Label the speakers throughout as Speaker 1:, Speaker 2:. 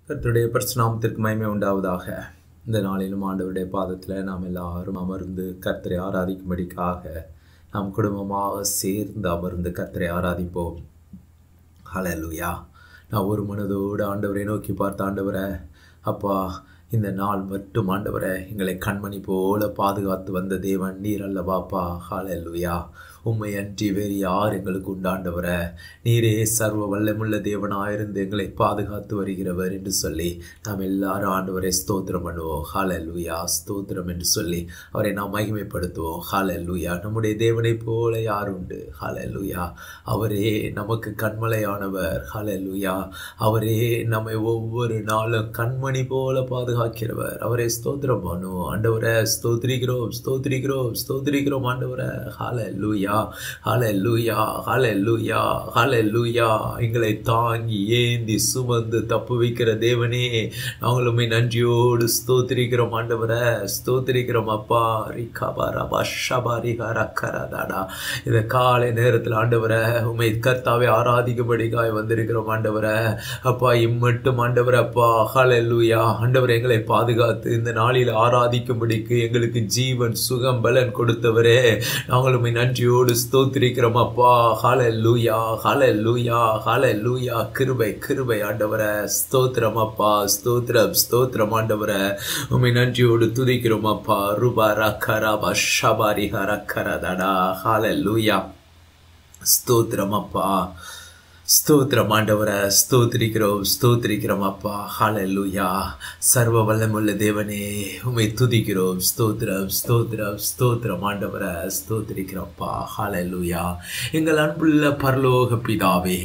Speaker 1: கர்த்தருடைய பரிசுநாமத்திற்கு மகிமை உண்டாவதாக இந்த நாளிலும் ஆண்டவருடைய பாதத்தில் நாம் எல்லாரும் அமர்ந்து கர்த்தரை ஆராதிக்கும்படிக்காக நாம் குடும்பமாக சேர்ந்து அமர்ந்து கர்த்தரை ஆராதிப்போம் ஹalleluya நான் ஒரு மனதோடு ஆண்டவரை நோக்கி பார்த்த ஆண்டவரை அப்பா இந்த நாள் மட்டும் ஆண்டவரை எங்களை கண்மணி போல பாதுகாத்து வந்த தேவன் நீர் அல்லவாப்பா ஹalleluya உம்மை அன்றி வேறு யார் எங்களுக்கு உண்டாண்டவர நீரே சர்வ வல்லமுள்ள தேவனாயிருந்து எங்களை பாதுகாத்து வருகிறவர் என்று சொல்லி நாம் எல்லாரும் ஆண்டவரை ஸ்தோத்திரம் பண்ணுவோம் ஹalleluya ஸ்தோத்திரம் என்று சொல்லி அவரை நாம் மகிமைப்படுத்துவோம் ஹalleluya நம்முடைய தேவனை போல யார் உண்டு ஹalleluya அவரே நமக்கு கண்மலையானவர் ஹalleluya அவரே நம்மை ஒவ்வொரு நாளும் கண்மணி போல பாதுகாக்கிறவர் அவரை ஸ்தோத்திரம் பண்ணுவோம் ஆண்டவரை ஸ்தோத்திரிக்கிறோம் ஸ்தோத்திரிக்கிறோம் ஸ்தோத்திரிக்கிறோம் ஆண்டவரை ஹalleluya ஹalleluya ஹalleluya ஹalleluya எங்களை தாங்கி ஏந்தி சுமந்து தப்பு வைக்கிற தேவனே நாங்களுமே நன்றியோடு ஸ்தோத்திரிக்கிறோம் ஆண்டவரை ஸ்தோத்திரிக்கிறோம் அப்பா ரிகபா ரபஷபரிகரக்கரதாடா இந்த காலை நேரத்தில் ஆண்டவரை உமை கர்த்தாவை ஆராதிக்கும்படிக்காய் வந்திருக்கிறோம் ஆண்டவரை அப்பா இம்மட்டும் ஆண்டவர் அப்பா ஹalleluya ஆண்டவர் எங்களை பாதுகாத்து இந்த நாளில் ஆராதிக்கும்படிக்கு எங்களுக்கு ஜீவன் சுகம் பலன் கொடுத்தவரே நாங்கள் உம்மை நன்றியோடு ஸ்தோத்திரிக்கிறோம் அப்பா ஹalleluya ஹalleluya ஹalleluya கிருபை கிருபை ஆண்டவரே ஸ்தோத்திரம் அப்பா ஸ்தோத்திரம் ஸ்தோத்திரம் ஆண்டவரே உம்மை நன்றியோடு துதிக்கிறோம் அப்பா ருபா ரக்கரபா ஷபாரி ஹரக்கரதடா ஹalleluya ஸ்தோத்திரம் அப்பா ஸ்தோத்திரம் ஆண்டவரை ஸ்தோத்திரிக்கிறோம் ஸ்தோத்திரிக்கிறோம் அப்பா ஹalleluya சர்வ வல்லமுள்ள தேவனே உம்மை துதிக்கிறோம் ஸ்தோத்திரம் ஸ்தோத்திரம் ஸ்தோத்திரம் ஆண்டவரை ஸ்தோத்திரிக்கிறோம்ப்பா ஹalleluya எங்கள் அன்புள்ள பரலோக பிதாவே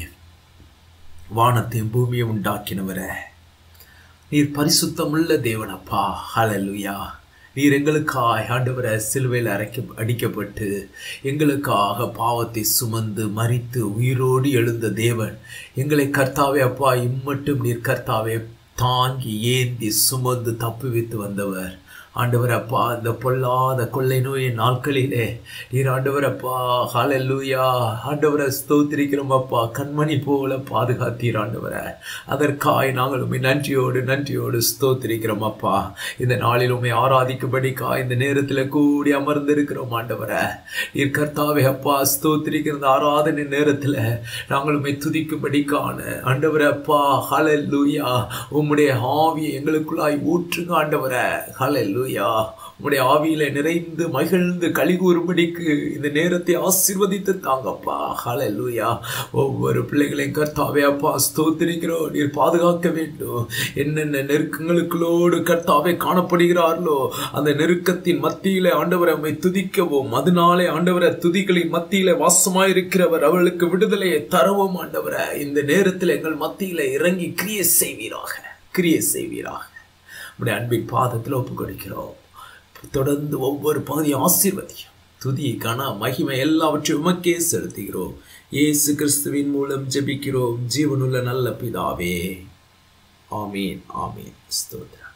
Speaker 1: வானத்தையும் பூமியை உண்டாக்கினவரே நீர் பரிசுத்தமுள்ள தேவனப்பா ஹalleluya நீர் எங்களுக்காக ஆண்டவரை சிலுவையில் அரைக்க அடிக்கப்பட்டு எங்களுக்காக பாவத்தை சுமந்து மறித்து உயிரோடு எழுந்த தேவன் எங்களை கர்த்தாவே அப்பா இம்மட்டும் நீர் கர்த்தாவே தாங்கி ஏந்தி சுமந்து தப்புவித்து வந்தவர் ஆண்டவர் அப்பா இந்த பொல்லாத கொள்ளை நோயின் நாட்களிலே நீர் ஆண்டவர் அப்பா ஹalleluya ஆண்டவரை ஸ்தோத்திரிக்கிறோம் அப்பா கண்மணி போல பாதுகாத்தீர் ஆண்டவரை அதற்காய் நாங்கள் உண்மை நன்றியோடு நன்றியோடு ஸ்தோத்திரிக்கிறோம் அப்பா இந்த நாளில் உண்மை ஆராதிக்கும்படிக்கா இந்த நேரத்தில் கூடி அமர்ந்திருக்கிறோம் ஆண்டவரை நீர் கர்த்தாவே அப்பா ஸ்தோத்திரிக்கிற ஆராதனை நேரத்தில் நாங்கள் உண்மை துதிக்கும்படிக்கான ஆண்டவரை அப்பா ஹalleluya உம்முடைய ஆவியை எங்களுக்குள்ளாய் ஊற்றுங்க ஆண்டவரை ஹalleluya ஹalleluya உடைய ஆவியில நிறைந்து மகிழ்ந்து களி கூறும்படிக்கு இந்த நேரத்தை ஆசிர்வதித்து தாங்கப்பா ஹalleluya ஒவ்வொரு பிள்ளைகளையும் கர்த்தாவே அப்பா ஸ்தோத்திரிக்கிறோம் நீர் பாதுகாக்க வேண்டும் என்னென்ன நெருக்கங்களுக்குள்ளோடு கர்த்தாவே காணப்படுகிறார்களோ அந்த நெருக்கத்தின் மத்தியில ஆண்டவரை நம்மை துதிக்கவும் அதனாலே ஆண்டவரை துதிகளின் மத்தியில வாசமாயிருக்கிறவர் அவர்களுக்கு விடுதலையை தரவும் ஆண்டவரை இந்த நேரத்தில் எங்கள் மத்தியில இறங்கி கிரியை செய்வீராக கிரியை செய்வீராக உடைய அன்பின் பாதத்தில் ஒப்பு கொடுக்கிறோம் தொடர்ந்து ஒவ்வொரு பகுதியும் ஆசீர்வதியும் துதி கன மகிமை எல்லாவற்றையும் உமக்கே செலுத்துகிறோம் இயேசு கிறிஸ்துவின் மூலம் ஜெபிக்கிறோம் ஜீவனுள்ள நல்ல பிதாவே ஆமீன் ஆமீன் ஸ்தோத்ரா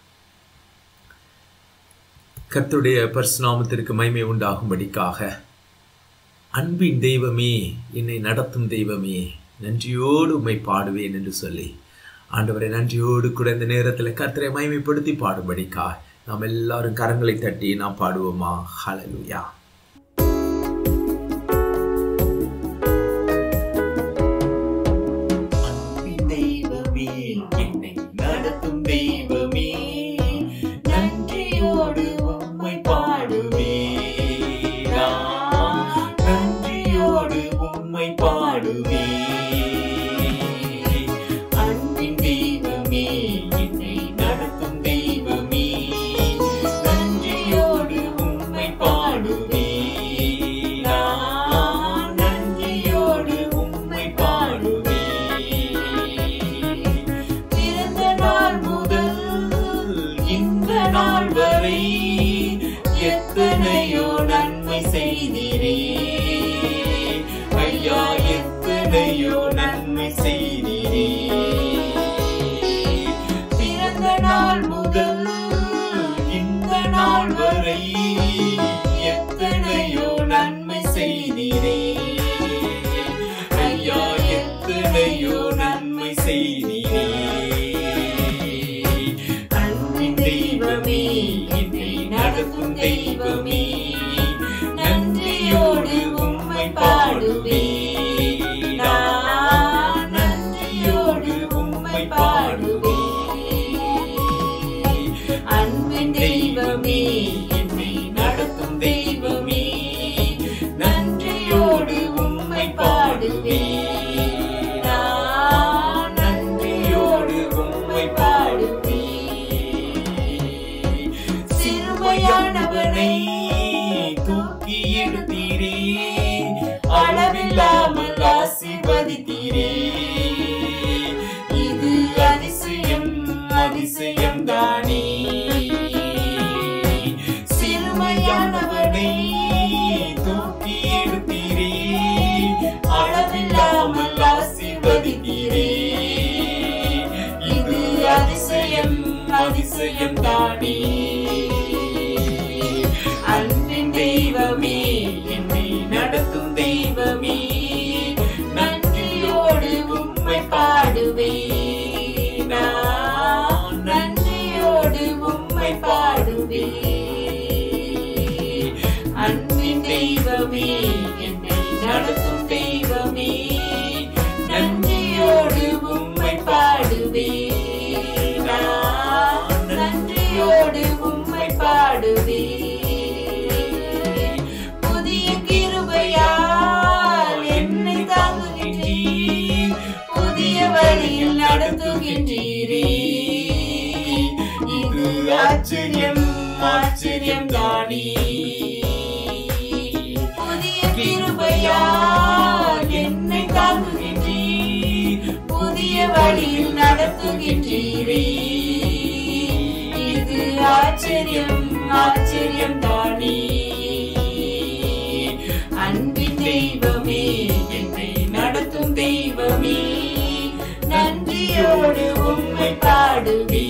Speaker 1: கர்த்தருடைய பரிசுநாமத்திற்கு மகிமை உண்டாகும்படிக்காக அன்பின் தெய்வமே என்னை நடத்தும் தெய்வமே நன்றியோடு உம்மை பாடுவேன் என்று சொல்லி ஆண்டவரை நன்றியோடு கூட இந்த நேரத்தில் கர்த்தரை மகிமைப்படுத்தி பாடும்படிக்கா நாம் எல்லாரும் கரங்களை தட்டி நாம் பாடுவோமா ஹalleluya
Speaker 2: தெய்வமே என்னை நடத்தும் தெய்வமே நன்றியோடு உம்மை பாடுவே நன்றியோடு உம்மை பாடுவே அன்பின் தெய்வமே என்னை நடத்தும் தெய்வமே நன்றியோடு உம்மை பாடுவே நன்றியோடு உம்மை பாடுவே உம்மை பாடுவே அன்பின் தெய்வமே என்னை நடத்தும் தெய்வமே நன்றியோடு உம்மை பாடுவே நான் நன்றியோடு உம்மை பாடுவே சிறுமையானவனை தூக்கி எடுத்தீரே அளவில்லாமல் ஆசீர்வதித்தீரே இது அதிசயம் அதிசயம் தானே சிறுமையானவனை தூக்கி எடுத்தீரே அளவில்லாமல் ஆசீர்வதித்தீரே இது அதிசயம் அதிசயம் தானே அன்பின் தெய்வமே என்னை நடத்தும் தெய்வமே நன்றியோடு உம்மை பாடுவே நான் நன்றியோடு உம்மை பாடுவே அன்பின் தெய்வமே என்னை நடத்தும் தெய்வமே நன்றியோடு உம்மை பாடுவே நான் நன்றியோடு உம்மை பாடுவே புதிய கிருபையால் என்னை தாங்குகின்றீர் புதிய வழியில் நடத்துகின்றீரே இது ஆச்சரியம் ஆச்சரியம் தானே புதிய கிருபையால் என்னை தாங்குகின்றீர் புதிய வழியில் நடத்துகின்றீரே இது ஆச்சரியம் ஆச்சரியம் தானே அன்பின் தெய்வமே என்னை நடத்தும் தெய்வமே நன்றியோடு உம்மை பாடுவே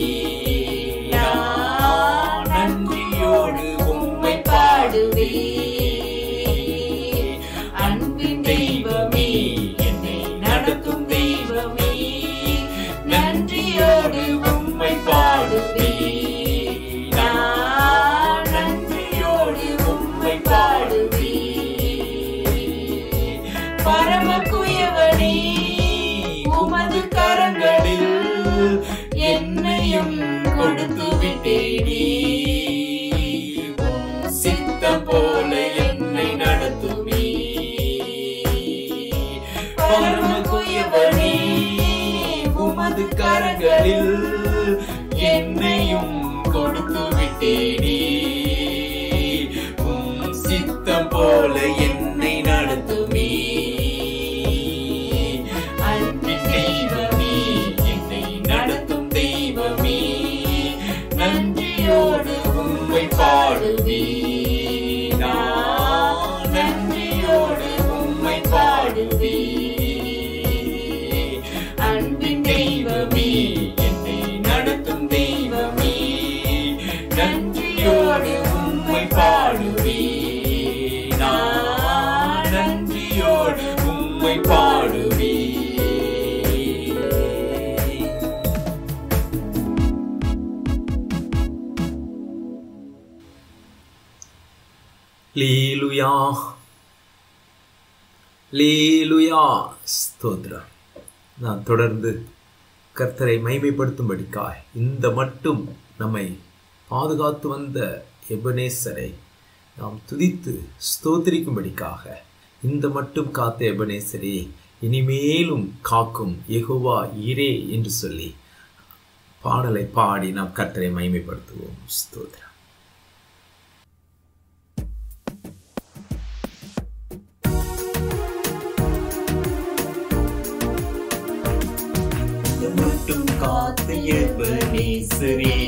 Speaker 2: நான் நன்றியோடு உம்மை பாடுவே அன்பின் தெய்வமே என்னை நடத்தும் தெய்வமே நன்றியோடு உம்மை பாடுவே நான் நன்றியோடு உம்மை பாடுவே பரம குயவனே உமது கரங்களில் என்னையும் கொடுத்து விட்டேனே உம் சித்தம் போல என்னை நடத்துமே பரம குயவனே உமது கரங்களில் என்னையும் கொடுத்து விட்டேனே உம் சித்தம் போல என்னை நடத்துமே அன்பின் தெய்வமே என்னை நடத்தும் தெய்வமே நன்றியோடு உம்மை பாடுவே நான் நன்றியோடு உம்மை பாடுவே அன்பின் தெய்வமே என்னை நடத்தும் தெய்வமே நன்றியோடு உம்மை பாடுவே நான் நன்றியோடு உம்மை பாடுவே
Speaker 1: லீலுயா லீலுயா ஸ்தோத்ரம் நான் தொடர்ந்து கர்த்தரை மைமைப்படுத்தும்படிக்காய் இந்த மட்டும் நம்மை பாதுகாத்து வந்த எபனேசரை நாம் துதித்து ஸ்தோத்திரிக்கும்படிக்காக இந்த மட்டும் காத்த எபனேசரே இனிமேலும் காக்கும் எகுவா இரே என்று சொல்லி பாடலை பாடி நாம் கர்த்தரை மைமைப்படுத்துவோம் ஸ்தோத்திரம்
Speaker 2: மட்டும் காத்து எபனேசரே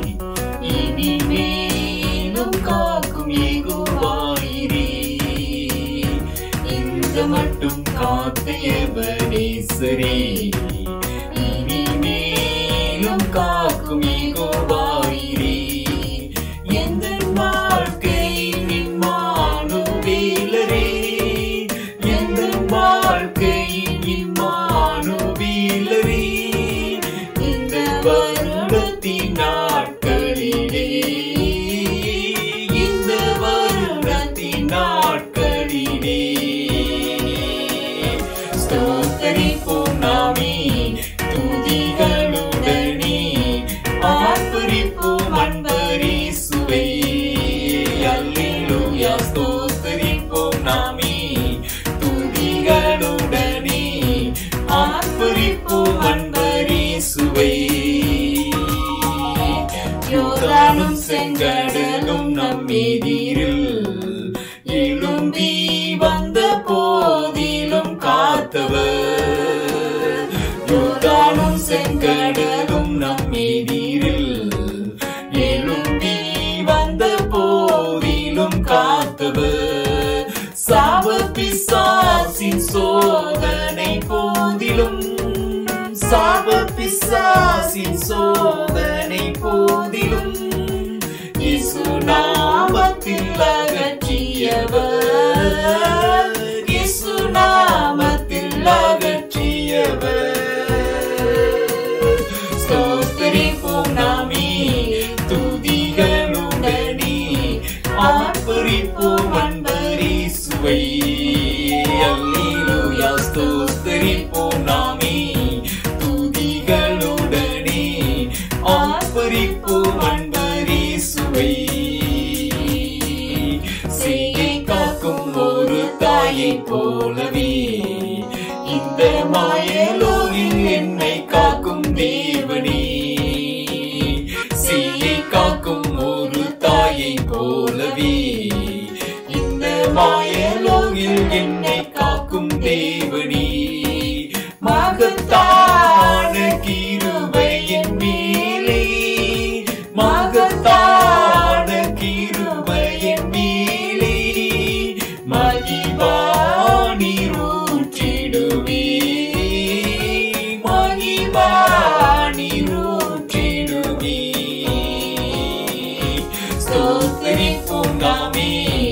Speaker 2: இனிமேலும் காக்கும் ஏகோவாயிரே இந்த மட்டும் காத்து எபனேசரே இனிமேலும் காக்கும் ஏகோவாயிரே எந்த வாழ்க்கையின் மானுவேலரே எந்த வாழ்க்கையின் மானுவேலரே இந்த வருடத்தின் நாட்களிலே இந்த வருடத்தின் நாட்களிலே ஸ்தோத்தரிப்போம் நாமே துதிகள் செங்கடலும் நம் எதிரில் எழும்பி வந்த போதிலும் காத்தவர் யோர்தானும் செங்கடலும் நம் எதிரில் எழும்பி வந்த போதிலும் காத்தவர் சாப பிசாசின் சோதனை போதிலும் சாப பிசாசின் சோதனை போதிலும் இயேசு நாமத்தில் அகற்றியவர் இயேசு நாமத்தில் அகற்றியவர் ஸ்தோத்திரிப்போம் நாமே துதிகளுடனே ஆர்ப்பரிப்போம் அன்பரீசுவை அல்லேலூயா ஸ்தோத்திரிப்போம் நாமே துதிகளுடனே ஆர்ப்பரிப்போம் அன்பரீசுவை செய்யை காக்கும் ஒரு தாயை போலவே இந்த மாயலோரில் என்னை காக்கும் தேவனே செய்யை காக்கும் ஒரு தாயை போலவே இந்த மாயலோகில் என்னை காக்கும் தேவனே மகத்தான கிருபையின் மேலே மகத்தான கிருபையின் மேலே மகிபாணி ரூற்றிடுவே மகிபாணி ரூற்றிடுவே ஸ்தோத்திரிப்போம் நாமே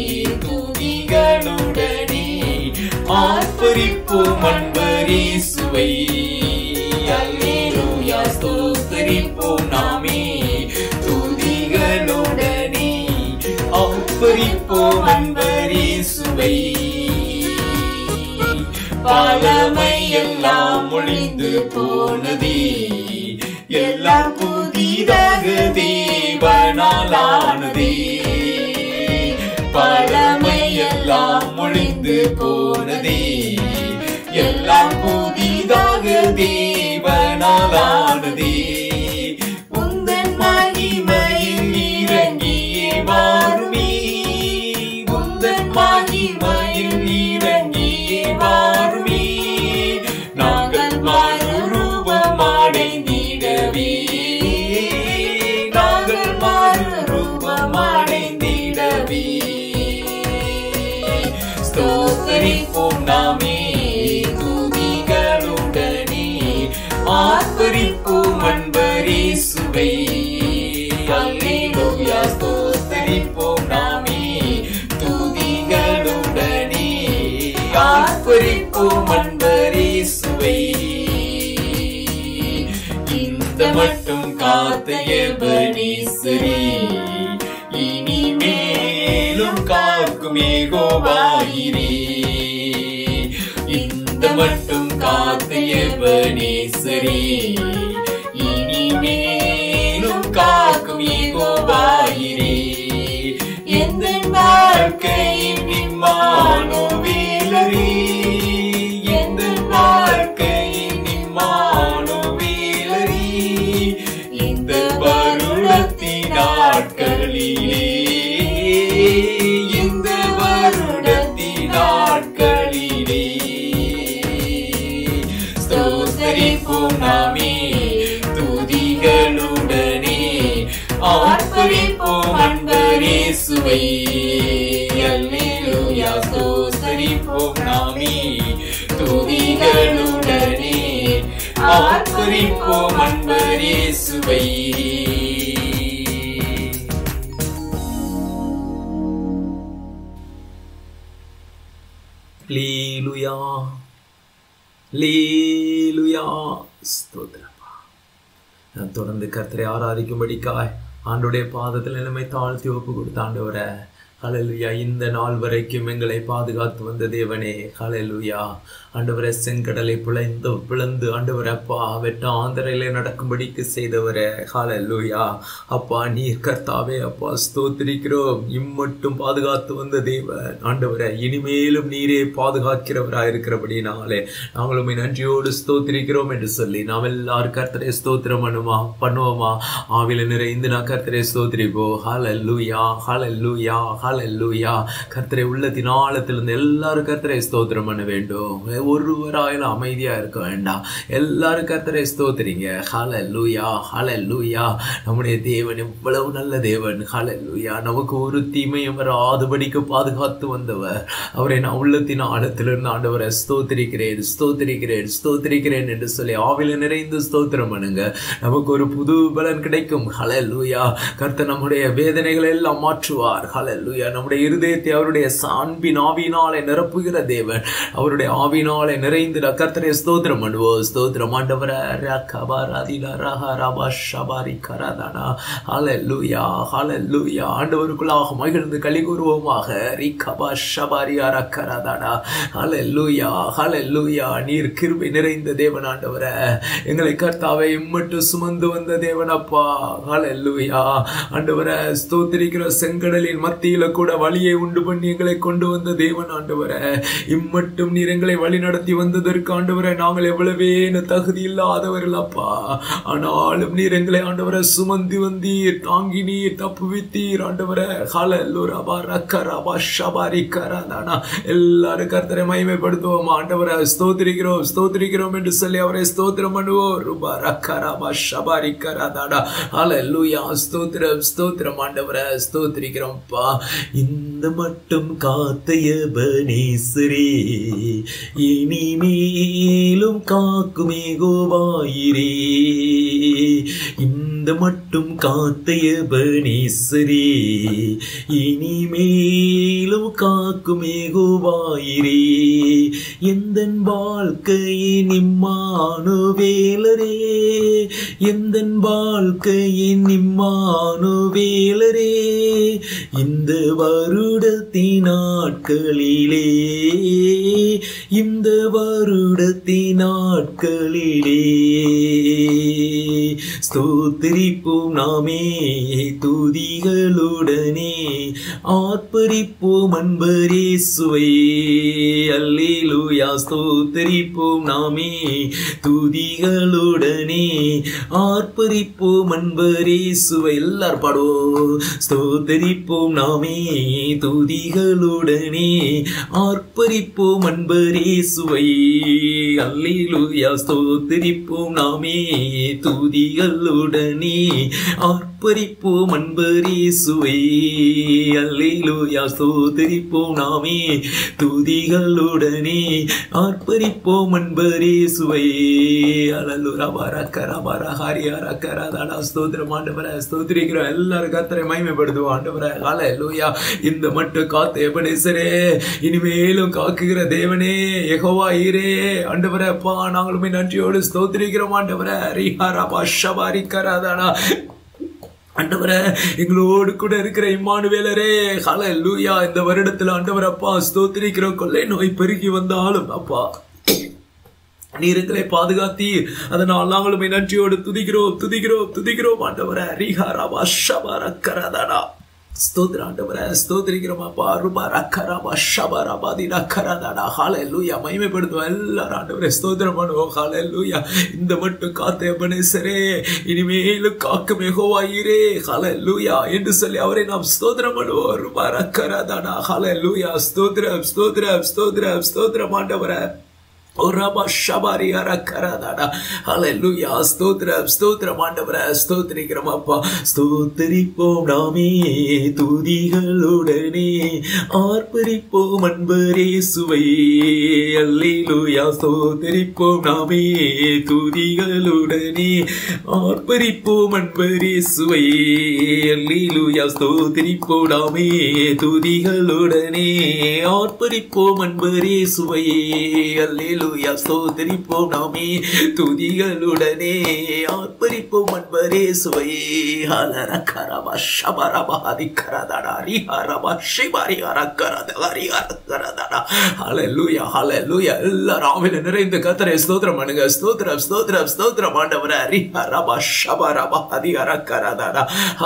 Speaker 2: துதிகளுடனே ஆர்ப்பரிப்போம் அன்பரீசுவை அல்லேலூயா ஸ்தோத்திரிப்போம் நாமே துதிகளுடனே ஆர்ப்பரிப்போம் அன்பரீசுவை பழமை எல்லாம் ஒழிந்து போனதே எல்லாம் புதிதாக தேவனாலானதே பழமை எல்லாம் ஒழிந்து போனதே எல்லாம் புதிதாக தேவனாலானதே உந்தன் மகிமையில் இறங்கியே மாறுமே உந்தன் மகிமையில் இறங்கியே மாறுமே நாங்கள் மறுரூபம் அடைந்திடவே நாங்கள் மறுரூபம் அடைந்திடவே ஸ்தோத்தரிப்போம் நாமே துதிகளுடனே ஆர்ப்பரிப்போம் அன்பரீசுவை அல்லேலூயா ஸ்தோத்தரிப்போம் நாமே துதிகளுடனே ஆர்ப்பரிப்போம் அன்பரீசுவை இந்த மட்டும் காத்த எபனீசரே இனி மேலும் காக்கும் ஏகோவாயிரே இந்த மட்டும் காத்த எபனீசரே இனி மேலும் காக்கும் ஏகோவாயிரே எந்த வாழ்க்கையின் இம்மானுவேலரே எந்த வாழ்க்கையின் இம்மானுவேலரே இந்த வருடத்தின் நாட்களிலே இந்த வருடத்தின் நாட்களிலே ஸ்தோத்தரிப்போம் நாமே துதிகளுடனே ஆர்ப்பரிப்போம் அன்பரேசுவை அல்லேலூயா ஸ்தோத்தரிப்போம் நாமே துதிகளுடனே ஆர்ப்பரிப்போம் அன்பரேசுவை
Speaker 1: லீலுயா லீலுயா ஸ்தோத்திரப்பா நான் தொடர்ந்து கர்த்தரை ஆராதிக்கும்படிக்காய் ஆண்டோடைய பாதத்தில் நிலைமை தாழ்த்தி ஒப்பு கொடுத்த ஆண்டவரை ஹalleluya இந்த நாள் வரைக்கும் எங்களை பாதுகாத்து வந்த தேவனே ஹalleluya ஆண்டவரே செங்கடலை பிளந்து பிளந்து ஆண்டவரே அப்பா வெட்ட ஆந்தரையிலே நடக்கும்படிக்கு செய்தவரே ஹalleluya அப்பா நீர் கர்த்தாவே அப்பா ஸ்தோத்திரிக்கிறோம் இம்மட்டும் பாதுகாத்து வந்த தேவன் ஆண்டவரே இனிமேலும் நீரே பாதுகாக்கிறவராய் இருக்கிறபடினாலே நாங்கள் உம்மை நன்றியோடு ஸ்தோத்திரிக்கிறோம் என்று சொல்லி நாம் எல்லாரும் கர்த்தரை ஸ்தோத்திரம் பண்ணுமா பண்ணுவோமா ஆவில நிறைந்து நான் கர்த்தரை ஸ்தோத்திரிப்போ ஹalleluya ஹalleluya ஹalleluya கர்த்தரை உள்ளத்தின் ஆழத்திலிருந்து எல்லாரும் கர்த்தரை ஸ்தோத்திரம் பண்ண வேண்டும் ஒருவராயிலும் அமைதியா இருக்க வேண்டாம் எல்லாரும் கர்த்தரை ஸ்தோத்திரிங்க ஹalleluya ஹalleluya நம்முடைய தேவன் எவ்வளவு நல்ல தேவன் ஹalleluya நமக்கு ஒரு தீமையும் வராதபடிக்கு பாதுகாத்து வந்தவர் அவரை நான் உள்ளத்தின் ஆழத்திலிருந்து ஆண்டவரை ஸ்தோத்திரிக்கிறேன் ஸ்தோத்திரிக்கிறேன் ஸ்தோத்திரிக்கிறேன் என்று சொல்லி ஆவில நிறைந்து ஸ்தோத்திரம் பண்ணுங்க நமக்கு ஒரு புது பலன் கிடைக்கும் ஹalleluya கர்த்தர் நம்முடைய வேதனைகளை எல்லாம் மாற்றுவார் ஹalleluya நம்முடைய இருதயத்தை அவருடைய சான்பின் ஆவியினாலே நிரப்புகிற தேவன் அவருடைய ஆவியினாலே நிறைந்து கர்த்தரை ஸ்தோத்திரம் பண்ணுவோம் ஸ்தோத்திரம் ஆண்டவர ரகபரதில ரஹ ரப ஷபரி கரதனா ஹalleluya ஹalleluya ஆண்டவருக்குள்ளாக மகிழ்ந்து களி கூறுவோமாக ரிகப ஷபரி அரக்கரதனா ஹalleluya ஹalleluya நீர் கிருபை நிறைந்த தேவன் ஆண்டவரே எங்களை கர்த்தாவை இம்மட்டும் சுமந்து வந்த தேவன் அப்பா ஹalleluya ஆண்டவரே ஸ்தோத்திரிக்கிற செங்கடலின் மத்தியில கூட வழியை உண்டு பண்ணி எங்களை கொண்டு வந்த தேவன் ஆண்டவரே இம்மட்டும் நீர் எங்களை வழி நடத்தி வந்ததற்கு ஆண்டவரே நாங்கள் எவ்வளவே தகுதி இல்லாதவர்கள் அப்பா ஆனாலும் நீர் எங்களை ஆண்டவரை சுமந்து வந்தீர் தாங்கி நீர் தப்புவித்தீர் ஆண்டவரே ஹalleluya ரக்கரபா ஷபாரி கரதானா எல்லாரும் கர்த்தரை மகிமைப்படுத்துவோம் ஆண்டவரை ஸ்தோத்திரிக்கிறோம் ஸ்தோத்திரிக்கிறோம் என்று சொல்லி அவரை ஸ்தோத்திரம் பண்ணுவோம் ரூபா ரக்கரபா ஷபாரி கரதானா ஹalleluya ஸ்தோத்திரம் ஸ்தோத்திரம் ஆண்டவரை ஸ்தோத்திரிக்கிறோம்ப்பா இந்த மட்டும் காத்தைய பனேசரே இனிமேலும் காக்குமே கோவாயிரே இந்த மட்டும் காத்தைய பனேசரே இனிமேலும் காக்குமே கோவாயிரே எந்த வாழ்க்கையின் இம்மானு வேலரே எந்த வாழ்க்கையின் இம்மானு வேலரே இந்த வருடத்தின் நாட்களிலே இந்த வருடத்தின் நாட்களிலே ஸ்தோத்திரிப்போம் நாமே துதிகளுடனே ஆர்ப்பரிப்போம் அன்பரே சுவை அல்லேலூயா ஸ்தோத்திரிப்போம் நாமே துதிகளுடனே ஆர்ப்பரிப்போம் அன்பரே சுவை எல்லாரும் பாடுவோம் ஸ்தோத்திரிப்போம் நாமே துதிகளுடனே ஆர்ப்பரிப்போம் அன்பரே சுவை அல்லேலூயா ஸ்தோத்திரிப்போம் நாமே துதிகளுடனே ஆர்ப்பரிப்போம் அன்பரே சுவை அல்லேலூயா ஸ்தோத்திரிப்போம் நாமே துதிகளுடனே ஆர்ப்பரிப்போம் அன்பரே சுவை அல்லேலூயா வரக்கர வரஹாரி அரக்கரதாடா ஸ்தோத்திரம் ஆண்டவரே ஸ்தோத்திரிக்கிறோம் எல்லாரும் கத்தரை மகிமைப்படுத்துவோம் ஆண்டவரே அல்லேலூயா இந்த மட்டும் காத்த எபனேசரே இனிமேலும் காக்குகிற தேவனே யெகோவா ஈரே ஆண்டவரே அப்பா நாங்களுமே நன்றியோடு ஸ்தோத்திரிக்கிறோம் ஆண்டவரே ரிஹாரா பஷபாரி கராதானா ஆண்டவரே எங்களோடு கூட இருக்கிற இம்மானுவேலரே ஹல லூயா இந்த வருடத்துல ஆண்டவர் அப்பா ஸ்தோத்திரிக்கிறோம் கொள்ளை நோய் பெருகி வந்தாலும் அப்பா நீர் எங்களை பாதுகாத்தீர் அதனால் நாங்களும் நன்றியோடு துதிக்கிறோம் துதிக்கிறோம் துதிக்கிறோம் ஆண்டவரே ரிஹாரா ஷபரக்கரதனா ஸ்தோத்திர ஆண்டவரே ஸ்தோத்திரிக்கிறோம் அப்பா ரூபா ரக்கராபா ஷபராபாதி ரக்கரதாடா ஹாலே லூயா மகிமைப்படுத்துவோம் எல்லாரும் ஆண்டவரே ஸ்தோத்திரம் பண்ணுவோம் ஹாலே லூயா இந்த மட்டும் காத்த எபனேசரே இனிமேலும் காக்கும் எகோவாயிரே ஹாலே லூயா என்று சொல்லி அவரை நாம் ஸ்தோத்திரம் பண்ணுவோம் ரூபா ரக்கரதாடா ஹாலே லூயா ஸ்தோத்திரம் ஸ்தோத்திரம் ஸ்தோத்திரம் ஸ்தோத்திரம் ஆண்டவரே ரபா ஷபாரி அரக்கரதாடா ஹalleluya ஸ்தோத்திரம் ஸ்தோத்திரம் ஆண்டவரே ஸ்தோத்திரிக்கிறோம் அப்பா ஸ்தோத்திரிப்போம் நாமே துதிகளுடனே ஆர்ப்பரிப்போம் அன்பரே சுவை அல்லேலூயா ஸ்தோத்திரிப்போம் நாமே துதிகளுடனே ஆர்ப்பரிப்போம் அன்பரே சுவை அல்லேலூயா ஸ்தோத்திரிப்போம் நாமே துதிகளுடனே ஆர்ப்பரிப்போம் அன்பரே சுவை அல்லேலூயா ஹalleluya ஸ்தோத்திரிப்போம் நாமே துதிகளுடனே ஆர்ப்பரிப்போம் அன்பரே சுவையே ஹலரகரப ஷபரப ஹதிகரதடா ரிஹரப ஷிபரி ஹரகரத ஹரிஹரகரதடா ஹalleluya ஹalleluya எல்லாரும் ஆவில நிறைந்த கர்த்தரை ஸ்தோத்திரம் பண்ணுங்க ஸ்தோத்திரம் ஸ்தோத்திரம் ஸ்தோத்திரம் ஆண்டவரே ரிஹரப ஷபரப ஹதிஹரகரதடா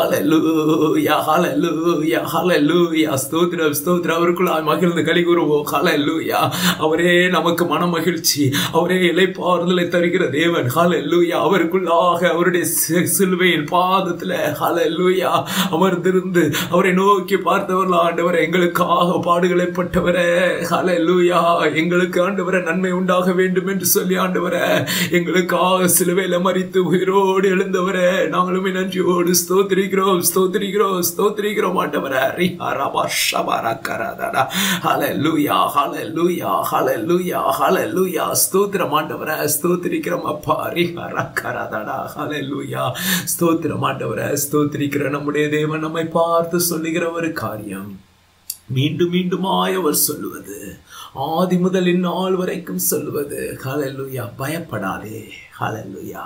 Speaker 1: ஹalleluya ஹalleluya ஹalleluya ஸ்தோத்திரம் ஸ்தோத்திரம் அவருக்குள்ளாய் மகிழ்ந்து களி கூறுவோம் ஹalleluya அவரே நமக்கு மன மகிழ்ச்சி அவரே இலைப்பாறுதலை தருகிற தேவன் ஹalleluya அவருக்குள்ளாக அவருடைய சி- சிலுவையின் பாதத்துல ஹalleluya அமர்ந்திருந்து அவரை நோக்கி பார்த்தவர்கள் ஆண்டவரே எங்களுக்காக பாடுகளை பட்டவரே ஹalleluya எங்களுக்கு ஆண்டவரே நன்மை உண்டாக வேண்டும் என்று சொல்லி ஆண்டவரே எங்களுக்காக சிலுவையில மறித்து உயிரோடு எழுந்தவரே நாங்களும் நன்றியோடு ஸ்தோத்திரிக்கிறோம் ஸ்தோத்திரிக்கிறோம் ஸ்தோத்திரிக்கிறோம் ஆண்டவரே ரிஹரபா ஷபரா கரதடா ஹalleluya ஹalleluya ஹalleluya ஹalleluya ஸ்தோத்திரம் ஆண்டவரே ஸ்தோத்திரிக்கிறோம் அப்பா ரிஹர கரதடா ஹalleluya ஸ்தோத்திரம் ஆண்டவரே ஸ்தோத்திரிக்கிற நம்முடைய தேவன் நம்மை பார்த்து சொல்லுகிற ஒரு காரியம் மீண்டும் மீண்டுமாய் அவர் சொல்லுவது ஆதி முதல் இந்நாள் வரைக்கும் சொல்லுவது ஹalleluya பயப்படாதே ஹalleluya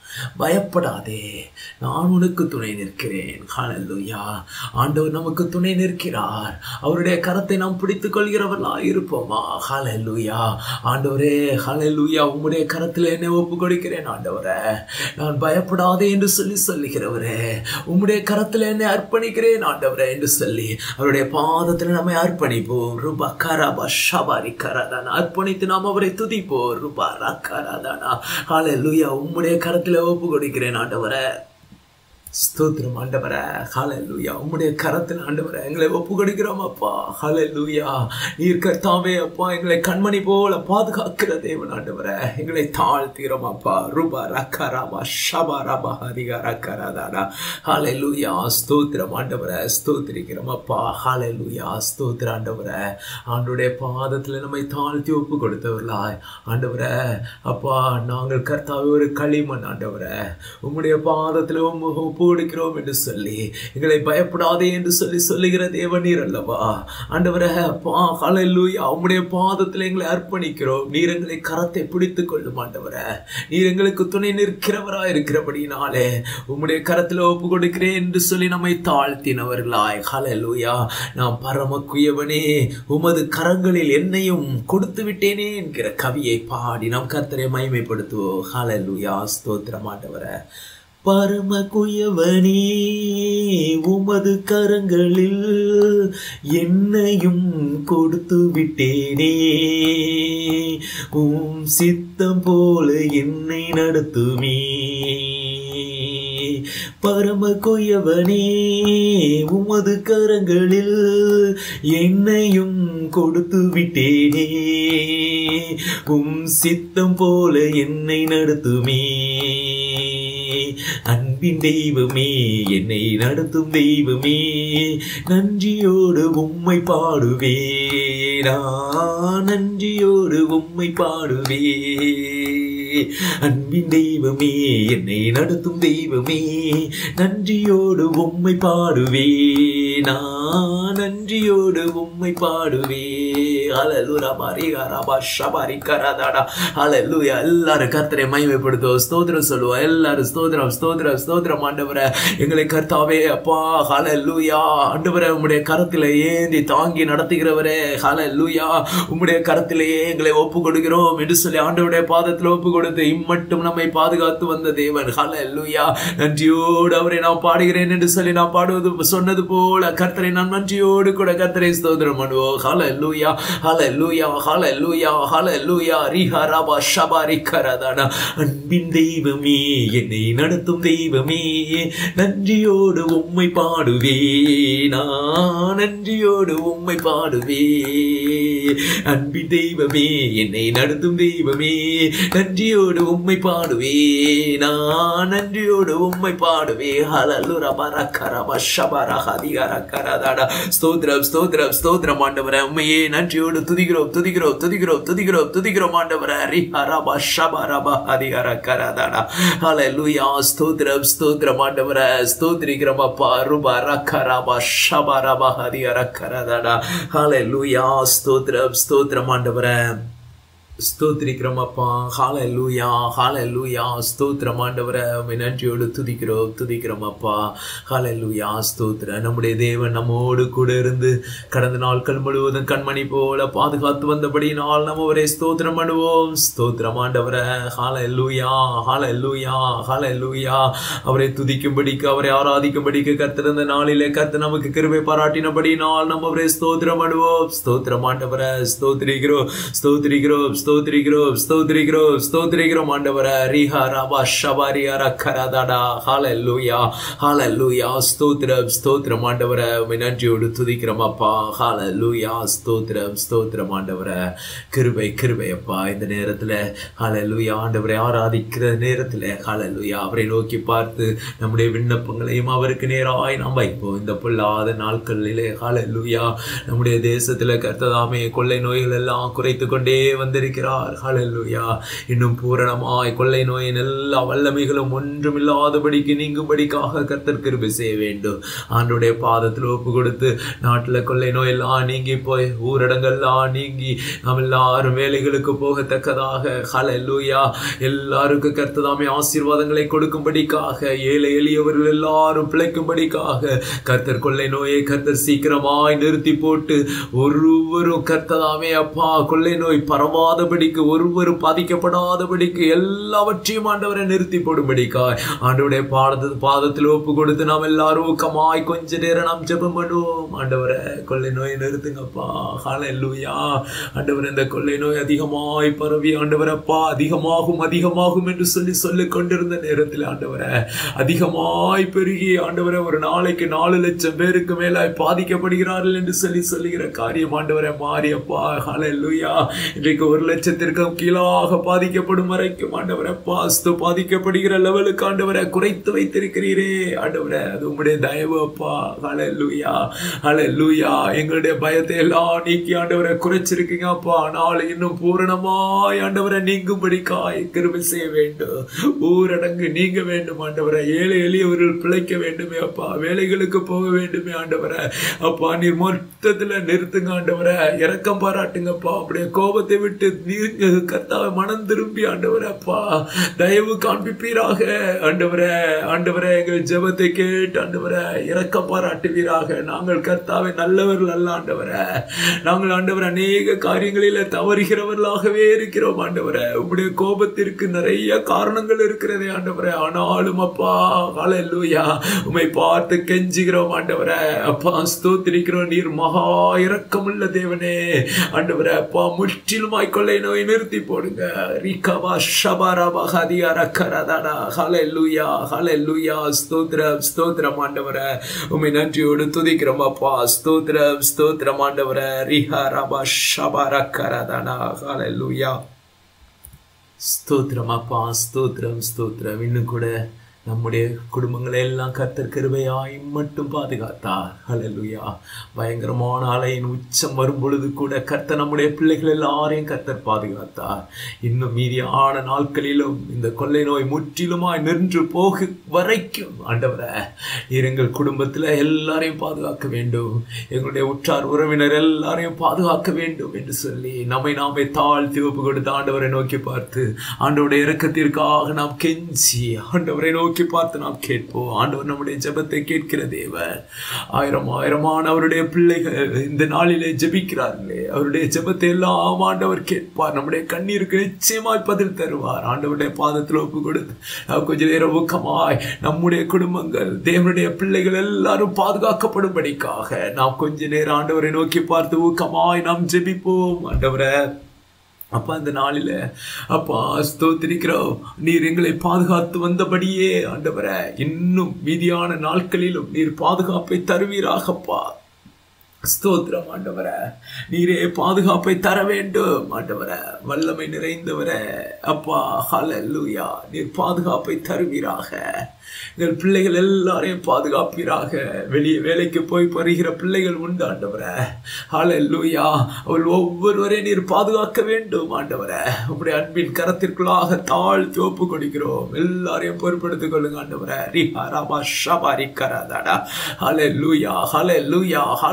Speaker 1: பயப்படாதே நான் உனக்கு துணை நிற்கிறேன் ஹalleluya ஆண்டவர் நமக்கு துணை நிற்கிறார் அவருடைய கரத்தை நாம் பிடித்துக் கொள்கிறவர்களாய் இருப்போமா ஹalleluya ஆண்டவரே ஹalleluya உம்முடைய கரத்தில் என்னை ஒப்பு கொடுக்கிறேன் ஆண்டவரே நான் பயப்படாதே என்று சொல்லி சொல்லுகிறவரே உம்முடைய கரத்தில் என்னை அர்ப்பணிக்கிறேன் ஆண்டவரே என்று சொல்லி அவருடைய பாதத்தில் நம்மை அர்ப்பணிப்போம் ரூபா கரபா ஷபாரி கரதானா அர்ப்பணித்து நாம் அவரை துதிப்போம் ரூபா ரக்கரதானா ஹalleluya உம்முடைய கரத்தில் ஒப்பு கொடுக்கிறேன் ஆண்டவரே ஸ்தோத்திரம் ஆண்டவரே ஹalleluya உம்முடைய கரத்தில் ஆண்டவரே எங்களை ஒப்பு கொடுக்கிறோம் அப்பா ஹalleluya நீர் கர்த்தாவே அப்பா எங்களை கண்மணி போல பாதுகாக்கிற தேவன் ஆண்டவரே எங்களை தாழ்த்துகிறோம் அப்பா ரூபா ரக்கராபா ஷபா ரபா ஹரிகா ரக்கராதாடா ஹalleluya ஸ்தோத்திரம் ஆண்டவரே ஸ்தோத்திரிக்கிறோம் அப்பா ஹalleluya ஸ்தோத்திர ஆண்டவரே ஆண்டுடைய பாதத்தில் நம்மை தாழ்த்தி ஒப்பு கொடுத்தவர்களாய் ஆண்டவரே அப்பா நாங்கள் கர்த்தாவே ஒரு களிமண் ஆண்டவரே உம்முடைய பாதத்தில் உம் ஒப்பு கொடுக்கிறோம் என்று சொல்லி எங்களை பயப்படாதே என்று சொல்லி சொல்லுகிற தேவனீர் அல்லவா ஆண்டவரே அப்பா ஹalleluya உம்முடைய பாதத்தில் எங்களை அர்ப்பணிக்கிறோம் நீர் எங்களை கரத்தை பிடித்துக் கொள்ளும் ஆண்டவரே நீர் எங்களுக்கு துணை நிற்கிறவராய் இருக்கிறபடினாலே உம்முடைய கரத்தில் ஒப்பு கொடுக்கிறேன் என்று சொல்லி நம்மை தாழ்த்தினவர்களாய் ஹalleluya நாம் பரம குயவனே உமது கரங்களில் என்னையும் கொடுத்து விட்டேனே என்கிற கவியை பாடி நாம் கர்த்தரை மகிமைப்படுத்துவோம் ஹalleluya ஸ்தோத்திரம் ஆண்டவரே பரம குயவனே உமது கரங்களில் என்னையும் கொடுத்து விட்டேனே உம் சித்தம் போல என்னை நடத்துமே பரம குயவனே உமது கரங்களில் என்னையும் கொடுத்து விட்டேனே உம் சித்தம் போல என்னை நடத்துமே அன்பின் தெய்வமே என்னை நடத்தும் தெய்வமே நன்றியோடு உம்மை பாடுவே நான் நன்றியோடு உம்மை பாடுவே அன்பின் தெய்வமே என்னை நடத்தும் தெய்வமே நன்றியோடு உம்மை பாடுவே நான் நன்றியோடு உம்மை பாடுவே அலலுரா மரிகாரா பஷபரி கரதாடா அலலுயா எல்லாரும் கர்த்தரை மகிமைப்படுத்துவோம் ஸ்தோத்திரம் சொல்லுவோம் எல்லாரும் ஸ்தோத்திரம் ஸ்தோத்திரம் ஸ்தோத்திரம் ஆண்டவரே எங்களை கர்த்தாவே அப்பா ஹalleluya ஆண்டவரே உம்முடைய கரத்திலே ஏந்தி தாங்கி நடத்துகிறவரே ஹalleluya உம்முடைய கரத்திலேயே எங்களை ஒப்பு கொடுக்கிறோம் என்று சொல்லி ஆண்டவருடைய பாதத்தில் ஒப்பு கொடுத்து இம்மட்டும் நம்மை பாதுகாத்து வந்த தேவன் ஹalleluya நன்றியோடு அவரை நான் பாடுகிறேன் என்று சொல்லி நான் பாடுவது சொன்னது போல கர்த்தரை நான் நன்றியோடு கூட கர்த்தரை ஸ்தோத்திரம் பண்ணுவோம் ஹalleluya ஹalleluya ஹalleluya ஹalleluya ரிஹரபா ஷபாரி கரதானா அன்பின் தெய்வமே என்னை நடத்தும் தெய்வமே நன்றியோடு உம்மை பாடுவே நான் நன்றியோடு உம்மை பாடுவே அன்பின் தெய்வமே என்னை நடத்தும் தெய்வமே நன்றியோடு உம்மை பாடுவே நான் நன்றியோடு உம்மை பாடுவே ஹலலுர பரக்கரம ஷபர ஹதிகர கரதட ஸ்தோத்திரம் ஸ்தோத்திரம் ஸ்தோத்திரம் ஆண்டவரே உண்மையே நன்றியோடு துதிக்கிறோம் துதிக்கிறோம் துதிக்கிறோம் துதிக்கிறோம் துதிக்கிறோம் ஆண்டவரே ரிஹரப ஷபரப ஹதிகர கரதட ஹalleluya ஸ்தோத்திரம் ஸ்தோத்திரம் ஆண்டவரே ஸ்தோத்திரிக்கிறோம் அப்பா ருப ரக்கரப ஷபரப ஹதிகர கரதட ஹalleluya ஸ்தோத்திரம் ஸ்தோத்திரம் ஆண்டவரே ஸ்தோத்திரிக்கிறோம் அப்பா ஹால லூயா ஹால லூயா ஸ்தோத்திரம் ஆண்டவரை உம்மை நன்றியோடு துதிக்கிறோம் துதிக்கிறோம் அப்பா ஹால லூயா ஸ்தோத்திர நம்முடைய தேவன் நம்மோடு கூட இருந்து கடந்த நாட்கள் முழுவதும் கண்மணி போல பாதுகாத்து வந்தபடியினால் நம்ம ஒரே ஸ்தோத்திரம் பண்ணுவோம் ஸ்தோத்திரம் ஆண்டவரை ஹால லூயா ஹால லூயா ஹால லூயா அவரை துதிக்கும்படிக்கு அவரை ஆராதிக்கும்படிக்கு கர்த்தர் நாளிலே கர்த்தர் நமக்கு கிருபை பாராட்டினபடியினால் நம்ம அவரை ஸ்தோத்திரம் பண்ணுவோம் ஸ்தோத்திரம் ஆண்டவரை ஸ்தோத்திரிக்கிறோம் ஸ்தோத்திரிக்கிறோம் ஸ்தோத்திரிக்கிறோம் ஸ்தோத்திரிக்கிறோம் ஸ்தோத்திரிக்கிறோம் ஆண்டவரை ரிஹா ரபா ஷபாரியா ரக்கரதாடா ஹalleluya ஹalleluya ஸ்தோத்திரம் ஸ்தோத்திரம் ஆண்டவரை உம்மை நன்றியோடு துதிக்கிறோம் அப்பா ஹalleluya ஸ்தோத்திரம் ஸ்தோத்திரம் ஆண்டவரை கிருபை கிருபை அப்பா இந்த நேரத்துல ஹalleluya ஆண்டவரை ஆராதிக்கிற நேரத்துல ஹalleluya அவரை நோக்கி பார்த்து நம்முடைய விண்ணப்பங்களையும் அவருக்கு நேராய் நாம் வைப்போம் இந்த பொல்லாத நாட்களிலே ஹalleluya நம்முடைய தேசத்துல கர்த்ததாமே கொள்ளை நோய்கள் எல்லாம் குறைத்து கொண்டே வந்திருக்கிறார் ஹalleluya இன்னும் பூரணமாய் கொள்ளை நோயின் எல்லா வல்லமைகளும் ஒன்றுமில்லாதபடிக்கு நீங்கும்படிக்காக கர்த்தர் கிருபை செய்ய வேண்டும் ஆண்டுடைய பாதத்தில் ஒப்பு கொடுத்து நாட்டுல கொள்ளை நோய் எல்லாம் நீங்கி போய் ஊரடங்கெல்லாம் நீங்கி நாம் எல்லாரும் வேலைகளுக்கு போகத்தக்கதாக ஹalleluya எல்லாருக்கும் கர்த்ததாமே ஆசீர்வாதங்களை கொடுக்கும்படிக்காக ஏழை எளியவர்கள் எல்லாரும் பிழைக்கும்படிக்காக கர்த்தர் கொள்ளை நோயை கர்த்தர் சீக்கிரமாய் நிறுத்தி போட்டு ஒருவரும் கர்த்ததாமே அப்பா கொள்ளை நோய் பரவாதபடிக்கு ஒருவரும் பாதிக்கப்படாதபடிக்கு எல்லாவற்றையும் ஆண்டவரை நிறுத்தி போடும்படிக்காய் ஆண்டவருடைய பாதத்து பாதத்தில் ஒப்பு கொடுத்து நாம் எல்லாரும் ஊக்கமாய் கொஞ்ச நேரம் நாம் ஜெபம் பண்ணுவோம் ஆண்டவரை கொள்ளை நோயை நிறுத்துங்கப்பா ஹalleluya ஆண்டவர் இந்த கொள்ளை நோய் அதிகமாய் பரவி ஆண்டவரப்பா அதிகமாகும் அதிகமாகும் என்று சொல்லி சொல்லிக் கொண்டிருந்த நேரத்தில் ஆண்டவரை அதிகமாய் பெருகி ஆண்டவரை ஒரு நாளைக்கு நாலு லட்சம் பேருக்கு மேலாய் பாதிக்கப்படுகிறார்கள் என்று சொல்லி சொல்லுகிற காரியம் ஆண்டவரை மாறியப்பா ஹalleluya இன்றைக்கு ஒரு லட்சத்திற்கும் கீழாக பாதிக்கப்படும் வரைக்கும் ஆண்டவரை பாஸ்து பாதிக்கப்படுகிற லெவலுக்கு ஆண்டவரை குறைத்து வைத்திருக்கிறீரே ஆண்டவரை அது உங்களுடைய தயவு அப்பா ஹalleluya ஹalleluya எங்களுடைய பயத்தை எல்லாம் நீக்கி ஆண்டவரை குறைச்சிருக்கீங்க அப்பா ஆனால் இன்னும் பூரணமாய் ஆண்டவரை நீங்கும்படிக்காய் கிருபை செய்ய வேண்டும் ஊரடங்கு நீங்க வேண்டும் ஆண்டவரை ஏழை எளியவர்கள் பிழைக்க வேண்டுமே அப்பா வேலைகளுக்கு போக வேண்டுமே ஆண்டவரை அப்பா நீர் மொத்தத்துல நிறுத்துங்க ஆண்டவரை இரக்கம் பாராட்டுங்கப்பா அப்படியே கோபத்தை விட்டு நீர் கர்த்தாவை மனம் திரும்பி ஆண்டவரை அப்பா தயவு காண்பிப்பீராக ஆண்டவரை ஆண்டவரை எங்கள் ஜெபத்தை கேட்டு ஆண்டவரை இரக்கம் பாராட்டுவீராக நாங்கள் கர்த்தாவை நல்லவர்கள் அல்ல ஆண்டவரை நாங்கள் ஆண்டவர் அநேக காரியங்களில தவறுகிறவர்களாகவே இருக்கிறோம் ஆண்டவரை உங்களுடைய கோபத்திற்கு நிறைய காரணங்கள் இருக்கிறதே ஆண்டவரை ஆனாலும் அப்பா ஹalleluya உம்மை பார்த்து கெஞ்சுகிறோம் ஆண்டவரே அப்பா ஸ்தோத்திரிக்கிறோம் நீர் மகா இரக்கமுள்ள தேவனே ஆண்டவரே அப்பா முற்றிலுமாய் கொள்ளை நோய் நிறுத்தி போடுங்க ரிகவா ஷபரபா ஹதியா ரக்கரதடா ஹalleluya ஹalleluya ஸ்தோத்திரம் ஸ்தோத்திரம் ஆண்டவரே உம்மை நன்றியோடு துதிக்கிறோம் அப்பா ஸ்தோத்திரம் ஸ்தோத்திரம் ஆண்டவரே ரிஹா ரபா ஷபரக்கரதடா ஹalleluya ஸ்தோத்திரம் அப்பா ஸ்தோத்திரம் ஸ்தோத்திரம் இன்னும் கூட நம்முடைய குடும்பங்களை எல்லாம் கர்த்தர் கிருபையாய் மட்டும் பாதுகாத்தார் ஹalleluya பயங்கரமான அலையின் உச்சம் வரும் பொழுது கூட கர்த்தர் நம்முடைய பிள்ளைகள் எல்லாரையும் கர்த்தர் பாதுகாத்தார் இன்னும் மீதியான நாட்களிலும் இந்த கொள்ளை நோய் முற்றிலுமாய் நின்று போக வரைக்கும் ஆண்டவரை நீர் எங்கள் குடும்பத்தில் எல்லாரையும் பாதுகாக்க வேண்டும் எங்களுடைய உற்றார் உறவினர் எல்லாரையும் பாதுகாக்க வேண்டும் என்று சொல்லி நம்மை நாமே தாழ்த்தி ஒப்பு கொடுத்து ஆண்டவரை நோக்கி பார்த்து ஆண்டவருடைய இறக்கத்திற்காக நாம் கெஞ்சி ஆண்டவரை நோக்கி பார்த்து நாம் கேட்போம் ஆண்டவர் நம்முடைய ஜெபத்தை கேட்கிற தேவன் ஆயிரம் ஆயிரமான அவருடைய பிள்ளைகள் இந்த நாளிலே ஜெபிக்கிறார்களே அவருடைய ஜெபத்தை எல்லாம் ஆண்டவர் கேட்பார் நம்முடைய கண்ணீருக்கு நிச்சயமாய் பதில் தருவார் ஆண்டவருடைய பாதத்தில் ஒப்பு கொடுத்து நாம் கொஞ்ச நேரம் ஊக்கமாய் நம்முடைய குடும்பங்கள் தேவனுடைய பிள்ளைகள் எல்லாரும் பாதுகாக்கப்படும்படிக்காக நாம் கொஞ்ச நேரம் ஆண்டவரை நோக்கி பார்த்து ஊக்கமாய் நாம் ஜெபிப்போம் ஆண்டவரை அப்பா இந்த நாளில அப்பா ஸ்தோத்திரிக்கிறோம் நீர் எங்களை பாதுகாத்து வந்தபடியே ஆண்டவரை இன்னும் மீதியான நாட்களிலும் நீர் பாதுகாப்பை தருவீராகப்பா ஸ்தோத்திரம் ஆண்டவரே நீரே பாதுகாப்பை தர வேண்டும் ஆண்டவரே வல்லமை நிறைந்தவரே அப்பா ஹalleluya நீர் பாதுகாப்பை தருவீராக எங்கள் பிள்ளைகள் எல்லாரையும் பாதுகாப்பீராக வெளியே வேலைக்கு போய் வருகிற பிள்ளைகள் உண்டு ஆண்டவரே ஹalleluya அவள் ஒவ்வொருவரையும் நீர் பாதுகாக்க வேண்டும் ஆண்டவரே உங்களுடைய அன்பின் கரத்திற்குள்ளாக தாழ்த்தி ஒப்பு கொடுக்கிறோம் எல்லாரையும் பொறுப்படுத்திக் கொள்ளுங்க ஆண்டவரே ரிஹா ரபா ஷபாரி கரதடா ஹalleluya ஹalleluya ஹalleluya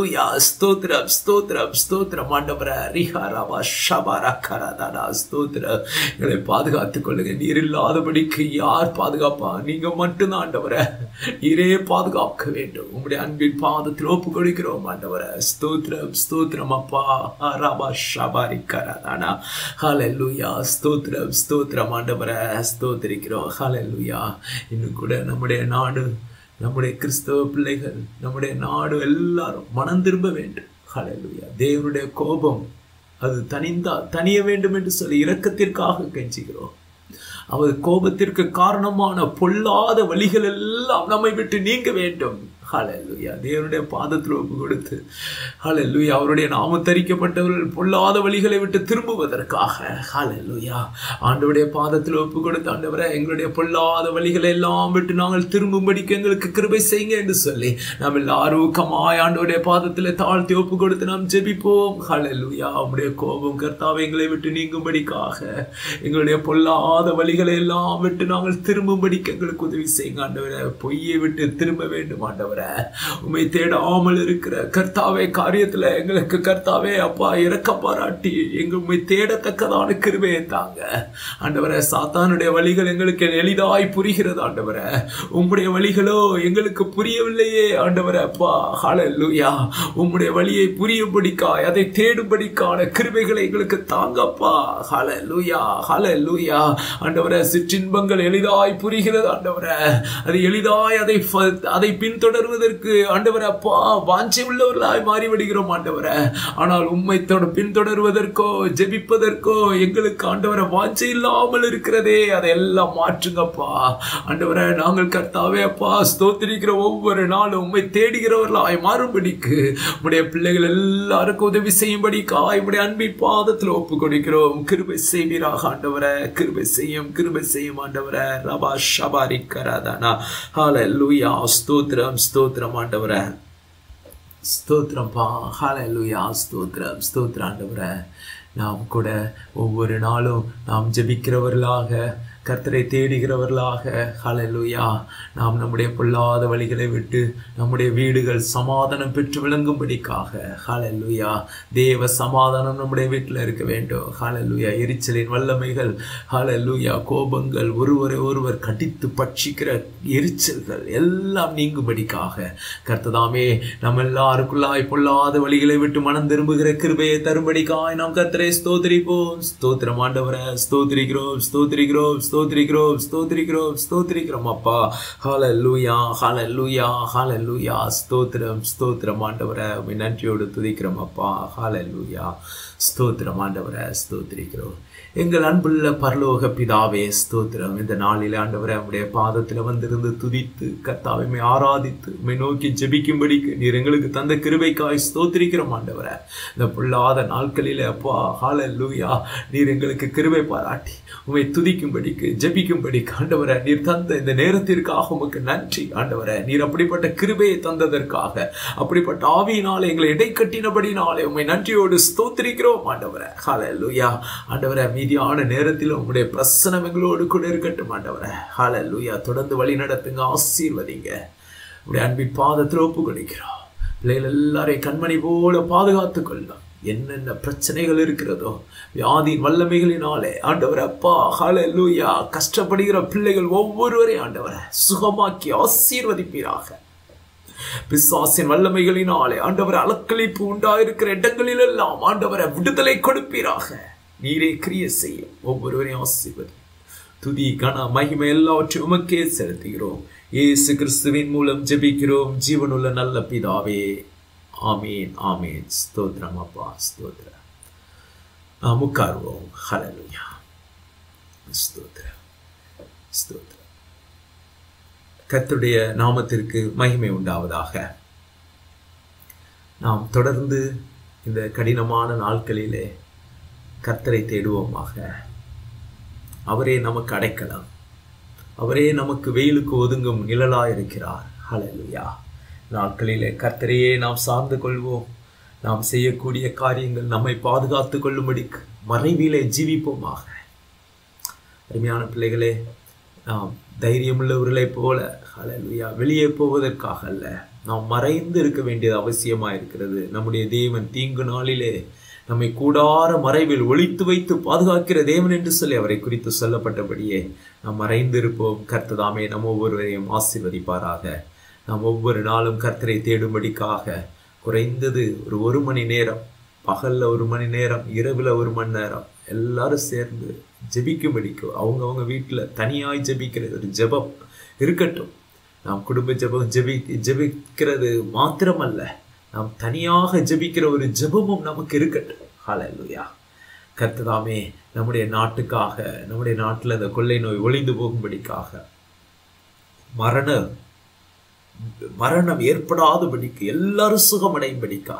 Speaker 1: ஹalleluya ஸ்தோத்திரம் ஸ்தோத்திரம் ஸ்தோத்திரம் ஆண்டவரே ரிஹாராவா ஷபாரா கராதாடா ஸ்தோத்திரம் எங்களை பாதுகாத்துக் கொள்ளுங்க நீர் இல்லாதபடிக்கு யார் பாதுகாப்பா நீங்க மட்டும்தான் ஆண்டவரே நீரே பாதுகாக்க வேண்டும் உங்களுடைய அன்பின் பாதத்தில் ஒப்பு கொடுக்கிறோம் ஆண்டவரே ஸ்தோத்திரம் ஸ்தோத்திரம் அப்பா ராபா ஷபாரி கராதாடா ஹalleluya ஸ்தோத்திரம் ஸ்தோத்திரம் ஆண்டவரே ஸ்தோத்திரிக்கிறோம் ஹalleluya இன்னும் கூட நம்முடைய நாடு நம்முடைய கிறிஸ்தவ பிள்ளைகள் நம்முடைய நாடு எல்லாரும் மனம் திரும்ப வேண்டும் ஹalleluya தேவனுடைய கோபம் அது தனிந்தா தனிய வேண்டும் என்று சொல்லி இரக்கத்திற்காக கெஞ்சுகிறோம் அவர் கோபத்திற்கு காரணமான பொல்லாத வழிகள் எல்லாம் நம்மை விட்டு நீங்க வேண்டும் ஹalleluya தேவனுடைய பாதத்தில் ஒப்பு கொடுத்து ஹalleluya அவருடைய நாமத்தரிக்கப்பட்டவர்கள் பொல்லாத வழிகளை விட்டு திரும்புவதற்காக ஹalleluya ஆண்டவருடைய பாதத்தில் ஒப்பு கொடுத்து ஆண்டவரே எங்களுடைய பொல்லாத வழிகளை எல்லாம் விட்டு நாங்கள் திரும்பும்படிக்கு எங்களுக்கு கிருபை செய்யுங்க என்று சொல்லி நாம் எல்லாரும் ஊக்கமாய் ஆண்டவருடைய பாதத்தில் தாழ்த்தி ஒப்பு கொடுத்து நாம் ஜெபிப்போம் ஹalleluya உம்முடைய கோபம் கர்த்தாவை எங்களை விட்டு நீங்கும்படிக்காக எங்களுடைய பொல்லாத வழிகளை எல்லாம் விட்டு நாங்கள் திரும்பும்படிக்கு எங்களுக்கு உதவி செய்யுங்க ஆண்டவரே பொய்யை விட்டு திரும்ப வேண்டும் ஆண்டவரே உண்மை தேடாமல் இருக்கிற கர்த்தாவே காரியத்துல எங்களுக்கு கர்த்தாவே அப்பா இறக்க பாராட்டி எங்க உண்மை தேடத்தக்கதான கிருபையை தாங்க ஆண்டவரே சாத்தானுடைய வழிகள் எங்களுக்கு எளிதாய் புரிகிறது ஆண்டவரே உம்முடைய வழிகளோ எங்களுக்கு புரியவில்லையே ஆண்டவரே அப்பா ஹalleluya உம்முடைய வழியை புரியும்படிக்காய் அதை தேடும்படிக்கான கிருபைகளை எங்களுக்கு தாங்கப்பா ஹalleluya ஹalleluya ஆண்டவரே சிற்றின்பங்கள் எளிதாய் புரிகிறது ஆண்டவரே அது எளிதாய் அதை ஃப- அதை பின்தொடர்வதற்கு ஆண்டவரே அப்பா வாஞ்சை உள்ளவர்களாய் மாறி விடுகிறோம் ஆண்டவரே ஆனால் உம்மை தொட- பின்தொடர்வதற்கோ ஜெபிப்பதற்கோ எங்களுக்கு ஆண்டவரை வாஞ்சை இல்லாமல் இருக்கிறதே அதை எல்லாம் மாற்றுங்கப்பா ஆண்டவரே நாங்கள் கர்த்தாவே அப்பா ஸ்தோத்திரிக்கிற ஒவ்வொரு நாளும் உம்மை தேடுகிறவர்களாய் மாறும்படிக்கு உம்முடைய பிள்ளைகள் எல்லாருக்கும் உதவி செய்யும்படிக்காய் உம்முடைய அன்பின் பாதத்தில் ஒப்பு கொடுக்கிறோம் கிருபை செய்வீராக ஆண்டவரே கிருபை செய்யும் கிருபை செய்யும் ஆண்டவரே ரபா ஷபாரி கராதானா ஹalleluya ஸ்தோத்திரம் ஸ்தோத்திரம் ஆண்டவரே ஸ்தோத்திரம்ப்பா ஹalleluya ஸ்தோத்திரம் ஸ்தோத்திரம் ஆண்டவரே நாம் கூட ஒவ்வொரு நாளும் நாம் ஜெபிக்கிறவர்களாக கர்த்தரை தேடுகிறவர்களாக ஹalleluya நாம் நம்முடைய பொல்லாத வழிகளை விட்டு நம்முடைய வீடுகள் சமாதானம் பெற்று விளங்கும்படிக்காக ஹalleluya தேவ சமாதானம் நம்முடைய வீட்டில் இருக்க வேண்டும் ஹalleluya எரிச்சலின் வல்லமைகள் ஹalleluya கோபங்கள் ஒருவரை ஒருவர் கடித்து பட்சிக்கிற எரிச்சல்கள் எல்லாம் நீங்கும்படிக்காக கர்த்ததாமே நம்ம எல்லாருக்குள்ளாய் பொல்லாத வழிகளை விட்டு மனம் திரும்புகிற கிருபையை தரும்படிக்காய் நாம் கர்த்தரை ஸ்தோத்திரிப்போம் ஸ்தோத்திரம் ஆண்டவரை ஸ்தோத்திரிக்கிறோம் ஸ்தோத்திரிக்கிறோம் ஸ்தோத்திரிக்கிறோம் ஸ்தோத்திரிக்கிறோம் ஸ்தோத்திரிக்கிறோம் அப்பா ஹalleluya ஹalleluya ஹalleluya ஸ்தோத்திரம் ஸ்தோத்திரம் ஆண்டவரை உம்மை நன்றியோடு துதிக்கிறோம் அப்பா ஹalleluya ஸ்தோத்திரம் ஆண்டவரை ஸ்தோத்திரிக்கிறோம் எங்கள் அன்புள்ள பரலோக பிதாவே ஸ்தோத்திரம் இந்த நாளில் ஆண்டவரை உம்முடைய பாதத்தில் வந்திருந்து துதித்து கர்த்தாவை உம்மை ஆராதித்து உம்மை நோக்கி ஜெபிக்கும்படிக்கு நீர் எங்களுக்கு தந்த கிருபைக்காய் ஸ்தோத்திரிக்கிறோம் ஆண்டவரை இந்த பொல்லாத நாட்களிலே அப்பா ஹalleluya நீர் எங்களுக்கு கிருபை பாராட்டி உம்மை துதிக்கும்படிக்கு ஜெபிக்கும்படிக்கு ஆண்டவரை நீர் தந்த இந்த நேரத்திற்காக உமக்கு நன்றி ஆண்டவரை நீர் அப்படிப்பட்ட கிருபையை தந்ததற்காக அப்படிப்பட்ட ஆவியினாலே எங்களை இடைக்கட்டினபடினாலே உம்மை நன்றியோடு ஸ்தோத்திரிக்கிறோம் ஆண்டவரை ஹalleluya ஆண்டவரை மீதியான நேரத்தில் உம்முடைய பிரசனம் எங்களோடு கூட இருக்கட்டும் ஆண்டவரை ஹalleluya தொடர்ந்து வழி நடத்துங்க ஆசீர்வதிங்க உடைய அன்பின் பாதத்தில் ஒப்பு கொடுக்கிறோம் பிள்ளைகள் எல்லாரையும் கண்மணி போல பாதுகாத்துக் கொள்ளலாம் என்னென்ன பிரச்சனைகள் இருக்கிறதோ வியாதியின் வல்லமைகளினாலே ஆண்டவர் அப்பா ஹalleluya கஷ்டப்படுகிற பிள்ளைகள் ஒவ்வொருவரையும் ஆண்டவரை சுகமாக்கி ஆசீர்வதிப்பீராக பிசாசின் வல்லமைகளினாலே ஆண்டவர் அலக்களிப்பு உண்டாயிருக்கிற இடங்களில் எல்லாம் ஆண்டவரை விடுதலை கொடுப்பீராக நீரே கிரிய செய்யும் ஒவ்வொருவரையும் ஆசீர்வதி துதி கன மகிமை எல்லாவற்றையும் உமக்கே செலுத்துகிறோம் இயேசு கிறிஸ்துவின் மூலம் ஜெபிக்கிறோம் ஜீவனுள்ள நல்ல பிதாவே ஆமீன் ஆமீன் ஸ்தோத்திரம் அப்பா ஸ்தோத்திரம் நாம் உட்காருவோம் ஹalleluya ஸ்தோத்திரம் ஸ்தோத்திரம் கர்த்தருடைய நாமத்திற்கு மகிமை உண்டாவதாக நாம் தொடர்ந்து இந்த கடினமான நாட்களிலே கர்த்தரை தேடுவோமாக அவரே நமக்கு அடைக்கலாம் அவரே நமக்கு வெயிலுக்கு ஒதுங்கும் நிழலாய் இருக்கிறார் ஹalleluya நாட்களிலே கர்த்தரையே நாம் சார்ந்து கொள்வோம் நாம் செய்யக்கூடிய காரியங்கள் நம்மை பாதுகாத்து கொள்ளும்படிக்கு மறைவிலே ஜீவிப்போமாக அருமையான பிள்ளைகளே நாம் தைரியமுள்ளவர்களைப் போல ஹalleluya வெளியே போவதற்காக அல்ல நாம் மறைந்து இருக்க வேண்டியது அவசியமா இருக்கிறது நம்முடைய தேவன் தீங்கு நாளிலே நம்மை கூடார மறைவில் ஒளித்து வைத்து பாதுகாக்கிற தேவன் என்று சொல்லி அவரை குறித்து சொல்லப்பட்டபடியே நாம் மறைந்திருப்போம் கர்த்ததாமே நம் ஒவ்வொருவரையும் ஆசீர்வதிப்பாராக நாம் ஒவ்வொரு நாளும் கர்த்தரை தேடும்படிக்காக குறைந்தது ஒரு ஒரு மணி நேரம் பகல்ல ஒரு மணி நேரம் இரவுல ஒரு மணி நேரம் எல்லாரும் சேர்ந்து ஜெபிக்கும்படிக்கு அவங்கவங்க வீட்டுல தனியாய் ஜெபிக்கிறது ஒரு ஜெபம் இருக்கட்டும் நாம் குடும்ப ஜெபம் ஜெபி ஜெபிக்கிறது மாத்திரமல்ல நாம் தனியாக ஜெபிக்கிற ஒரு ஜெபமும் நமக்கு இருக்கட்டும் ஹalleluya கர்த்ததாமே நம்முடைய நாட்டுக்காக நம்முடைய நாட்டுல இந்த கொள்ளை நோய் ஒளிந்து போகும்படிக்காக மரண மரணம் ஏற்படாதபடிக்கு எல்லாரும் சுகமடையும்படிக்கா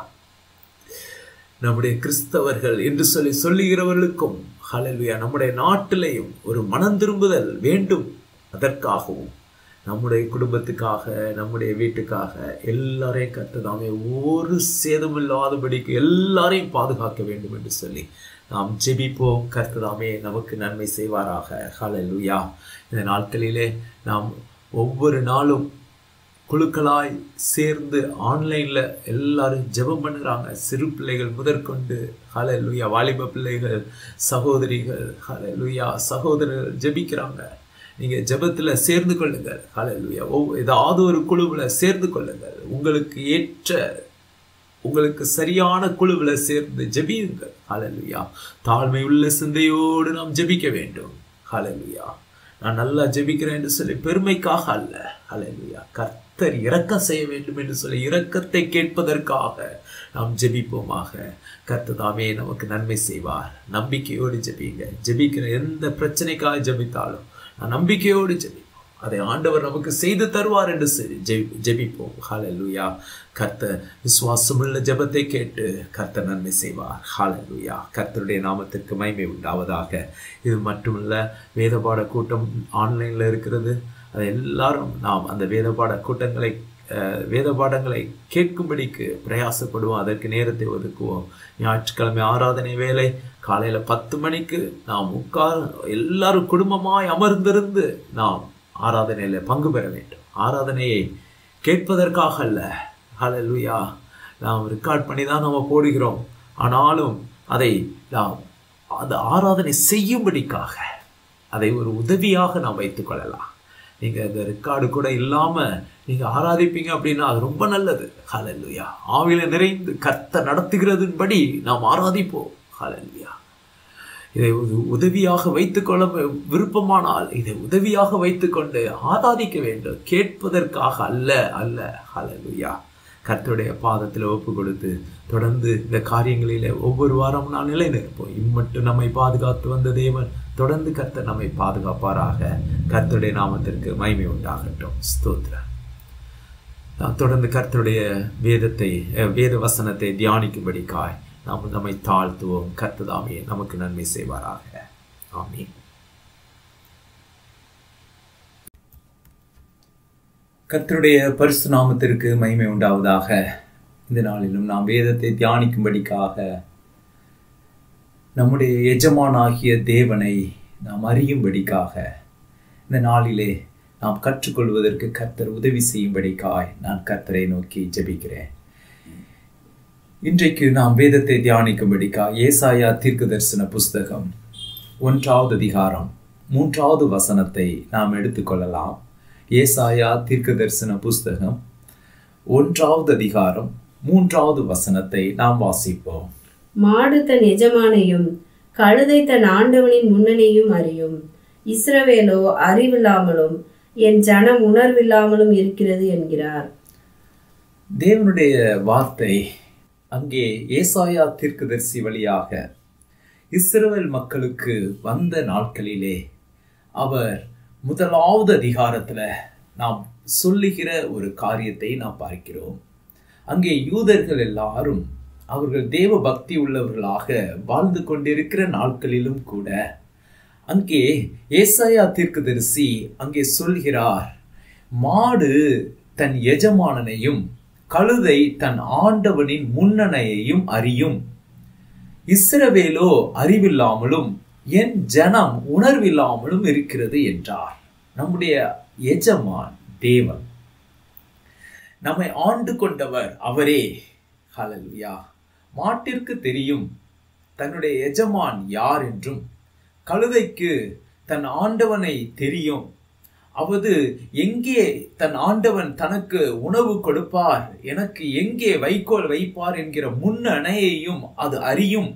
Speaker 1: நம்முடைய கிறிஸ்தவர்கள் என்று சொல்லி சொல்லுகிறவர்களுக்கும் ஹalleluya நம்முடைய நாட்டிலையும் ஒரு மனம் திரும்புதல் வேண்டும் அதற்காகவும் நம்முடைய குடும்பத்துக்காக நம்முடைய வீட்டுக்காக எல்லாரையும் கற்றுதாமே ஒரு சேதமில்லாதபடிக்கு எல்லாரையும் பாதுகாக்க வேண்டும் என்று சொல்லி நாம் ஜெபிப்போம் கர்த்ததாமே நமக்கு நன்மை செய்வாராக ஹalleluya இந்த நாட்களிலே நாம் ஒவ்வொரு நாளும் குழுக்களாய் சேர்ந்து ஆன்லைனில் எல்லாரும் ஜெபம் பண்ணுறாங்க சிறு பிள்ளைகள் முதற்கொண்டு ஹalleluya வாலிப பிள்ளைகள் சகோதரிகள் ஹalleluya சகோதரர்கள் ஜெபிக்கிறாங்க நீங்கள் ஜெபத்தில் சேர்ந்து கொள்ளுங்கள் ஹalleluya ஒவ் ஏதாவது ஒரு குழுவில் சேர்ந்து கொள்ளுங்கள் உங்களுக்கு ஏற்ற உங்களுக்கு சரியான குழுவில் சேர்ந்து ஜெபியுங்கள் ஹalleluya தாழ்மை உள்ள சிந்தையோடு நாம் ஜெபிக்க வேண்டும் ஹalleluya நான் நல்லா ஜெபிக்கிறேன் என்று சொல்லி பெருமைக்காக அல்ல ஹalleluya கர்த்தர் இரக்கம் செய்ய வேண்டும் என்று சொல்லி இரக்கத்தை கேட்பதற்காக நாம் ஜெபிப்போமாக கர்த்தர் தாமே நமக்கு நன்மை செய்வார் நம்பிக்கையோடு ஜெபிங்க ஜெபிக்கிற எந்த பிரச்சனைக்காக ஜெபித்தாலும் நான் நம்பிக்கையோடு ஜெபிப்போம் அதை ஆண்டவர் நமக்கு செய்து தருவார் என்று சொல்லி ஜெபி ஜெபிப்போம் ஹalleluya கர்த்தர் விசுவாசமுள்ள ஜெபத்தை கேட்டு கர்த்தர் நன்மை செய்வார் ஹalleluya கர்த்தருடைய நாமத்திற்கு மகிமை உண்டாவதாக இது மட்டுமல்ல வேதபாட கூட்டம் ஆன்லைனில் இருக்கிறது அது எல்லாரும் நாம் அந்த வேதபாட கூட்டங்களை அஹ், வேத பாடங்களை கேட்கும்படிக்கு பிரயாசப்படுவோம் அதற்கு நேரத்தை ஒதுக்குவோம் ஞாயிற்றுக்கிழமை ஆராதனை வேலை காலையில பத்து மணிக்கு நாம் உட்கார் எல்லாரும் குடும்பமாய் அமர்ந்திருந்து நாம் ஆராதனையில பங்கு பெற வேண்டும் ஆராதனையை கேட்பதற்காக அல்ல ஹalleluya நாம் ரெக்கார்ட் பண்ணி தான் நம்ம போடுகிறோம் ஆனாலும் அதை நாம் அந்த ஆராதனை செய்யும்படிக்காக அதை ஒரு உதவியாக நாம் வைத்துக் கொள்ளலாம் நீங்க இந்த ரெக்கார்டு கூட இல்லாம நீங்க ஆராதிப்பீங்க அப்படின்னா அது ரொம்ப நல்லது ஹalleluya ஆவில நிறைந்து கர்த்த நடத்துகிறதுன்படி நாம் ஆராதிப்போம் ஹalleluya இதை ஒரு உதவியாக வைத்துக்கொள்ள விருப்பமானால் இதை உதவியாக வைத்துக்கொண்டு ஆராதிக்க வேண்டும் கேட்பதற்காக அல்ல அல்ல ஹalleluya கர்த்தருடைய பாதத்தில் ஒப்பு கொடுத்து தொடர்ந்து இந்த காரியங்களிலே ஒவ்வொரு வாரம் நான் நிலை நிற்போம் இம்மட்டும் நம்மை பாதுகாத்து வந்த தேவன் தொடர்ந்து கர்த்தர் நம்மை பாதுகாப்பாராக கர்த்தருடைய நாமத்திற்கு மகிமை உண்டாகட்டும் ஸ்தோத்திரம் நாம் தொடர்ந்து கர்த்தருடைய வேதத்தை அஹ், வேத வசனத்தை தியானிக்கும்படிக்காய் நாம் நம்மை தாழ்த்துவோம் கர்த்ததாமே நமக்கு நன்மை செய்வாராக ஆமீன் கர்த்தருடைய பரிசு நாமத்திற்கு மகிமை உண்டாவதாக இந்த நாளிலும் நாம் வேதத்தை தியானிக்கும்படிக்காக நம்முடைய எஜமானாகிய தேவனை நாம் அறியும்படிக்காக இந்த நாளிலே நாம் கற்றுக்கொள்வதற்கு கர்த்தர் உதவி செய்யும்படிக்காய் நான் கர்த்தரை நோக்கி ஜெபிக்கிறேன் இன்றைக்கு நாம் வேதத்தை தியானிக்கும்படிக்காய் ஏசாயா தீர்க்கதரிசன புஸ்தகம் ஒன்றாவது அதிகாரம் மூன்றாவது வசனத்தை நாம் எடுத்துக்கொள்ளலாம் ஏசாயா தீர்க்கதரிசன புஸ்தகம் ஒன்றாவது அதிகாரம் மூன்றாவது வசனத்தை நாம் வாசிப்போம்
Speaker 3: மாடு தன் எஜமானையும் கழுதை தன் ஆண்டவனின் முன்னணியும் அறியும் இஸ்ரவேலோ அறிவில்லாமலும் என் ஜனம் உணர்வில்லாமலும் இருக்கிறது என்கிறார்
Speaker 1: தேவனுடைய வார்த்தை அங்கே ஏசாயா தீர்க்கதரிசி வழியாக இஸ்ரவேல் மக்களுக்கு வந்த நாட்களிலே அவர் முதலாவது அதிகாரத்துல நாம் சொல்லுகிற ஒரு காரியத்தை நாம் பார்க்கிறோம் அங்கே யூதர்கள் எல்லாரும் அவர்கள் தேவ பக்தி உள்ளவர்களாக வாழ்ந்து கொண்டிருக்கிற நாட்களிலும் கூட அங்கே ஏசாயா தீர்க்கதரிசி அங்கே சொல்கிறார் மாடு தன் எஜமானனையும் கழுதை தன் ஆண்டவனின் முன்னணையையும் அறியும் இஸ்ரவேலோ அறிவில்லாமலும் என் ஜனம் உணர்வில்லாமலும் இருக்கிறது என்றார் நம்முடைய எஜமான் தேவன் நம்மை ஆண்டு கொண்டவர் அவரே ஹalleluya மாட்டிற்கு தெரியும் தன்னுடைய எஜமான் யார் என்றும் கழுதைக்கு தன் ஆண்டவனை தெரியும் அவது எங்கே தன் ஆண்டவன் தனக்கு உணவு கொடுப்பார் எனக்கு எங்கே வைக்கோல் வைப்பார் என்கிற முன்னணையையும் அது அறியும்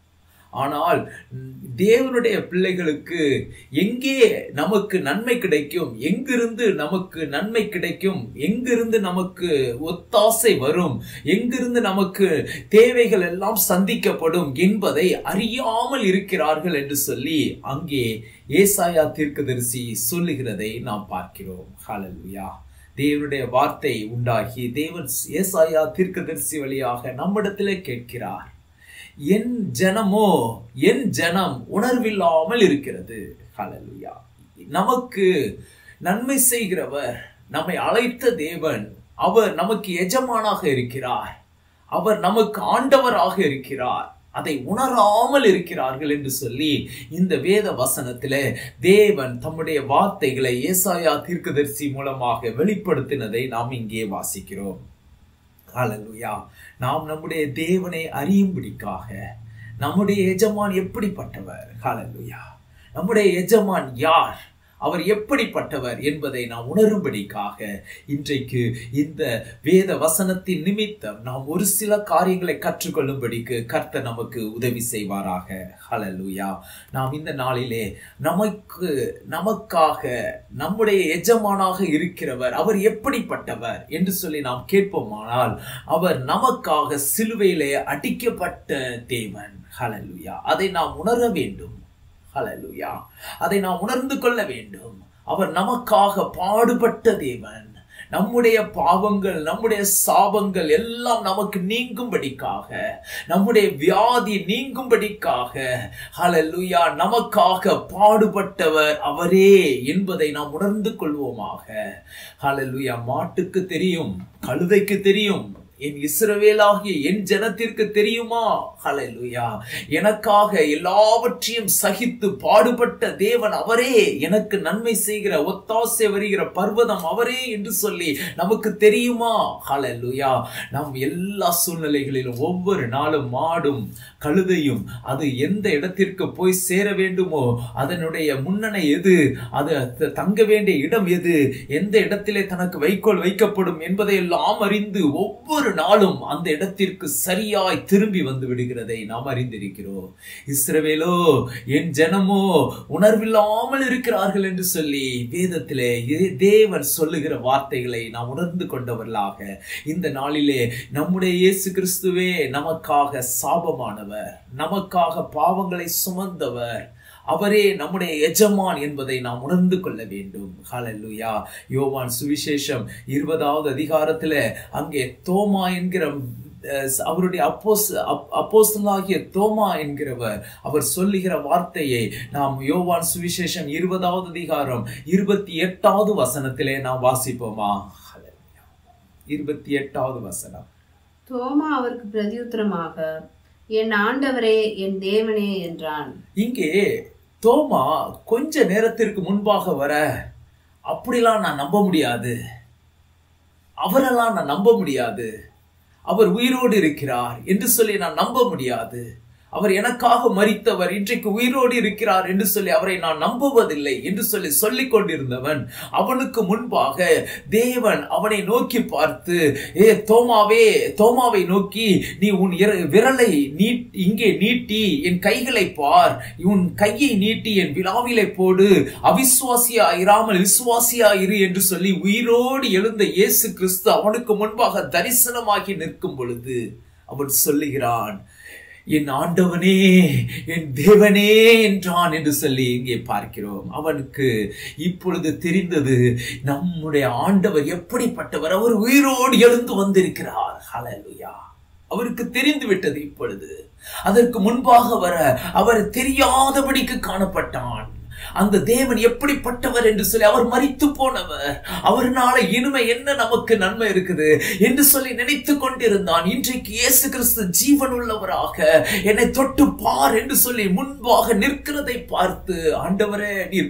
Speaker 1: ஆனால் தேவனுடைய பிள்ளைகளுக்கு எங்கே நமக்கு நன்மை கிடைக்கும் எங்கிருந்து நமக்கு நன்மை கிடைக்கும் எங்கிருந்து நமக்கு ஒத்தாசை வரும் எங்கிருந்து நமக்கு தேவைகள் எல்லாம் சந்திக்கப்படும் என்பதை அறியாமல் இருக்கிறார்கள் என்று சொல்லி அங்கே ஏசாயா தீர்க்கதரிசி சொல்லுகிறதை நாம் பார்க்கிறோம் ஹalleluya தேவனுடைய வார்த்தை உண்டாகி தேவன் ஏசாயா தீர்க்கதரிசி வழியாக நம்மிடத்திலே கேட்கிறார் என் ஜனமோ என் ஜனம் உணர்வில்லாமல் இருக்கிறது ஹalleluya நமக்கு நன்மை செய்கிறவர் நம்மை அழைத்த தேவன் அவர் நமக்கு எஜமானாக இருக்கிறார் அவர் நமக்கு ஆண்டவராக இருக்கிறார் அதை உணராமல் இருக்கிறார்கள் என்று சொல்லி இந்த வேத வசனத்திலே தேவன் தம்முடைய வார்த்தைகளை ஏசாயா தீர்க்கதரிசி மூலமாக வெளிப்படுத்தினதை நாம் இங்கே வாசிக்கிறோம் ஹalleluya நாம் நம்முடைய தேவனை அறியும்படிக்காக நம்முடைய எஜமான் எப்படிப்பட்டவர் ஹalleluya நம்முடைய எஜமான் யார் அவர் எப்படிப்பட்டவர் என்பதை நாம் உணரும்படிக்காக இன்றைக்கு இந்த வேத வசனத்தின் நிமித்தம் நாம் ஒரு சில காரியங்களை கற்றுக்கொள்ளும்படிக்கு கர்த்தர் நமக்கு உதவி செய்வாராக ஹalleluya நாம் இந்த நாளிலே நமக்கு நமக்காக நம்முடைய எஜமானாக இருக்கிறவர் அவர் எப்படிப்பட்டவர் என்று சொல்லி நாம் கேட்போமானால் அவர் நமக்காக சிலுவையிலே அடிக்கப்பட்ட தேவன் ஹalleluya அதை நாம் உணர வேண்டும் ஹalleluya அதை நாம் உணர்ந்து கொள்ள வேண்டும் அவர் நமக்காக பாடுபட்ட தேவன் நம்முடைய பாவங்கள் நம்முடைய சாபங்கள் எல்லாம் நமக்கு நீங்கும்படிக்காக நம்முடைய வியாதி நீங்கும்படிக்காக ஹalleluya நமக்காக பாடுபட்டவர் அவரே என்பதை நாம் உணர்ந்து கொள்வோமாக ஹalleluya மாட்டுக்கு தெரியும் கழுதைக்கு தெரியும் என் இஸ்ரவேலாகிய என் ஜனத்திற்கு தெரியுமா ஹalleluya எனக்காக எல்லாவற்றையும் சகித்து பாடுபட்ட தேவன் அவரே எனக்கு நன்மை செய்கிற ஒத்தாசை வருகிற பர்வதம் அவரே என்று சொல்லி நமக்கு தெரியுமா ஹalleluya நாம் எல்லா சூழ்நிலைகளிலும் ஒவ்வொரு நாளும் மாடும் கழுதையும் அது எந்த இடத்திற்கு போய் சேர வேண்டுமோ அதனுடைய முன்னணை எது அது த- தங்க வேண்டிய இடம் எது எந்த இடத்திலே தனக்கு வைக்கோல் வைக்கப்படும் என்பதை எல்லாம் அறிந்து ஒவ்வொரு நாளும் அந்த இடத்திற்கு சரியாய் திரும்பி வந்து விடுகிறதை நாம் அறிந்திருக்கிறோம் இஸ்ரவேலோ என் ஜனமோ உணர்வில்லாமல் இருக்கிறார்கள் என்று சொல்லி வேதத்திலே இ- தேவன் சொல்லுகிற வார்த்தைகளை நாம் உணர்ந்து கொண்டவர்களாக இந்த நாளிலே நம்முடைய இயேசு கிறிஸ்துவே நமக்காக சாபமானவர் நமக்காக பாவங்களை சுமந்தவர் அவரே நம்முடைய எஜமான் என்பதை நாம் உணர்ந்து கொள்ள வேண்டும் ஹalleluya யோவான் சுவிசேஷம் இருபதாவது அதிகாரத்துல அங்கே தோமா என்கிற அஹ், அவருடைய அப்போஸ் அப்- அப்போஸ்தலனாகிய தோமா என்கிறவர் அவர் சொல்லுகிற வார்த்தையை நாம் யோவான் சுவிசேஷம் இருபதாவது அதிகாரம் இருபத்தி எட்டாவது வசனத்திலே நாம் வாசிப்போமா ஹalleluya. இருபத்தி எட்டாவது வசனம்
Speaker 3: தோமா அவருக்கு பிரதியுத்தரமாக என் ஆண்டவரே என் தேவனே என்றான்
Speaker 1: இங்கே தோமா கொஞ்ச நேரத்திற்கு முன்பாக வர அப்படிலாம் நான் நம்ப முடியாது அவரெல்லாம் நான் நம்ப முடியாது அவர் உயிரோடு இருக்கிறார் என்று சொல்லி நான் நம்ப முடியாது அவர் எனக்காக மரித்தவர் இன்றைக்கு உயிரோடு இருக்கிறார் என்று சொல்லி அவரை நான் நம்புவதில்லை என்று சொல்லி சொல்லிக் கொண்டிருந்தவன் அவனுக்கு முன்பாக தேவன் அவனை நோக்கி பார்த்து ஏ தோமாவே தோமாவை நோக்கி நீ உன் இர- விரலை நீட் இங்கே நீட்டி என் கைகளை பார் உன் கையை நீட்டி என் விழாவிலை போடு அவிசுவாசியா இராமல் விசுவாசியா இரு என்று சொல்லி உயிரோடு எழுந்த இயேசு கிறிஸ்து அவனுக்கு முன்பாக தரிசனமாகி நிற்கும் பொழுது அவன் சொல்லுகிறான் என் ஆண்டவனே என் தேவனே என்றான் என்று சொல்லி இங்கே பார்க்கிறோம் அவனுக்கு இப்பொழுது தெரிந்தது நம்முடைய ஆண்டவர் எப்படிப்பட்டவர் அவர் உயிரோடு எழுந்து வந்திருக்கிறார் ஹalleluya அவருக்கு தெரிந்து விட்டது இப்பொழுது அதற்கு முன்பாக வர அவர் தெரியாதபடிக்கு காணப்பட்டான் அந்த தேவன் எப்படிப்பட்டவர் என்று சொல்லி அவர் மரித்து போனவர் அவர்னால இனிமை என்ன நமக்கு நன்மை இருக்குது என்று சொல்லி நினைத்து கொண்டிருந்தான் இன்றைக்கு இயேசு கிறிஸ்து ஜீவன் உள்ளவராக என்னை தொட்டு பார் என்று சொல்லி முன்பாக நிற்கிறதை பார்த்து ஆண்டவரே நீர்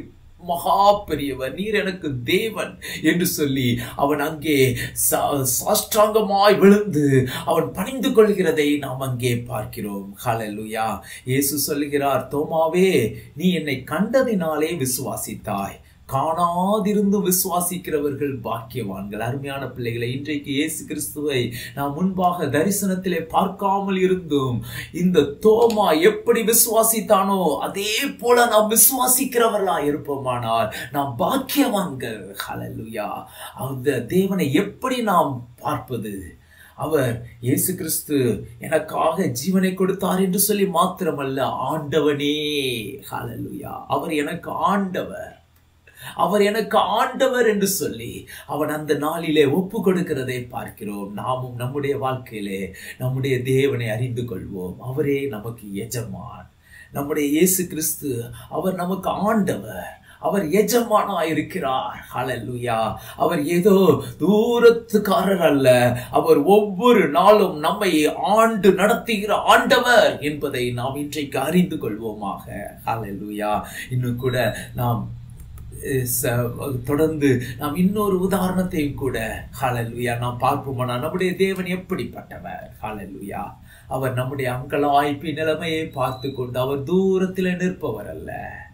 Speaker 1: மகா பெரியவர் நீர் எனக்கு தேவன் என்று சொல்லி அவன் அங்கே சா- சாஷ்டாங்கமாய் விழுந்து அவன் பணிந்து கொள்கிறதை நாம் அங்கே பார்க்கிறோம் ஹalleluya இயேசு சொல்லுகிறார் தோமாவே நீ என்னை கண்டதினாலே விசுவாசித்தாய் காணாதிருந்து விசுவாசிக்கிறவர்கள் பாக்கியவான்கள் அருமையான பிள்ளைகளை இன்றைக்கு இயேசு கிறிஸ்துவை நாம் முன்பாக தரிசனத்திலே பார்க்காமல் இருந்தும் இந்த தோமா எப்படி விசுவாசித்தானோ அதே போல நாம் விசுவாசிக்கிறவர்களா இருப்போமானால் நாம் பாக்கியவான்கள் ஹalleluya அந்த தேவனை எப்படி நாம் பார்ப்பது அவர் இயேசு கிறிஸ்து எனக்காக ஜீவனை கொடுத்தார் என்று சொல்லி மாத்திரமல்ல ஆண்டவனே ஹalleluya அவர் எனக்கு ஆண்டவர் அவர் எனக்கு ஆண்டவர் என்று சொல்லி அவன் அந்த நாளிலே ஒப்பு கொடுக்கிறதை பார்க்கிறோம் நாமும் நம்முடைய வாழ்க்கையிலே நம்முடைய தேவனை அறிந்து கொள்வோம் அவரே நமக்கு எஜமான் நம்முடைய இயேசு கிறிஸ்து அவர் நமக்கு ஆண்டவர் அவர் எஜமானா இருக்கிறார் ஹalleluya அவர் ஏதோ தூரத்துக்காரர் அல்ல அவர் ஒவ்வொரு நாளும் நம்மை ஆண்டு நடத்துகிற ஆண்டவர் என்பதை நாம் இன்றைக்கு அறிந்து கொள்வோமாக ஹalleluya இன்னும் கூட நாம் அஹ், ச- தொடர்ந்து நாம் இன்னொரு உதாரணத்தையும் கூட ஹalleluya நாம் பார்ப்போமானா நம்முடைய தேவன் எப்படிப்பட்டவர் ஹalleluya அவர் நம்முடைய அங்கலாய்ப்பி நிலைமையை பார்த்து கொண்டு அவர் தூரத்தில் நிற்பவர் அல்ல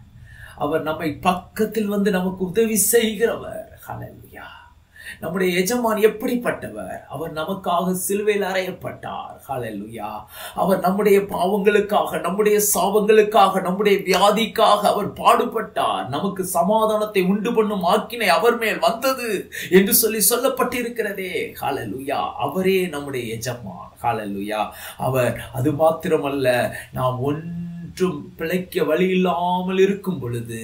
Speaker 1: அவர் நம்மை பக்கத்தில் வந்து நமக்கு உதவி செய்கிறவர் ஹalleluya நம்முடைய எஜமான் எப்படிப்பட்டவர் அவர் நமக்காக சிலுவையில் அறையப்பட்டார் ஹalleluya அவர் நம்முடைய பாவங்களுக்காக நம்முடைய சாபங்களுக்காக நம்முடைய வியாதிக்காக அவர் பாடுபட்டார் நமக்கு சமாதானத்தை உண்டு பண்ணும் ஆக்கினை அவர் மேல் வந்தது என்று சொல்லி சொல்லப்பட்டிருக்கிறதே ஹalleluya அவரே நம்முடைய எஜமான் ஹalleluya அவர் அது மாத்திரமல்ல நாம் ஒன்று ஒன்றும் பிழைக்க வழி இல்லாமல் இருக்கும் பொழுது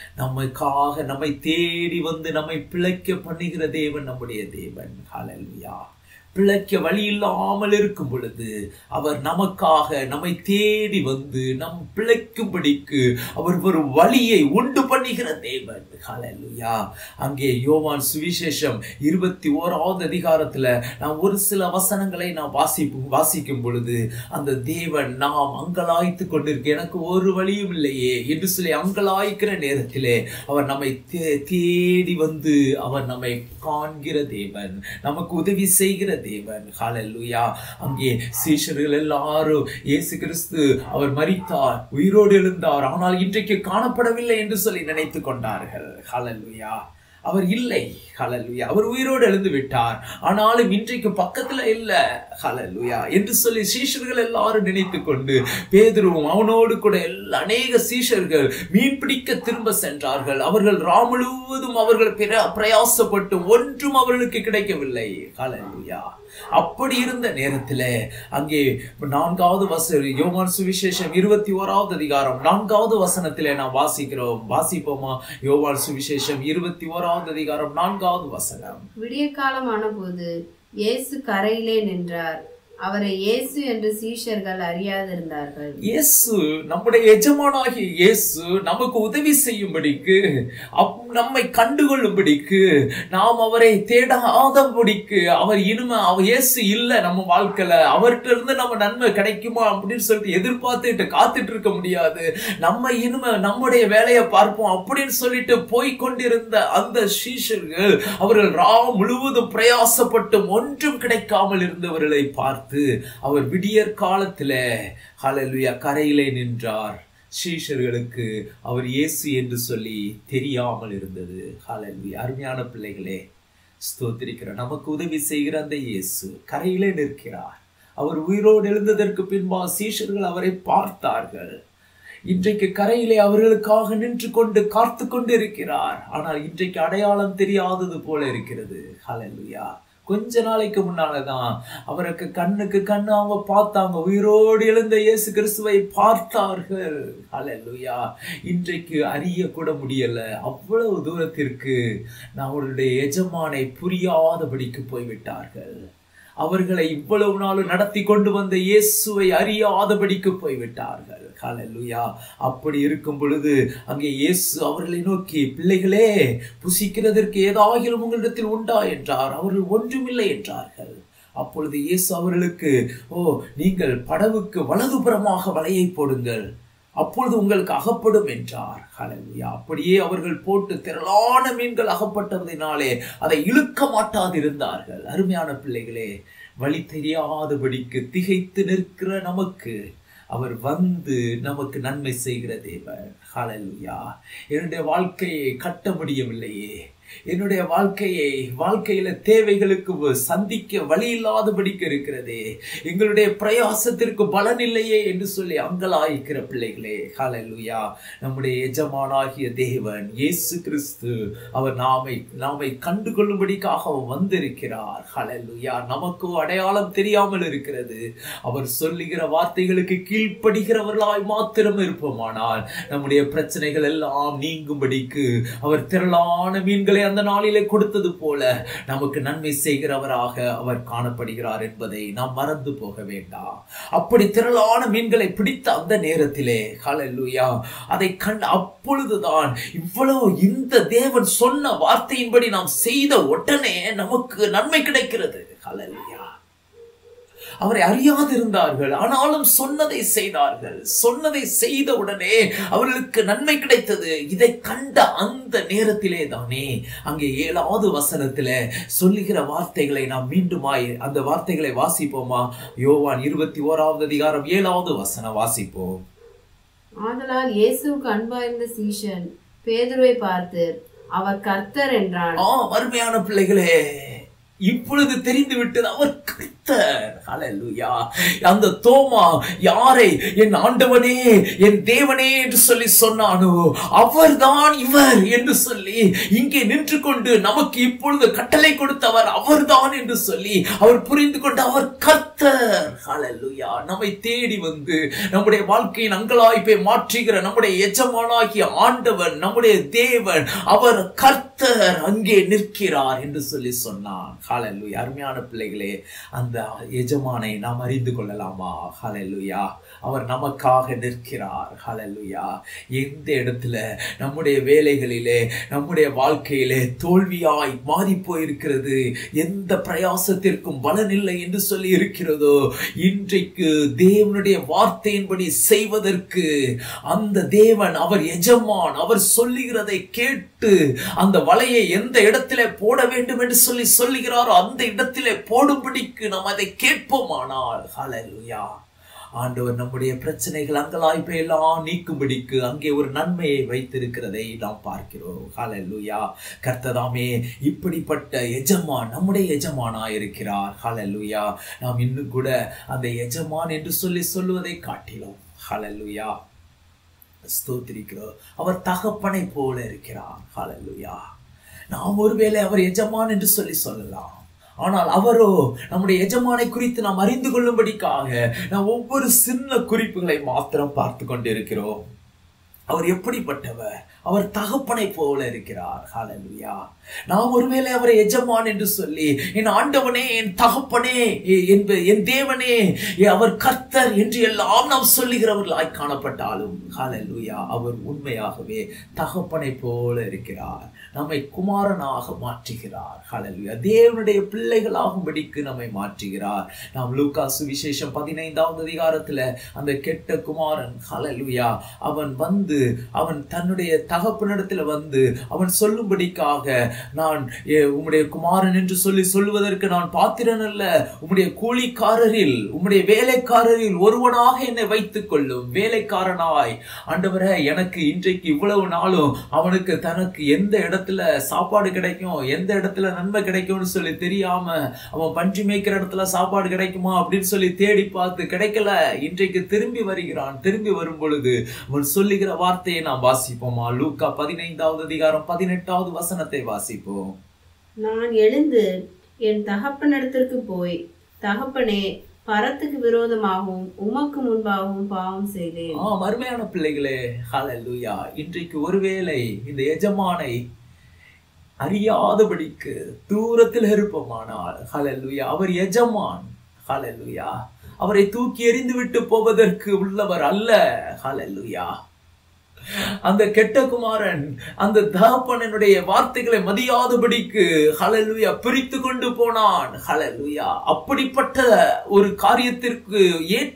Speaker 1: நமக்காக நம்மை தேடி வந்து நம்மை பிழைக்க பண்ணுகிற தேவன் நம்முடைய தேவன் ஹalleluya பிழைக்க வழி இல்லாமல் இருக்கும் பொழுது அவர் நமக்காக நம்மை தேடி வந்து நம் பிழைக்கும்படிக்கு அவர் ஒரு வழியை உண்டு பண்ணுகிற தேவன் ஹalleluya அங்கே யோவான் சுவிசேஷம் இருபத்தி ஓராவது அதிகாரத்துல நான் ஒரு சில வசனங்களை நான் வாசிப்பு வாசிக்கும் பொழுது அந்த தேவன் நாம் அங்கலாய்த்து கொண்டிருக்க எனக்கு ஒரு வழியும் இல்லையே என்று சொல்லி அங்கலாய்க்கிற நேரத்திலே அவர் நம்மை தே- தேடி வந்து அவர் நம்மை காண்கிற தேவன் நமக்கு உதவி செய்கிற தேவன் ஹalleluya அங்கே சீஷர்கள் எல்லாரும் இயேசு கிறிஸ்து அவர் மரித்தார் உயிரோடு எழுந்தார் ஆனால் இன்றைக்கு காணப்படவில்லை என்று சொல்லி நினைத்து கொண்டார்கள் ஹalleluya அவர் இல்லை ஹalleluya அவர் உயிரோடு எழுந்து விட்டார் ஆனாலும் இன்றைக்கு பக்கத்துல இல்ல ஹalleluya என்று சொல்லி சீஷர்கள் எல்லாரும் நினைத்து கொண்டு பேதுருவும் அவனோடு கூட எல்லா அநேக சீஷர்கள் மீன் பிடிக்க திரும்ப சென்றார்கள் அவர்கள் ரா முழுவதும் அவர்கள் பிர- பிரயாசப்பட்டு ஒன்றும் அவர்களுக்கு கிடைக்கவில்லை ஹalleluya அப்படி இருந்த நேரத்துல அங்கே நான்காவது வச யோவான் சுவிசேஷம் இருபத்தி ஓராவது அதிகாரம் நான்காவது வசனத்திலே நாம் வாசிக்கிறோம் வாசிப்போமா யோவான் சுவிசேஷம் இருபத்தி ஓராவது அதிகாரம் நான்காவது வசனம்
Speaker 3: விடிய காலமான போது இயேசு கரையிலே நின்றார் அவரை இயேசு என்று சீஷர்கள் அறியாதிருந்தார்கள்
Speaker 1: இயேசு நம்முடைய எஜமானாகிய இயேசு நமக்கு உதவி செய்யும்படிக்கு அப்- நம்மை கண்டுகொள்ளும்படிக்கு நாம் அவரை தேடாதபடிக்கு அவர் இனிமே அவர் இயேசு இல்ல நம்ம வாழ்க்கையில அவர்கிட்ட இருந்து நம்ம நன்மை கிடைக்குமா அப்படின்னு சொல்லிட்டு எதிர்பார்த்துட்டு காத்துட்டு இருக்க முடியாது நம்ம இனிமே நம்முடைய வேலையை பார்ப்போம் அப்படின்னு சொல்லிட்டு போய் கொண்டிருந்த அந்த சீஷர்கள் அவர்கள் ரா முழுவதும் பிரயாசப்பட்டும் ஒன்றும் கிடைக்காமல் இருந்தவர்களை பார்த்து அவர் விடியற் காலத்துல ஹalleluya கரையிலே நின்றார் சீஷர்களுக்கு அவர் இயேசு என்று சொல்லி தெரியாமல் இருந்தது ஹalleluya அருமையான பிள்ளைகளே ஸ்தோத்திரிக்கிற நமக்கு உதவி செய்கிற அந்த இயேசு கரையிலே நிற்கிறார் அவர் உயிரோடு எழுந்ததற்கு பின்பா சீஷர்கள் அவரை பார்த்தார்கள் இன்றைக்கு கரையிலே அவர்களுக்காக நின்று கொண்டு காத்து கொண்டு இருக்கிறார் ஆனால் இன்றைக்கு அடையாளம் தெரியாதது போல இருக்கிறது ஹalleluya கொஞ்ச நாளைக்கு முன்னாலதான் அவருக்கு கண்ணுக்கு கண்ணு அவங்க பார்த்தாங்க உயிரோடு எழுந்த இயேசு கிறிஸ்துவை பார்த்தார்கள் ஹalleluya இன்றைக்கு அறிய கூட முடியல அவ்வளவு தூரத்திற்கு நம்மளுடைய எஜமானை புரியாதபடிக்கு போய்விட்டார்கள் அவர்களை இவ்வளவு நாள் நடத்தி கொண்டு வந்த இயேசுவை அறியாதபடிக்கு போய்விட்டார்கள் ஹalleluya அப்படி இருக்கும் பொழுது அங்கே இயேசு அவர்களை நோக்கி பிள்ளைகளே புசிக்கிறதற்கு ஏதாகிலும் உங்களிடத்தில் உண்டா என்றார் அவர்கள் ஒன்றுமில்லை என்றார்கள் அப்பொழுது இயேசு அவர்களுக்கு ஓ நீங்கள் படவுக்கு வலதுபுறமாக வலையை போடுங்கள் அப்பொழுது உங்களுக்கு அகப்படும் என்றார் ஹalleluya அப்படியே அவர்கள் போட்டு திரளான மீன்கள் அகப்பட்டதினாலே அதை இழுக்க மாட்டாதிருந்தார்கள் அருமையான பிள்ளைகளே வழி தெரியாதபடிக்கு திகைத்து நிற்கிற நமக்கு அவர் வந்து நமக்கு நன்மை செய்கிற தேவன் ஹalleluya என்னுடைய வாழ்க்கையை கட்ட முடியவில்லையே என்னுடைய வாழ்க்கையை வாழ்க்கையில தேவைகளுக்கு வ- சந்திக்க வழி இல்லாதபடிக்கு இருக்கிறதே எங்களுடைய பிரயாசத்திற்கு பலன் இல்லையே என்று சொல்லி அங்கலாய்க்கிற பிள்ளைகளே ஹalleluya நம்முடைய எஜமானாகிய தேவன் இயேசு கிறிஸ்து அவர் நாமை நாமை கண்டுகொள்ளும்படிக்காக அவர் வந்திருக்கிறார் ஹalleluya நமக்கு அடையாளம் தெரியாமல் இருக்கிறது அவர் சொல்லுகிற வார்த்தைகளுக்கு கீழ்ப்படுகிறவர்களாய் மாத்திரம் இருப்போமானால் நம்முடைய பிரச்சனைகள் எல்லாம் நீங்கும்படிக்கு அவர் திரளான மீன்களை அந்த நாளிலே கொடுத்தது போல நமக்கு நன்மை செய்கிறவராக அவர் காணப்படுகிறார் என்பதை நாம் மறந்து போக வேண்டாம் அப்படி திரளான மீன்களை பிடித்த அந்த நேரத்திலே ஹalleluya அதை கண்ட அப்பொழுதுதான் இவ்வளவு இந்த தேவன் சொன்ன வார்த்தையின்படி நாம் செய்த உடனே நமக்கு நன்மை கிடைக்கிறது ஹalleluya அவரை அறியாதிருந்தார்கள் ஆனாலும் சொன்னதை செய்தார்கள் சொன்னதை செய்த உடனே அவர்களுக்கு நன்மை கிடைத்தது இதை கண்ட அந்த நேரத்திலே தானே அங்கே ஏழாவது வசனத்துல சொல்லுகிற வார்த்தைகளை நாம் மீண்டுமாய் அந்த வார்த்தைகளை வாசிப்போமா யோவான் இருபத்தி ஓராவது அதிகாரம் ஏழாவது வசனம் வாசிப்போம்
Speaker 3: ஆதலால் இயேசுவுக்கு அன்பாயிருந்த சீஷன் பேதுருவை பார்த்து அவர் கர்த்தர் என்றான்
Speaker 1: ஆ அருமையான பிள்ளைகளே இப்பொழுது தெரிந்து விட்டது அவர் கர்த்தர் ஹalleluya அந்த தோமா யாரை என் ஆண்டவனே என் தேவனே என்று சொல்லி சொன்னானோ அவர்தான் இவர் என்று சொல்லி இங்கே நின்று கொண்டு நமக்கு இப்பொழுது கட்டளை கொடுத்தவர் அவர்தான் என்று சொல்லி அவர் புரிந்து கொண்டு அவர் கர்த்தர் ஹalleluya நம்மை தேடி வந்து நம்முடைய வாழ்க்கையின் அங்கலாய்ப்பை மாற்றுகிற நம்முடைய எஜமானாகிய ஆண்டவன் நம்முடைய தேவன் அவர் கர்த்தர் அங்கே நிற்கிறார் என்று சொல்லி சொன்னான் ஹalleluya அருமையான பிள்ளைகளே அந்த எஜமானை நாம் அறிந்து கொள்ளலாமா ஹalleluya அவர் நமக்காக நிற்கிறார் ஹalleluya எந்த இடத்துல நம்முடைய வேலைகளிலே நம்முடைய வாழ்க்கையிலே தோல்வியாய் மாறி போயிருக்கிறது எந்த பிரயாசத்திற்கும் பலன் இல்லை என்று சொல்லி இருக்கிறதோ இன்றைக்கு தேவனுடைய வார்த்தையின்படி செய்வதற்கு அந்த தேவன் அவர் எஜமான் அவர் சொல்லுகிறதை கேட்டு அந்த வலையை எந்த இடத்திலே போட வேண்டும் என்று சொல்லி சொல்லுகிறாரோ அந்த இடத்திலே போடும்படிக்கு நாம் அதை கேட்போமானால் ஹalleluya ஆண்டவர் நம்முடைய பிரச்சனைகள் அங்கலாய்ப்பை எல்லாம் நீக்கும்படிக்கு அங்கே ஒரு நன்மையை வைத்திருக்கிறதை நாம் பார்க்கிறோம் ஹalleluya கர்த்ததாமே இப்படிப்பட்ட எஜமான் நம்முடைய எஜமானாய் இருக்கிறார் ஹalleluya நாம் இன்னும் கூட அந்த எஜமான் என்று சொல்லி சொல்லுவதை காட்டிலும் ஹalleluya ஸ்தோத்திரிக்கிறோம் அவர் தகப்பனை போல இருக்கிறார் ஹalleluya நாம் ஒருவேளை அவர் எஜமான் என்று சொல்லி சொல்லலாம் ஆனால் அவரோ நம்முடைய எஜமானை குறித்து நாம் அறிந்து கொள்ளும்படிக்காக நாம் ஒவ்வொரு சின்ன குறிப்புகளை மாத்திரம் பார்த்து கொண்டிருக்கிறோம் அவர் எப்படிப்பட்டவர் அவர் தகப்பனை போல இருக்கிறார் ஹalleluya நாம் ஒருவேளை அவரை எஜமான் என்று சொல்லி என் ஆண்டவனே என் தகப்பனே எ- என்ப- என் தேவனே எ- அவர் கர்த்தர் என்று எல்லாம் நாம் சொல்லுகிறவர்களாய் காணப்பட்டாலும் ஹalleluya அவர் உண்மையாகவே தகப்பனை போல இருக்கிறார் நம்மை குமாரனாக மாற்றுகிறார் ஹalleluya தேவனுடைய பிள்ளைகளாகும்படிக்கு நம்மை மாற்றுகிறார் நாம் லூக்கா சுவிசேஷம் பதினைந்தாவது அதிகாரத்துல அந்த கெட்ட குமாரன் ஹalleluya அவன் வந்து அவன் தன்னுடைய தகப்பனிடத்துல வந்து அவன் சொல்லும்படிக்காக நான் எ, உம்முடைய குமாரன் என்று சொல்லி சொல்லுவதற்கு நான் பாத்திரன் அல்ல உம்முடைய கூலிக்காரரில் உம்முடைய வேலைக்காரரில் ஒருவனாக என்னை வைத்துக் கொள்ளும் வேலைக்காரனாய் ஆண்டவரே எனக்கு இன்றைக்கு இவ்வளவு நாளும் அவனுக்கு தனக்கு எந்த இடத்துல சாப்பாடு கிடைக்கும் எந்த இடத்துல நன்மை கிடைக்கும்னு சொல்லி தெரியாம அவன் பன்றி மேய்க்கிற இடத்துல சாப்பாடு கிடைக்குமா அப்படின்னு சொல்லி தேடி பார்த்து கிடைக்கல இன்றைக்கு திரும்பி வருகிறான் திரும்பி வரும் பொழுது அவன் சொல்லுகிற வார்த்தையை நாம் வாசிப்போமா லூக்கா பதினைந்தாவது அதிகாரம் பதினெட்டாவது வசனத்தை வாசிப்போம்
Speaker 3: நான் எழுந்து என் தகப்பனிடத்திற்கு போய் தகப்பனே பரத்துக்கு விரோதமாகவும் உமக்கு முன்பாகவும் பாவம் செய்தேன்
Speaker 1: ஆ அருமையான பிள்ளைகளே ஹalleluya இன்றைக்கு ஒருவேளை இந்த எஜமானை அறியாதபடிக்கு தூரத்தில் இருப்போமானால் ஹalleluya அவர் எஜமான் ஹalleluya அவரை தூக்கி எறிந்து விட்டு போவதற்கு உள்ளவர் அல்ல ஹalleluya அந்த கெட்ட குமாரன் அந்த தகப்பனனுடைய வார்த்தைகளை மதியாதபடிக்கு ஹalleluya பிரித்து கொண்டு போனான் ஹalleluya அப்படிப்பட்ட ஒரு காரியத்திற்கு ஏற்ற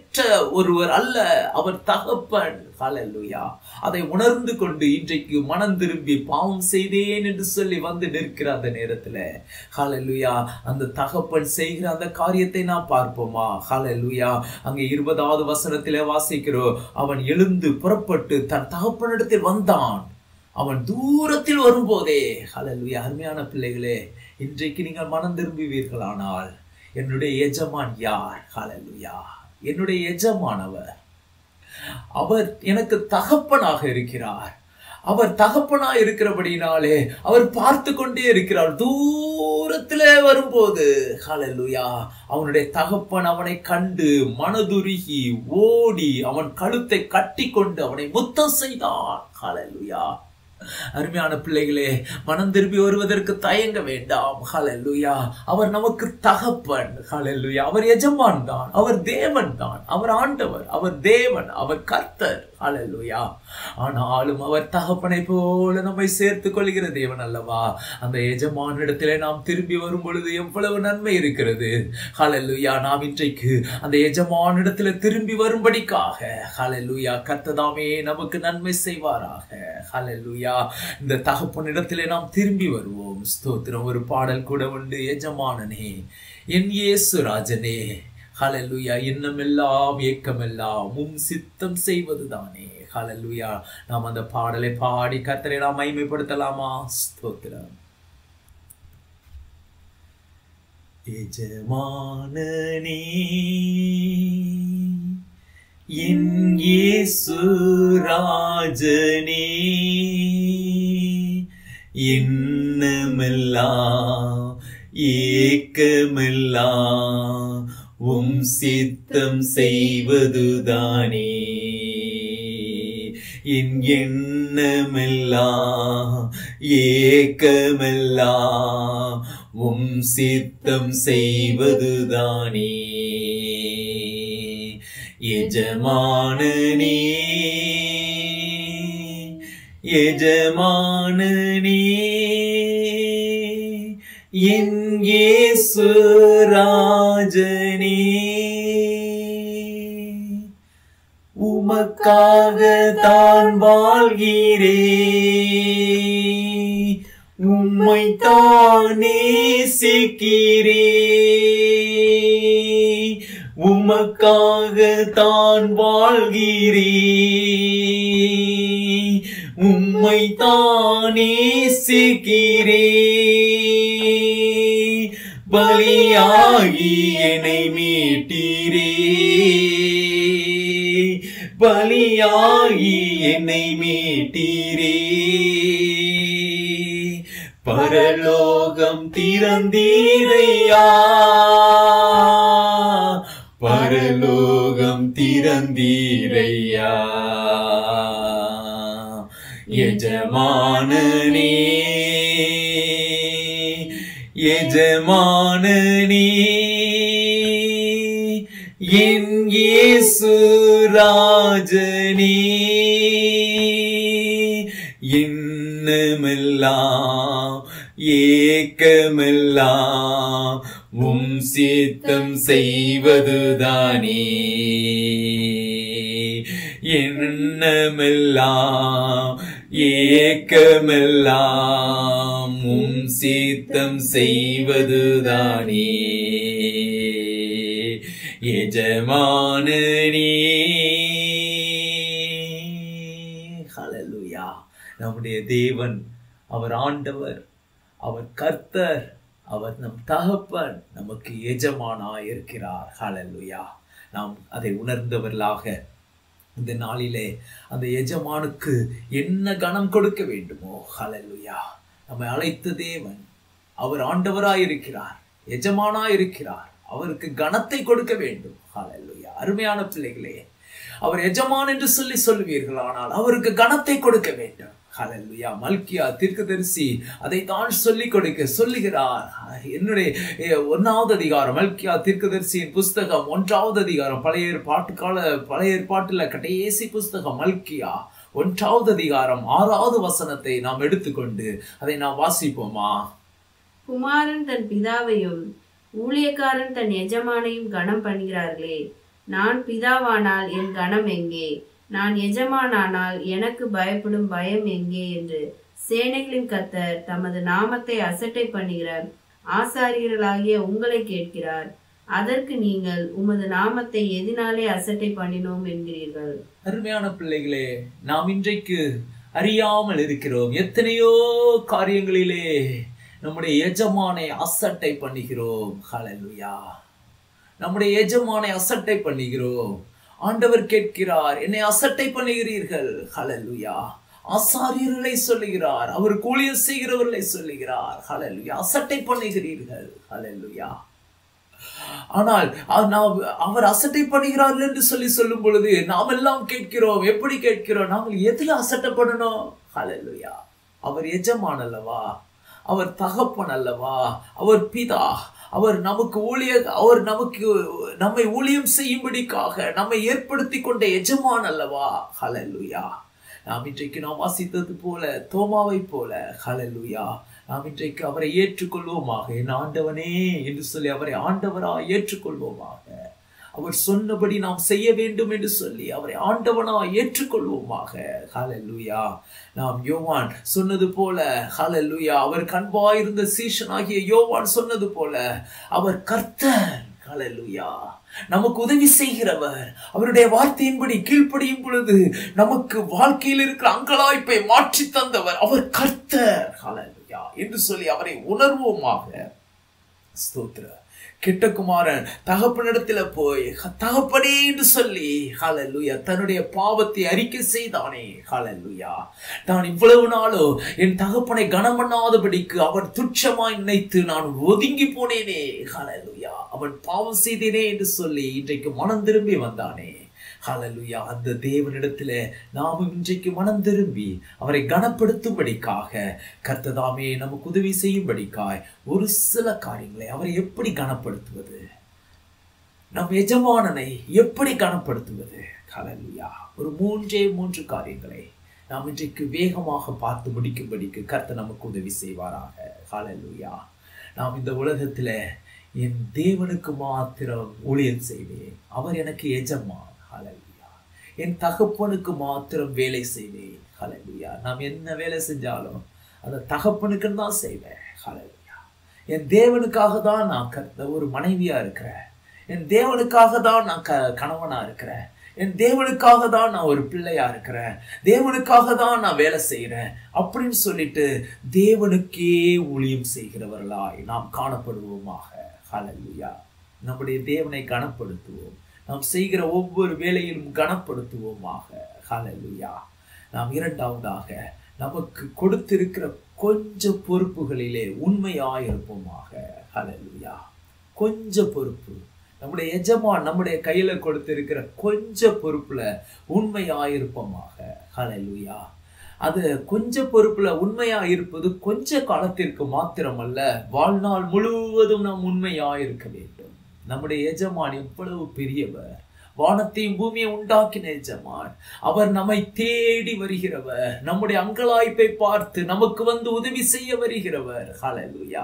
Speaker 1: தேவையற்ற ஒருவர் அல்ல அவர் தகப்பன் ஹalleluya அதை உணர்ந்து கொண்டு இன்றைக்கு மனம் திரும்பி பாவம் செய்தேன் என்று சொல்லி வந்து நிற்கிற அந்த நேரத்துல ஹalleluya அந்த தகப்பன் செய்கிற அந்த காரியத்தை நாம் பார்ப்போமா ஹalleluya அங்கே இருபதாவது வசனத்திலே வாசிக்கிறோம் அவன் எழுந்து புறப்பட்டு தன் தகப்பனிடத்தில் வந்தான் அவன் தூரத்தில் வரும்போதே ஹalleluya அருமையான பிள்ளைகளே இன்றைக்கு நீங்கள் மனம் திரும்புவீர்களானால் என்னுடைய எஜமான் யார் ஹalleluya என்னுடைய எஜமானவர் அவர் எனக்கு தகப்பனாக இருக்கிறார் அவர் தகப்பனா இருக்கிறபடினாலே அவர் பார்த்து கொண்டே இருக்கிறார் தூரத்திலே வரும்போது ஹalleluya அவனுடைய தகப்பன் அவனை கண்டு மனதுருகி ஓடி அவன் கழுத்தை கட்டி கொண்டு அவனை முத்தம் செய்தான் ஹalleluya அருமையான பிள்ளைகளே மனம் திரும்பி வருவதற்கு தயங்க வேண்டாம் ஹalleluya அவர் நமக்கு தகப்பன் ஹalleluya அவர் எஜமான் தான் அவர் தேவன் தான் அவர் ஆண்டவர் அவர் தேவன் அவர் கர்த்தர் ஹalleluya ஆனாலும் அவர் தகப்பனை போல நம்மை சேர்த்துக் கொள்கிற தேவன் அல்லவா அந்த எஜமானிடத்திலே நாம் திரும்பி வரும் பொழுது எவ்வளவு நன்மை இருக்கிறது ஹalleluya நாம் இன்றைக்கு அந்த எஜமானிடத்திலே திரும்பி வரும்படிக்காக ஹalleluya கர்த்ததாமே நமக்கு நன்மை செய்வாராக ஹalleluya இந்த தகப்பனிடத்திலே நாம் திரும்பி வருவோம் ஸ்தோத்திரம் ஒரு பாடல் கூட உண்டு எஜமானனே என் இயேசு ராஜனே ஹalleluya எண்ணமெல்லாம் ஏக்கமெல்லாம் உம் சித்தம் செய்வதுதானே ஹalleluya நாம் அந்த பாடலை பாடி கர்த்தரை நாம் மைமைப்படுத்தலாமா ஸ்தோத்திரம் எஜமானனே என் இயேசு ராஜனே எண்ணமெல்லாம் ஏக்கமெல்லாம் உம் சித்தம் செய்வதுதானே என் எண்ணமெல்லாம் ஏக்கமெல்லாம் உம் சித்தம் செய்வதுதானே எஜமானனே எஜமானனே என் இயேசு ராஜனே உமக்காக தான் வாழ்கிறே உம்மை தானே சிக்கிறே உமக்காக தான் வாழ்கிறே உம்மை தானே சிக்கிறே பலியாகி என்னை மீட்டீரே பலியாகி என்னை மீட்டீரே பரலோகம் திறந்தீரையா பரலோகம் திறந்தீரையா எஜமானனே எஜமானனே என் இயேசு ராஜனே எண்ணமெல்லாம் ஏக்கமெல்லாம் உம் சித்தம் செய்வதுதானே எண்ணமெல்லாம் ஏக்கமெல்லாம் உம் சித்தம் செய்வதுதானே எஜமானனே ஹalleluya நம்முடைய தேவன் அவர் ஆண்டவர் அவர் கர்த்தர் அவர் நம் தகப்பன் நமக்கு எஜமானாய் இருக்கிறார் ஹalleluya நாம் அதை உணர்ந்தவர்களாக இந்த நாளிலே அந்த எஜமானுக்கு என்ன கனம் கொடுக்க வேண்டுமோ ஹalleluya நம்மை அழைத்த தேவன் அவர் ஆண்டவராய் இருக்கிறார் எஜமானாய் இருக்கிறார் அவருக்கு கனத்தை கொடுக்க வேண்டும் ஹalleluya அருமையான பிள்ளைகளே அவர் எஜமான் என்று சொல்லி சொல்வீர்கள் ஆனால் அவருக்கு கனத்தை கொடுக்க வேண்டும் ஹalleluya மல்கியா தீர்க்கதரிசி அதை தான் சொல்லி கொடுக்க சொல்லுகிறார் என்னுடைய eh, ஒன்னாவது அதிகாரம் மல்கியா தீர்க்கதரிசியின் புஸ்தகம் ஒன்றாவது அதிகாரம் பழைய ஏற்பாட்டு கால பழைய ஏற்பாட்டுல கடைசி புஸ்தகம் மல்கியா ஒன்றாவது அதிகாரம் ஆறாவது வசனத்தை நாம் எடுத்துக்கொண்டு அதை நாம் வாசிப்போமா
Speaker 3: குமாரன் தன் பிதாவையும் ஊழியக்காரன் தன் எஜமானையும் கனம் பண்ணுகிறார்களே நான் பிதாவானால் என் கணம் எங்கே நான் எஜமானானால் எனக்கு பயப்படும் பயம் எங்கே என்று சேனைகளின் கத்தர் தமது நாமத்தை அசட்டை பண்ணுகிற ஆசாரியர்களாகிய உங்களை கேட்கிறார் அதற்கு நீங்கள் உமது நாமத்தை எதினாலே அசட்டை பண்ணினோம் என்கிறீர்கள்
Speaker 2: அருமையான பிள்ளைகளே நாம் இன்றைக்கு அறியாமல் இருக்கிறோம் எத்தனையோ காரியங்களிலே நம்முடைய எஜமானை அசட்டை பண்ணுகிறோம் ஹalleluya நம்முடைய எஜமானை அசட்டை பண்ணுகிறோம் ஆண்டவர் கேட்கிறார் என்னை அசட்டை பண்ணுகிறீர்கள் ஹalleluya ஆசாரியர்களை சொல்லுகிறார் அவர் ஊழியம் செய்கிறவர்களை சொல்லுகிறார் ஹalleluya அசட்டை பண்ணுகிறீர்கள் ஹalleluya ஆனால் அ- நாம் அவர் அசட்டை பண்ணுகிறார்கள் என்று சொல்லி சொல்லும் பொழுது நாம் எல்லாம் கேட்கிறோம் எப்படி கேட்கிறோம் நாம் எதுல அசட்டை பண்ணணும் ஹalleluya அவர் எஜமான் அல்லவா அவர் தகப்பன் அல்லவா அவர் பிதா அவர் நமக்கு ஊழிய அவர் நமக்கு நம்மை ஊழியம் செய்யும்படிக்காக நம்மை ஏற்படுத்தி கொண்ட எஜமான் அல்லவா ஹalleluya நாம் இன்றைக்கு நாம் வாசித்தது போல தோமாவை போல ஹalleluya நாம் இன்றைக்கு அவரை ஏற்றுக்கொள்வோமாக என் ஆண்டவனே என்று சொல்லி அவரை ஆண்டவரா ஏற்றுக்கொள்வோமாக அவர் சொன்னபடி நாம் செய்ய வேண்டும் என்று சொல்லி அவரை ஆண்டவனா ஏற்றுக்கொள்வோமாக ஹalleluya நாம் யோவான் சொன்னது போல ஹalleluya அவர் கண்பாயிருந்த சீஷனாகிய யோவான் சொன்னது போல அவர் கர்த்தர் ஹalleluya நமக்கு உதவி செய்கிறவர் அவருடைய வார்த்தையின்படி கீழ்ப்படியும் பொழுது நமக்கு வாழ்க்கையில் இருக்கிற அங்கலாய்ப்பை மாற்றி தந்தவர் அவர் கர்த்தர் ஹalleluya என்று சொல்லி அவரை உணர்வோமாக ஸ்தோத்திர கிட்டகுமாரன் தகப்பனிடத்துல போய் "ஹ- தகப்பனே என்று சொல்லி ஹalleluya தன்னுடைய பாவத்தை அறிக்கை செய்தானே ஹalleluya நான் இவ்வளவு நாளும் என் தகப்பனை கனம் பண்ணாதபடிக்கு அவன் துச்சமாய் நினைத்து நான் ஒதுங்கி போனேனே ஹalleluya அவன் பாவம் செய்தேனே என்று சொல்லி இன்றைக்கு மனம் திரும்பி வந்தானே ஹalleluya அந்த தேவனிடத்துல நாமும் இன்றைக்கு மனம் திரும்பி அவரை கனப்படுத்தும்படிக்காக கர்த்ததாமே நமக்கு உதவி செய்யும்படிக்காய் ஒரு சில காரியங்களை அவரை எப்படி கனப்படுத்துவது நம் எஜமானனை எப்படி கனப்படுத்துவது ஹalleluya ஒரு மூன்றே மூன்று காரியங்களை நாம் இன்றைக்கு வேகமாக பார்த்து முடிக்கும்படிக்கு கர்த்தர் நமக்கு உதவி செய்வாராக ஹalleluya நாம் இந்த உலகத்துல என் தேவனுக்கு மாத்திரம் ஊழியம் செய்வேன் அவர் எனக்கு எஜமான் ஹalleluya என் தகப்பனுக்கு மாத்திரம் வேலை செய்வேன் ஹalleluya நாம் என்ன வேலை செஞ்சாலும் அந்த தகப்பனுக்கு தான் செய்வேன் ஹalleluya என் தேவனுக்காக தான் நான் கர்த்த ஒரு மனைவியா இருக்கிறேன் என் தேவனுக்காக தான் நான் க கணவனா இருக்கிறேன் என் தேவனுக்காக தான் நான் ஒரு பிள்ளையா இருக்கிறேன் தேவனுக்காக தான் நான் வேலை செய்கிறேன் அப்படின்னு சொல்லிட்டு தேவனுக்கே ஊழியம் செய்கிறவர்களாய் நாம் காணப்படுவோமாக ஹalleluya நம்முடைய தேவனை கனப்படுத்துவோம் நாம் செய்கிற ஒவ்வொரு வேலையிலும் கனப்படுத்துவோமாக ஹalleluya நாம் இரண்டாவதாக நமக்கு கொடுத்திருக்கிற கொஞ்ச பொறுப்புகளிலே உண்மையாயிருப்போமாக ஹalleluya கொஞ்ச பொறுப்பு நம்முடைய எஜமான் நம்முடைய கையில கொடுத்திருக்கிற கொஞ்ச பொறுப்புல உண்மையாயிருப்போமாக ஹalleluya அது கொஞ்ச பொறுப்புல உண்மையா இருப்பது கொஞ்ச காலத்திற்கு மாத்திரமல்ல வாழ்நாள் முழுவதும் நாம் உண்மையா இருக்க வேண்டும் நம்முடைய எஜமான் எவ்வளவு பெரியவர் வானத்தையும் பூமியை உண்டாக்கின எஜமான் அவர் நம்மை தேடி வருகிறவர் நம்முடைய அங்கலாய்ப்பை பார்த்து நமக்கு வந்து உதவி செய்ய வருகிறவர் ஹalleluya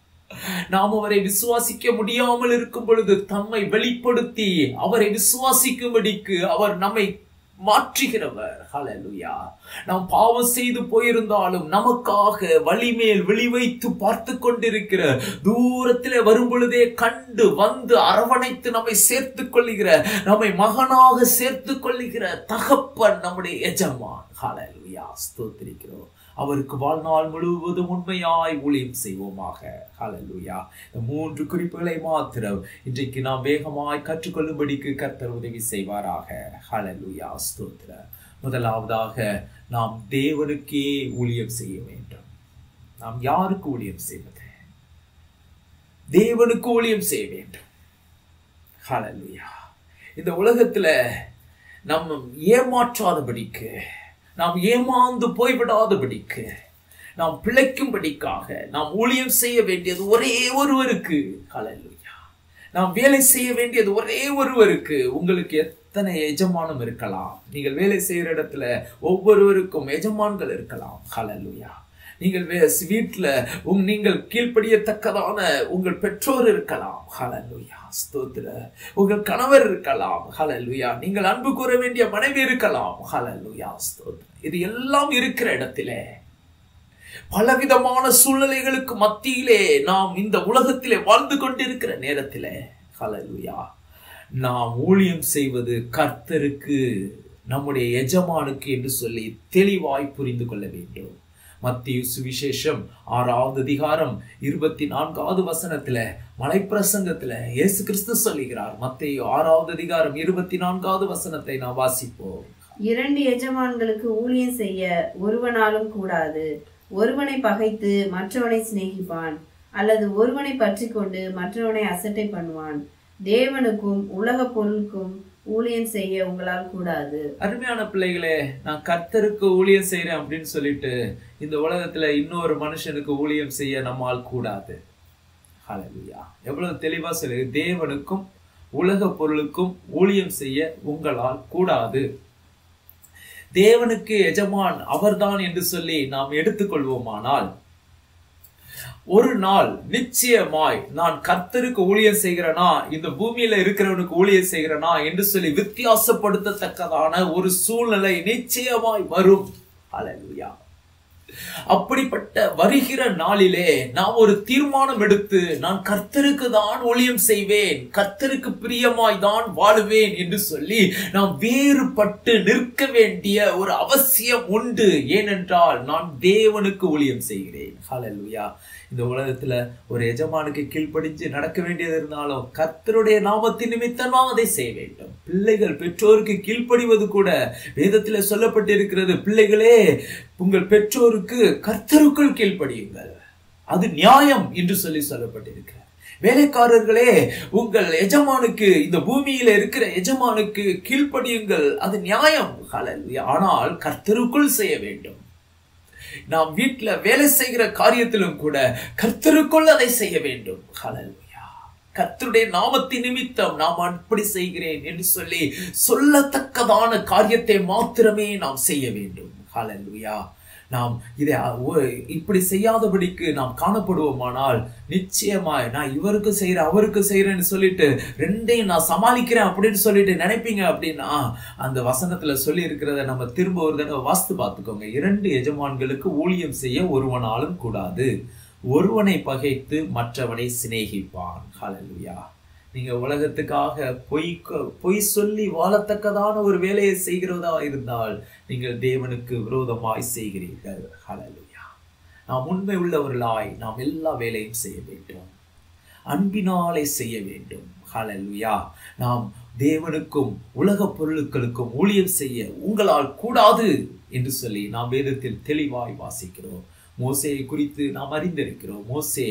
Speaker 2: நாம் அவரை விசுவாசிக்க முடியாமல் இருக்கும் பொழுது தம்மை வெளிப்படுத்தி அவரை விசுவாசிக்கும்படிக்கு அவர் நம்மை மாற்றுகிறவர் ஹalleluya நாம் பாவம் செய்து போயிருந்தாலும் நமக்காக வழிமேல் விழிவைத்து பார்த்து கொண்டிருக்கிற தூரத்திலே வரும் பொழுதே கண்டு வந்து அரவணைத்து நம்மை சேர்த்து கொள்ளுகிற நம்மை மகனாக சேர்த்து கொள்ளுகிற தகப்பன் நம்முடைய எஜமான் ஹalleluya ஸ்தோத்திரிக்கிறோம் அவருக்கு வாழ்நாள் முழுவதும் உண்மையாய் ஊழியம் செய்வோமாக ஹalleluya இந்த மூன்று குறிப்புகளை மாத்திரம் இன்றைக்கு நாம் வேகமாய் கற்றுக்கொள்ளும்படிக்கு கர்த்தர் உதவி செய்வாராக ஹalleluya ஸ்தோத்திர முதலாவதாக நாம் தேவனுக்கே ஊழியம் செய்ய வேண்டும் நாம் யாருக்கு ஊழியம் செய்வது தேவனுக்கு ஊழியம் செய்ய வேண்டும் ஹalleluya இந்த உலகத்துல நம்ம ஏமாற்றாதபடிக்கு நாம் ஏமாந்து போய்விடாதபடிக்கு நாம் பிழைக்கும்படிக்காக நாம் ஊழியம் செய்ய வேண்டியது ஒரே ஒருவருக்கு ஹalleluya நாம் வேலை செய்ய வேண்டியது ஒரே ஒருவருக்கு உங்களுக்கு எத்தனை எஜமானம் இருக்கலாம் நீங்கள் வேலை செய்கிற இடத்துல ஒவ்வொருவருக்கும் எஜமான்கள் இருக்கலாம் ஹalleluya நீங்கள் வே- வீட்டுல உங் நீங்கள் கீழ்ப்படியத்தக்கதான உங்கள் பெற்றோர் இருக்கலாம் ஹalleluya ஸ்தோத்திர உங்கள் கணவர் இருக்கலாம் ஹalleluya நீங்கள் அன்பு கூற வேண்டிய மனைவி இருக்கலாம் ஹalleluya ஸ்தோத்திர இது எல்லாம் இருக்கிற இடத்திலே பலவிதமான சூழ்நிலைகளுக்கு மத்தியிலே நாம் இந்த உலகத்திலே வாழ்ந்து கொண்டிருக்கிற நேரத்திலே ஹalleluya நாம் ஊழியம் செய்வது கர்த்தருக்கு நம்முடைய எஜமானுக்கு என்று சொல்லி தெளிவாய் புரிந்து கொள்ள வேண்டும் மத்திய சுவிசேஷம் ஆறாவது அதிகாரம் இருபத்தி நான்காவது வசனத்துல மலைப்பிரசங்கத்துல இயேசு கிறிஸ்து சொல்லுகிறார் மத்திய ஆறாவது அதிகாரம் இருபத்தி நான்காவது வசனத்தை நாம் வாசிப்போம்
Speaker 3: இரண்டு எஜமான்களுக்கு ஊழியம் செய்ய ஒருவனாலும் கூடாது ஒருவனை பகைத்து மற்றவனை சிநேகிப்பான் அல்லது ஒருவனை பற்றி கொண்டு மற்றவனை அசட்டை பண்ணுவான் தேவனுக்கும் உலக பொருளுக்கும் ஊழியம் செய்ய உங்களால் கூடாது
Speaker 2: அருமையான பிள்ளைகளே நான் கர்த்தருக்கு ஊழியம் செய்றேன் அப்படின்னு சொல்லிட்டு இந்த உலகத்துல இன்னொரு மனுஷனுக்கு ஊழியம் செய்ய நம்மால் கூடாது ஹalleluya எவ்வளவு தெளிவா சொல்லு தேவனுக்கும் உலக பொருளுக்கும் ஊழியம் செய்ய உங்களால் கூடாது தேவனுக்கு எஜமான் அவர்தான் என்று சொல்லி நாம் எடுத்துக்கொள்வோமானால் ஒரு நாள் நிச்சயமாய் நான் கர்த்தருக்கு ஊழியம் செய்கிறேனா இந்த பூமியில இருக்கிறவனுக்கு ஊழியம் செய்கிறேனா என்று சொல்லி வித்தியாசப்படுத்தத்தக்கதான ஒரு சூழ்நிலை நிச்சயமாய் வரும் அல்லேலூயா அப்படிப்பட்ட வருகிற நாளிலே நான் ஒரு தீர்மானம் எடுத்து நான் கர்த்தருக்கு தான் ஊழியம் செய்வேன் கர்த்தருக்கு பிரியமாய் தான் வாழுவேன் என்று சொல்லி நாம் வேறுபட்டு நிற்க வேண்டிய ஒரு அவசியம் உண்டு ஏனென்றால் நான் தேவனுக்கு ஊழியம் செய்கிறேன் ஹalleluya இந்த உலகத்துல ஒரு எஜமானுக்கு கீழ்ப்படிஞ்சு நடக்க வேண்டியது இருந்தாலும் கர்த்தருடைய நாமத்தின் நிமித்தமா அதை செய்ய வேண்டும் பிள்ளைகள் பெற்றோருக்கு கீழ்ப்படிவது கூட வேதத்துல சொல்லப்பட்டிருக்கிறது பிள்ளைகளே உங்கள் பெற்றோருக்கு கர்த்தருக்குள் கீழ்ப்படியுங்கள் அது நியாயம் என்று சொல்லி சொல்லப்பட்டிருக்கிறது வேலைக்காரர்களே உங்கள் எஜமானுக்கு இந்த பூமியில இருக்கிற எஜமானுக்கு கீழ்ப்படியுங்கள் அது நியாயம் ஹalleluya. ஆனால் கர்த்தருக்குள் செய்ய வேண்டும் நாம் வீட்டுல வேலை செய்கிற காரியத்திலும் கூட கர்த்தருக்குள் அதை செய்ய வேண்டும் ஹalleluya. கர்த்தருடைய நாமத்தின் நிமித்தம் நாம் அப்படி செய்கிறேன் என்று சொல்லி சொல்லத்தக்கதான காரியத்தை மாத்திரமே நாம் செய்ய வேண்டும் ஹalleluya. நாம் இதை ஒ- இப்படி செய்யாதபடிக்கு நாம் காணப்படுவோமானால் நிச்சயமாய் நான் இவருக்கு செய்யறேன் அவருக்கு செய்யறேன்னு சொல்லிட்டு ரெண்டையும் நான் சமாளிக்கிறேன் அப்படின்னு சொல்லிட்டு நினைப்பீங்க அப்படின்னா அந்த வசனத்துல சொல்லி இருக்கிறத நம்ம திரும்ப ஒரு தடவை வாஸ்து பார்த்துக்கோங்க இரண்டு எஜமான்களுக்கு ஊழியம் செய்ய ஒருவனாலும் கூடாது ஒருவனை பகைத்து மற்றவனை சிநேகிப்பான் ஹalleluya நீங்க உலகத்துக்காக பொய் க- பொய் சொல்லி வாழத்தக்கதான ஒரு வேலையை செய்கிறதா இருந்தால் நீங்கள் தேவனுக்கு விரோதமாய் செய்கிறீர்கள் ஹalleluya நாம் உண்மை உள்ளவர்களாய் நாம் எல்லா வேலையும் செய்ய வேண்டும் அன்பினாலே செய்ய வேண்டும் ஹalleluya நாம் தேவனுக்கும் உலக பொருளுக்களுக்கும் ஊழியம் செய்ய உங்களால் கூடாது என்று சொல்லி நாம் வேதத்தில் தெளிவாய் வாசிக்கிறோம் மோசேயை குறித்து நாம் அறிந்திருக்கிறோம் மோசே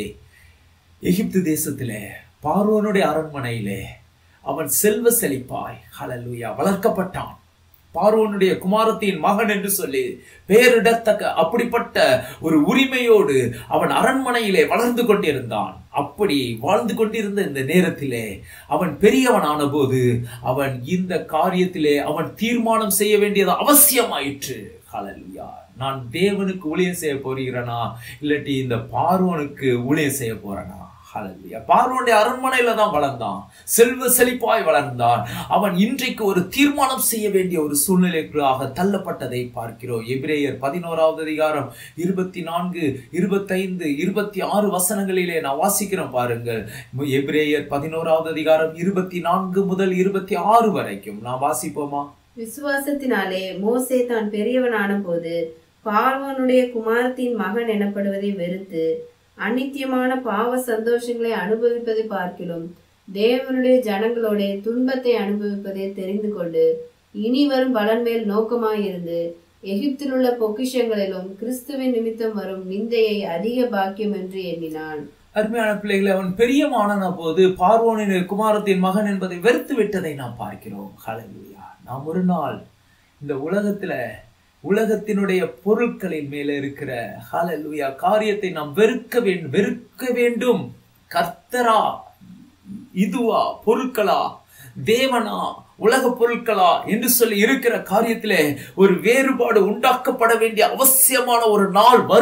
Speaker 2: எகிப்து தேசத்திலே பார்வோனுடைய அரண்மனையிலே அவன் செல்வ செழிப்பாய் ஹalleluya வளர்க்கப்பட்டான் பார்வோனுடைய குமாரத்தின் மகன் என்று சொல்லி பெயரிடத்தக்க அப்படிப்பட்ட ஒரு உரிமையோடு அவன் அரண்மனையிலே வளர்ந்து கொண்டிருந்தான் அப்படி வாழ்ந்து கொண்டிருந்த இந்த நேரத்திலே அவன் பெரியவனான போது அவன் இந்த காரியத்திலே அவன் தீர்மானம் செய்ய வேண்டியது அவசியமாயிற்று ஹalleluya நான் தேவனுக்கு ஊழியம் செய்ய போகிறேனா இல்லாட்டி இந்த பார்வோனுக்கு ஊழியம் செய்ய போறேனா ஹalleluya பார்வோனுடைய அரண்மனையில தான் வளர்ந்தான் செல்வ செழிப்பாய் வளர்ந்தான் அவன் இன்றைக்கு ஒரு தீர்மானம் செய்ய வேண்டிய ஒரு சூழ்நிலைக்குள்ளாக தள்ளப்பட்டதை பார்க்கிறோம் எபிரேயர் பதினோராவது அதிகாரம் இருபத்தி நான்கு இருபத்தைந்து இருபத்தி ஆறு வசனங்களிலே நான் வாசிக்கிறேன் பாருங்கள் எபிரேயர் பதினோராவது அதிகாரம் இருபத்தி நான்கு முதல் இருபத்தி ஆறு வரைக்கும் நான் வாசிப்போமா
Speaker 3: விசுவாசத்தினாலே மோசே தான் பெரியவனான போது பார்வோனுடைய குமாரத்தின் மகன் எனப்படுவதை வெறுத்து அநித்தியமான பாவ சந்தோஷங்களை அனுபவிப்பதை பார்க்கிலும் தேவனுடைய ஜனங்களோட துன்பத்தை அனுபவிப்பதை தெரிந்து கொண்டு இனி வரும் பலன் மேல் நோக்கமாயிருந்து எகிப்தில் உள்ள பொக்கிஷங்களிலும் கிறிஸ்துவின் நிமித்தம் வரும் நிந்தையை அதிக பாக்கியம் என்று எண்ணினான்
Speaker 2: அருமையான பிள்ளைகளை அவன் பெரியமானன போது பார்வோனின் குமாரத்தின் மகன் என்பதை வெறுத்து விட்டதை நாம் பார்க்கிறோம் ஹalleluya நாம் ஒரு நாள் இந்த உலகத்துல உலகத்தினுடைய பொருட்களின் மேல இருக்கிற ஹalleluya காரியத்தை நாம் வெறுக்க வேண்டும் வெறுக்க வேண்டும் கர்த்தரா இதுவா பொருட்களா தேவனா உலக பொருட்களா என்று சொல்லி இருக்கிற காரியத்திலே ஒரு வேறுபாடு உண்டாக்கப்பட வேண்டிய அவசியமான ஒரு நாள் வரும்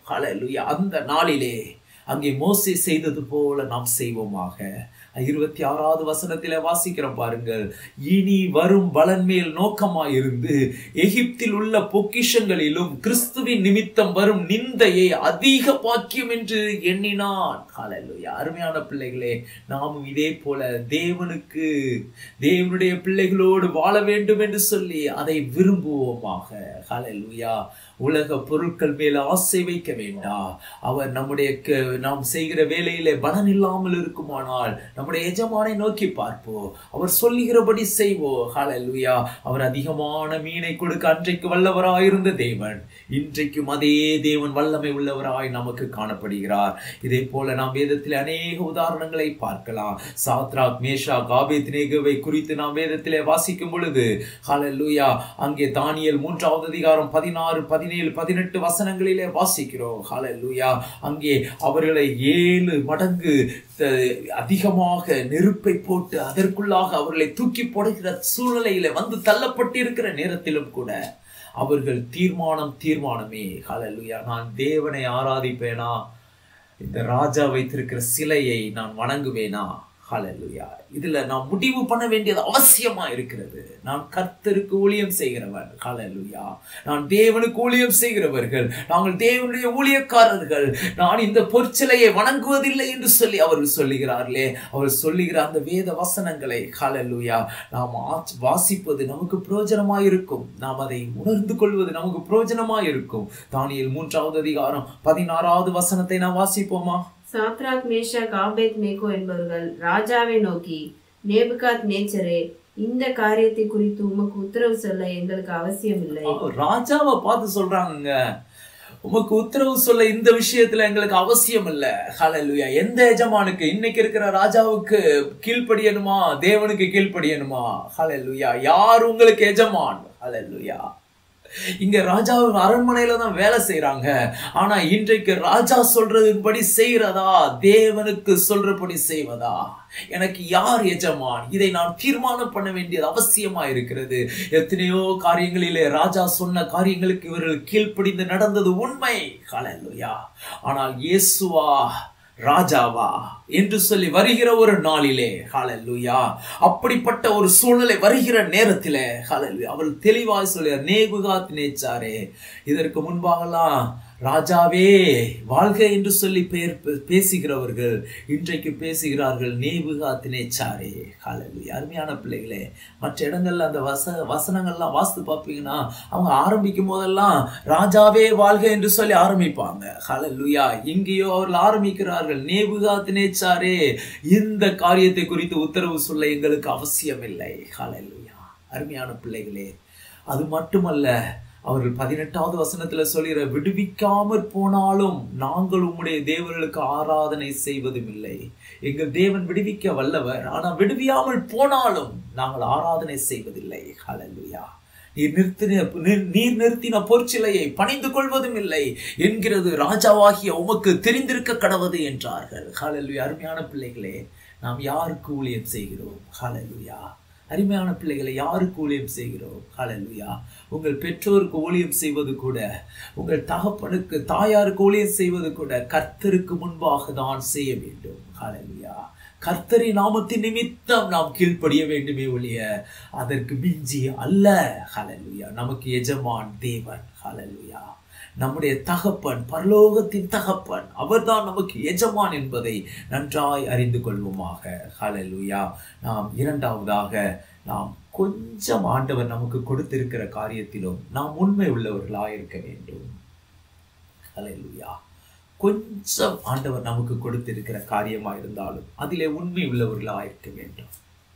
Speaker 2: ஹalleluya அந்த நாளிலே அங்கே மோசே செய்தது போல நாம் செய்வோமாக இருபத்தி ஆறாவது வசனத்திலே வாசிக்கிறோம் பாருங்கள் இனி வரும் பலன் மேல் நோக்கமாயிருந்து எகிப்தில் உள்ள பொக்கிஷங்களிலும் கிறிஸ்துவின் நிமித்தம் வரும் நிந்தையை அதிக பாக்கியம் என்று எண்ணினான் ஹalleluya அருமையான பிள்ளைகளே நாமும் இதே போல தேவனுக்கு தேவனுடைய பிள்ளைகளோடு வாழ வேண்டும் என்று சொல்லி அதை விரும்புவோமாக ஹalleluya உலக பொருட்கள் மேல் ஆசை வைக்க வேண்டாம் அவர் நம்முடைய க- நாம் செய்கிற வேலையிலே பலன் இல்லாமல் இருக்குமானால் நம்முடைய எஜமானை நோக்கி பார்ப்போம் அவர் சொல்லுகிறபடி செய்வோம் ஹalleluya அவர் அதிகமான மீனை கொடுக்க அன்றைக்கு வல்லவராயிருந்த தேவன் இன்றைக்கும் அதே தேவன் வல்லமை உள்ளவராய் நமக்கு காணப்படுகிறார் இதே போல நாம் வேதத்தில் அநேக உதாரணங்களை பார்க்கலாம் சாத்ராக் மேஷா காபேத் நேகுவை குறித்து நாம் வேதத்திலே வாசிக்கும் பொழுது ஹalleluya அங்கே தானியேல் மூன்றாவது அதிகாரம் பதினாறு பதினேழு பதினெட்டு வசனங்களிலே வாசிக்கிறோம் ஹalleluya அங்கே அவர்களை ஏழு மடங்கு த- அதிகமாக நெருப்பை போட்டு அதற்குள்ளாக அவர்களை தூக்கி போடுகிற சூழ்நிலையில வந்து தள்ளப்பட்டிருக்கிற நேரத்திலும் கூட அவர்கள் தீர்மானம் தீர்மானமே ஹalleluya நான் தேவனை ஆராதிப்பேனா இந்த ராஜா வைத்திருக்கிற சிலையை நான் வணங்குவேனா ஹalleluya இதுல நான் முடிவு பண்ண வேண்டியது அவசியமா இருக்கிறது நான் கர்த்தருக்கு ஊழியம் செய்கிறவன் ஹalleluya நான் தேவனுக்கு ஊழியம் செய்கிறவர்கள் நாங்கள் தேவனுடைய ஊழியக்காரர்கள் நான் இந்த பொற்சிலையை வணங்குவதில்லை என்று சொல்லி அவர்கள் சொல்லுகிறார்களே அவர் சொல்லுகிற அந்த வேத வசனங்களை ஹalleluya நாம் ஆச்- வாசிப்பது நமக்கு பிரயோஜனமாய் இருக்கும் நாம் அதை உணர்ந்து கொள்வது நமக்கு பிரயோஜனமாய் இருக்கும் தானியேல் மூன்றாவது அதிகாரம் பதினாறாவது வசனத்தை நாம் வாசிப்போமா
Speaker 3: சாத்ராக் மேஷாக் ஆபேத் நேகோ என்பவர்கள் ராஜாவை நோக்கி நேபுகாத் நேச்சரே இந்த காரியத்தை குறித்து உமக்கு உத்தரவு சொல்ல எங்களுக்கு அவசியம் இல்லை
Speaker 2: அவங்க ராஜாவை பார்த்து சொல்றாங்க உமக்கு உத்தரவு சொல்ல இந்த விஷயத்துல எங்களுக்கு அவசியம் இல்ல ஹalleluya எந்த எஜமானுக்கு இன்னைக்கு இருக்கிற ராஜாவுக்கு கீழ்ப்படியணுமா தேவனுக்கு கீழ்ப்படியணுமா ஹalleluya யார் உங்களுக்கு எஜமான் ஹalleluya இங்க ராஜா அரண்மனையில தான் வேலை செய்றாங்க ஆனா இன்றைக்கு ராஜா சொல்றதுபடி செய்யறதா தேவனுக்கு சொல்றபடி செய்வதா எனக்கு யார் எஜமான் இதை நான் தீர்மானம் பண்ண வேண்டியது அவசியமா இருக்கிறது எத்தனையோ காரியங்களிலே ராஜா சொன்ன காரியங்களுக்கு இவர்கள் கீழ்ப்படிந்து நடந்தது உண்மை ஹalleluya ஆனால் இயேசுவா ராஜாவா என்று சொல்லி வருகிற ஒரு நாளிலே ஹalleluya அப்படிப்பட்ட ஒரு சூழ்நிலை வருகிற நேரத்திலே ஹalleluya அவள் தெளிவாய் சொல்ல நேபுகாத் நேச்சாரே இதற்கு முன்பாகலாம் ராஜாவே வாழ்க என்று சொல்லி பெயர் பே- பேசுகிறவர்கள் இன்றைக்கு பேசுகிறார்கள் நேபுகாத் நேச்சாரே ஹalleluya அருமையான பிள்ளைகளே மற்ற இடங்கள்ல அந்த வச வசனங்கள்லாம் வாசித்து பார்ப்பீங்கன்னா அவங்க ஆரம்பிக்கும் போதெல்லாம் ராஜாவே வாழ்க என்று சொல்லி ஆரம்பிப்பாங்க ஹalleluya இங்கேயோ அவர்கள் ஆரம்பிக்கிறார்கள் நேபுகாத் நேச்சாரே இந்த காரியத்தை குறித்து உத்தரவு சொல்ல எங்களுக்கு அவசியம் இல்லை ஹalleluya அருமையான பிள்ளைகளே அது மட்டுமல்ல அவர்கள் பதினெட்டாவது வசனத்துல சொல்லிற விடுவிக்காமற் போனாலும் நாங்கள் உம்முடைய தேவர்களுக்கு ஆராதனை செய்வதும் இல்லை எங்கள் தேவன் விடுவிக்க வல்லவர் ஆனா விடுவியாமல் போனாலும் நாங்கள் ஆராதனை செய்வதில்லை ஹalleluya நீர் நிறுத்தின நீர் நீர் நிறுத்தின பொற்சிலையை பணிந்து கொள்வதும் இல்லை என்கிறது ராஜாவாகிய உமக்கு தெரிந்திருக்க கடவது என்றார்கள் ஹalleluya அருமையான பிள்ளைகளே நாம் யாருக்கு ஊழியம் செய்கிறோம் ஹalleluya அருமையான பிள்ளைகளை யாருக்கு ஊழியம் செய்கிறோம் ஹalleluya உங்கள் பெற்றோருக்கு ஊழியம் செய்வது கூட உங்கள் தகப்பனுக்கு தாயாருக்கு ஊழியம் செய்வது கூட கர்த்தருக்கு முன்பாக தான் செய்ய வேண்டும் ஹalleluya கர்த்தரின் நாமத்தின் நிமித்தம் நாம் கீழ்ப்படிய வேண்டுமே ஒழிய அதற்கு மிஞ்சி அல்ல ஹalleluya நமக்கு எஜமான் தேவன் ஹalleluya நம்முடைய தகப்பன் பரலோகத்தின் தகப்பன் அவர்தான் நமக்கு எஜமான் என்பதை நன்றாய் அறிந்து கொள்வோமாக ஹalleluya நாம் இரண்டாவதாக நாம் கொஞ்சம் ஆண்டவர் நமக்கு கொடுத்திருக்கிற காரியத்திலும் நாம் உண்மை உள்ளவர்களாய் இருக்க வேண்டும் ஹalleluya கொஞ்சம் ஆண்டவர் நமக்கு கொடுத்திருக்கிற காரியமா இருந்தாலும் அதிலே உண்மை உள்ளவர்களாக இருக்க வேண்டும்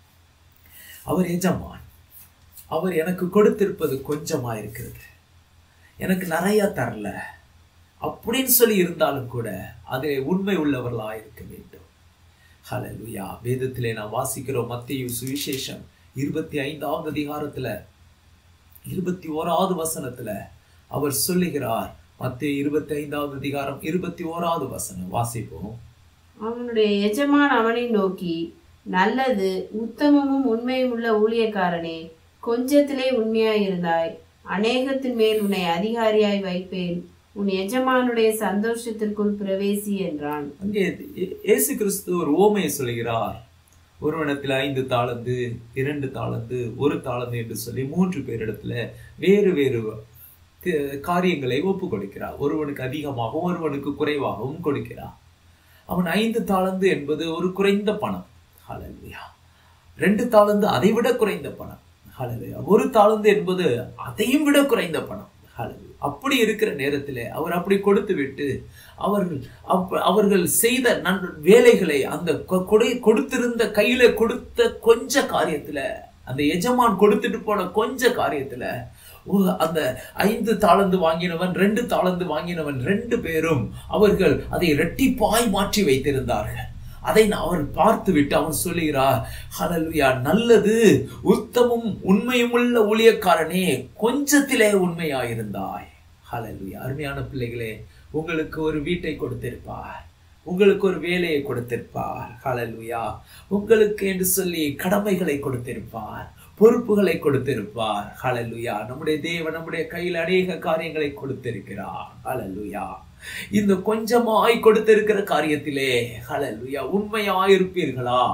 Speaker 2: அவர் எஜமான் அவர் எனக்கு கொடுத்திருப்பது கொஞ்சமா இருக்கிறது எனக்கு நிறைய தரல அப்படின்னு சொல்லி இருந்தாலும் கூட அதிலே உண்மை உள்ளவர்களாக இருக்க வேண்டும் ஹalleluya வேதத்திலே நாம் வாசிக்கிறோம் மத்திய சுவிசேஷம் இருபத்தி ஐந்தாவது அதிகாரத்துல இருபத்தி ஓராவது வசனத்துல அவர் சொல்லுகிறார் மத்திய இருபத்தி ஐந்தாவது அதிகாரம் இருபத்தி ஓராவது வசனம் வாசிப்போம்
Speaker 3: அவனுடைய எஜமான் அவனை நோக்கி நல்லது உத்தமமும் உண்மையும் உள்ள ஊழியக்காரனே கொஞ்சத்திலே உண்மையாய் இருந்தாய் அநேகத்தின் மேல் உன்னை அதிகாரியாய் வைப்பேன் உன் எஜமானுடைய சந்தோஷத்திற்குள் பிரவேசி என்றான்
Speaker 2: அங்கே இயே- இயேசு கிறிஸ்து ஒரு ஓமையை சொல்கிறார் ஒருவனிடத்தில் ஐந்து தாளந்து இரண்டு தாளந்து ஒரு தாளந்து என்று சொல்லி மூன்று பேரிடத்துல வேறு வேறு தி- காரியங்களை ஒப்பு கொடுக்கிறார் ஒருவனுக்கு அதிகமாகவும் ஒருவனுக்கு குறைவாகவும் கொடுக்கிறார் அவன் ஐந்து தாளந்து என்பது ஒரு குறைந்த பணம் ஹalleluya ரெண்டு தாளந்து அதை விட குறைந்த பணம் ஹalleluya ஒரு தாளந்து என்பது அதையும் விட குறைந்த பணம் ஹalleluya அப்படி இருக்கிற நேரத்தில் அவர் அப்படி கொடுத்து விட்டு அவர்கள் அப்ப- அவர்கள் செய்த நன் வேலைகளை அந்த கொ- கொடை கொடுத்திருந்த கையில கொடுத்த கொஞ்ச காரியத்துல அந்த எஜமான் கொடுத்துட்டு போன கொஞ்ச காரியத்துல ஓ- அந்த ஐந்து தாளந்து வாங்கினவன் ரெண்டு தாளந்து வாங்கினவன் ரெண்டு பேரும் அவர்கள் அதை இரட்டிப்பாய் மாற்றி வைத்திருந்தார்கள் அதை நான் அவர் பார்த்து விட்டு அவன் சொல்லுகிறார் ஹalleluya நல்லது உத்தமும் உண்மையுமுள்ள ஊழியக்காரனே கொஞ்சத்திலே உண்மையாயிருந்தாய் ஹalleluya அருமையான பிள்ளைகளே உங்களுக்கு ஒரு வீட்டை கொடுத்திருப்பார் உங்களுக்கு ஒரு வேலையை கொடுத்திருப்பார் ஹalleluya உங்களுக்கு என்று சொல்லி கடமைகளை கொடுத்திருப்பார் பொறுப்புகளை கொடுத்திருப்பார் ஹalleluya நம்முடைய தேவன் நம்முடைய கையில் அநேக காரியங்களை கொடுத்திருக்கிறார் ஹalleluya இந்த கொஞ்சமாய் கொடுத்திருக்கிற காரியத்திலே ஹalleluya உண்மையாயிருப்பீர்களா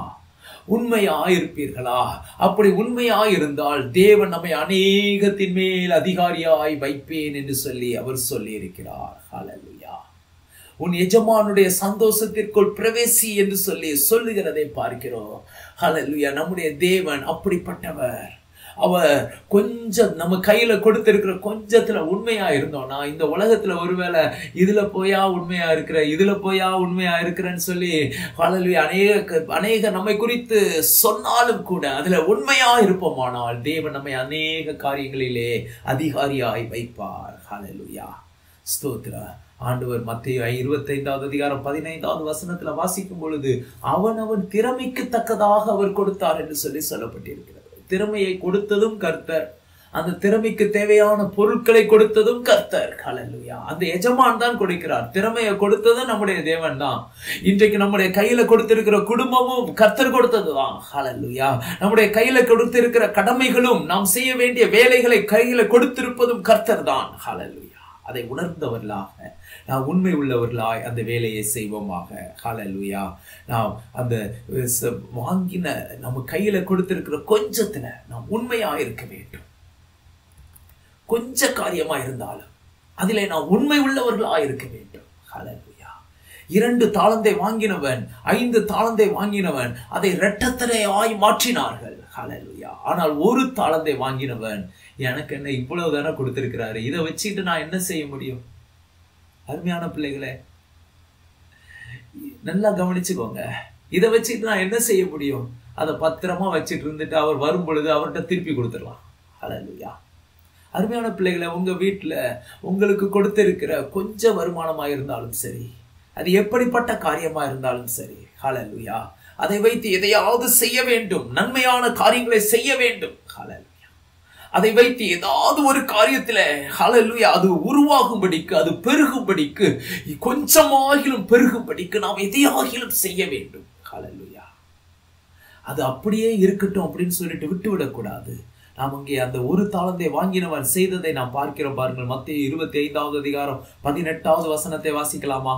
Speaker 2: உண்மையாயிருப்பீர்களா அப்படி உண்மையாயிருந்தால் தேவன் நம்மை அநேகத்தின் மேல் அதிகாரியாய் வைப்பேன் என்று சொல்லி அவர் சொல்லி இருக்கிறார் ஹalleluya உன் எஜமானுடைய சந்தோஷத்திற்குள் பிரவேசி என்று சொல்லி சொல்லுகிறதை பார்க்கிறோம் ஹalleluya நம்முடைய தேவன் அப்படிப்பட்டவர் அவர் கொஞ்சம் நம்ம கையில கொடுத்திருக்கிற கொஞ்சத்துல உண்மையா இருந்தோம்னா இந்த உலகத்துல ஒருவேளை இதுல போயா உண்மையா இருக்கிற இதுல போயா உண்மையா இருக்கிறேன்னு சொல்லி ஹalleluya அநேக அநேக நம்மை குறித்து சொன்னாலும் கூட அதுல உண்மையா இருப்போமானால் தேவன் நம்மை அநேக காரியங்களிலே அதிகாரியாய் வைப்பார் ஹalleluya ஸ்தோத்ரா ஆண்டவர் மத்திய இருபத்தைந்தாவது அதிகாரம் பதினைந்தாவது வசனத்துல வாசிக்கும் பொழுது அவன் அவன் திறமைக்கு தக்கதாக அவர் கொடுத்தார் என்று சொல்லி சொல்லப்பட்டிருக்கிறது திறமையை கொடுத்ததும் கர்த்தர் அந்த திறமைக்கு தேவையான பொருட்களை கொடுத்ததும் கர்த்தர் ஹalleluya அந்த எஜமான் தான் கொடுக்கிறார் திறமையை கொடுத்ததும் நம்முடைய தேவன் தான் இன்றைக்கு நம்முடைய கையில கொடுத்திருக்கிற குடும்பமும் கர்த்தர் கொடுத்தது தான் ஹalleluya நம்முடைய கையில கொடுத்திருக்கிற கடமைகளும் நாம் செய்ய வேண்டிய வேலைகளை கையில கொடுத்திருப்பதும் கர்த்தர் தான் ஹalleluya அதை உணர்ந்தவர்களாக நாம் உண்மை உள்ளவர்களாய் அந்த வேலையை செய்வோமாக ஹalleluya நாம் அந்த ச- வாங்கின நம்ம கையில கொடுத்திருக்கிற கொஞ்சத்துல நாம் உண்மையா இருக்க வேண்டும் கொஞ்ச காரியமா இருந்தாலும் அதிலே நாம் உண்மை உள்ளவர்களா இருக்க வேண்டும் ஹalleluya இரண்டு தாளந்தை வாங்கினவன் ஐந்து தாளந்தை வாங்கினவன் அதை இரட்டத்தனையாய் மாற்றினார்கள் ஹalleluya ஆனால் ஒரு தாளந்தை வாங்கினவன் எனக்கு என்ன இவ்வளவு தானே கொடுத்திருக்கிறாரு இதை வச்சுட்டு நான் என்ன செய்ய முடியும் அருமையான பிள்ளைகளே நல்லா கவனிச்சுக்கோங்க இதை வச்சுட்டு நான் என்ன செய்ய முடியும் அதை பத்திரமா வச்சுட்டு இருந்துட்டு அவர் வரும் பொழுது அவர்கிட்ட திருப்பி கொடுத்துடலாம் ஹalleluya அருமையான பிள்ளைகளை உங்க வீட்டுல உங்களுக்கு கொடுத்திருக்கிற கொஞ்சம் வருமானமா இருந்தாலும் சரி அது எப்படிப்பட்ட காரியமா இருந்தாலும் சரி ஹalleluya அதை வைத்து எதையாவது செய்ய வேண்டும் நன்மையான காரியங்களை செய்ய வேண்டும் ஹalleluya அதை வைத்து ஏதாவது ஒரு காரியத்துல ஹalleluya அது உருவாகும்படிக்கு அது பெருகும்படிக்கு கொஞ்சமாகிலும் பெருகும்படிக்கு நாம் எதையாகிலும் செய்ய வேண்டும் ஹalleluya அது அப்படியே இருக்கட்டும் அப்படின்னு சொல்லிட்டு விட்டு விடக்கூடாது நாம் அங்கே அந்த ஒரு தாளந்தை வாங்கினவன் செய்ததை நாம் பார்க்கிறோம் பாருங்கள் மத்திய இருபத்தி ஐந்தாவது அதிகாரம் பதினெட்டாவது வசனத்தை வாசிக்கலாமா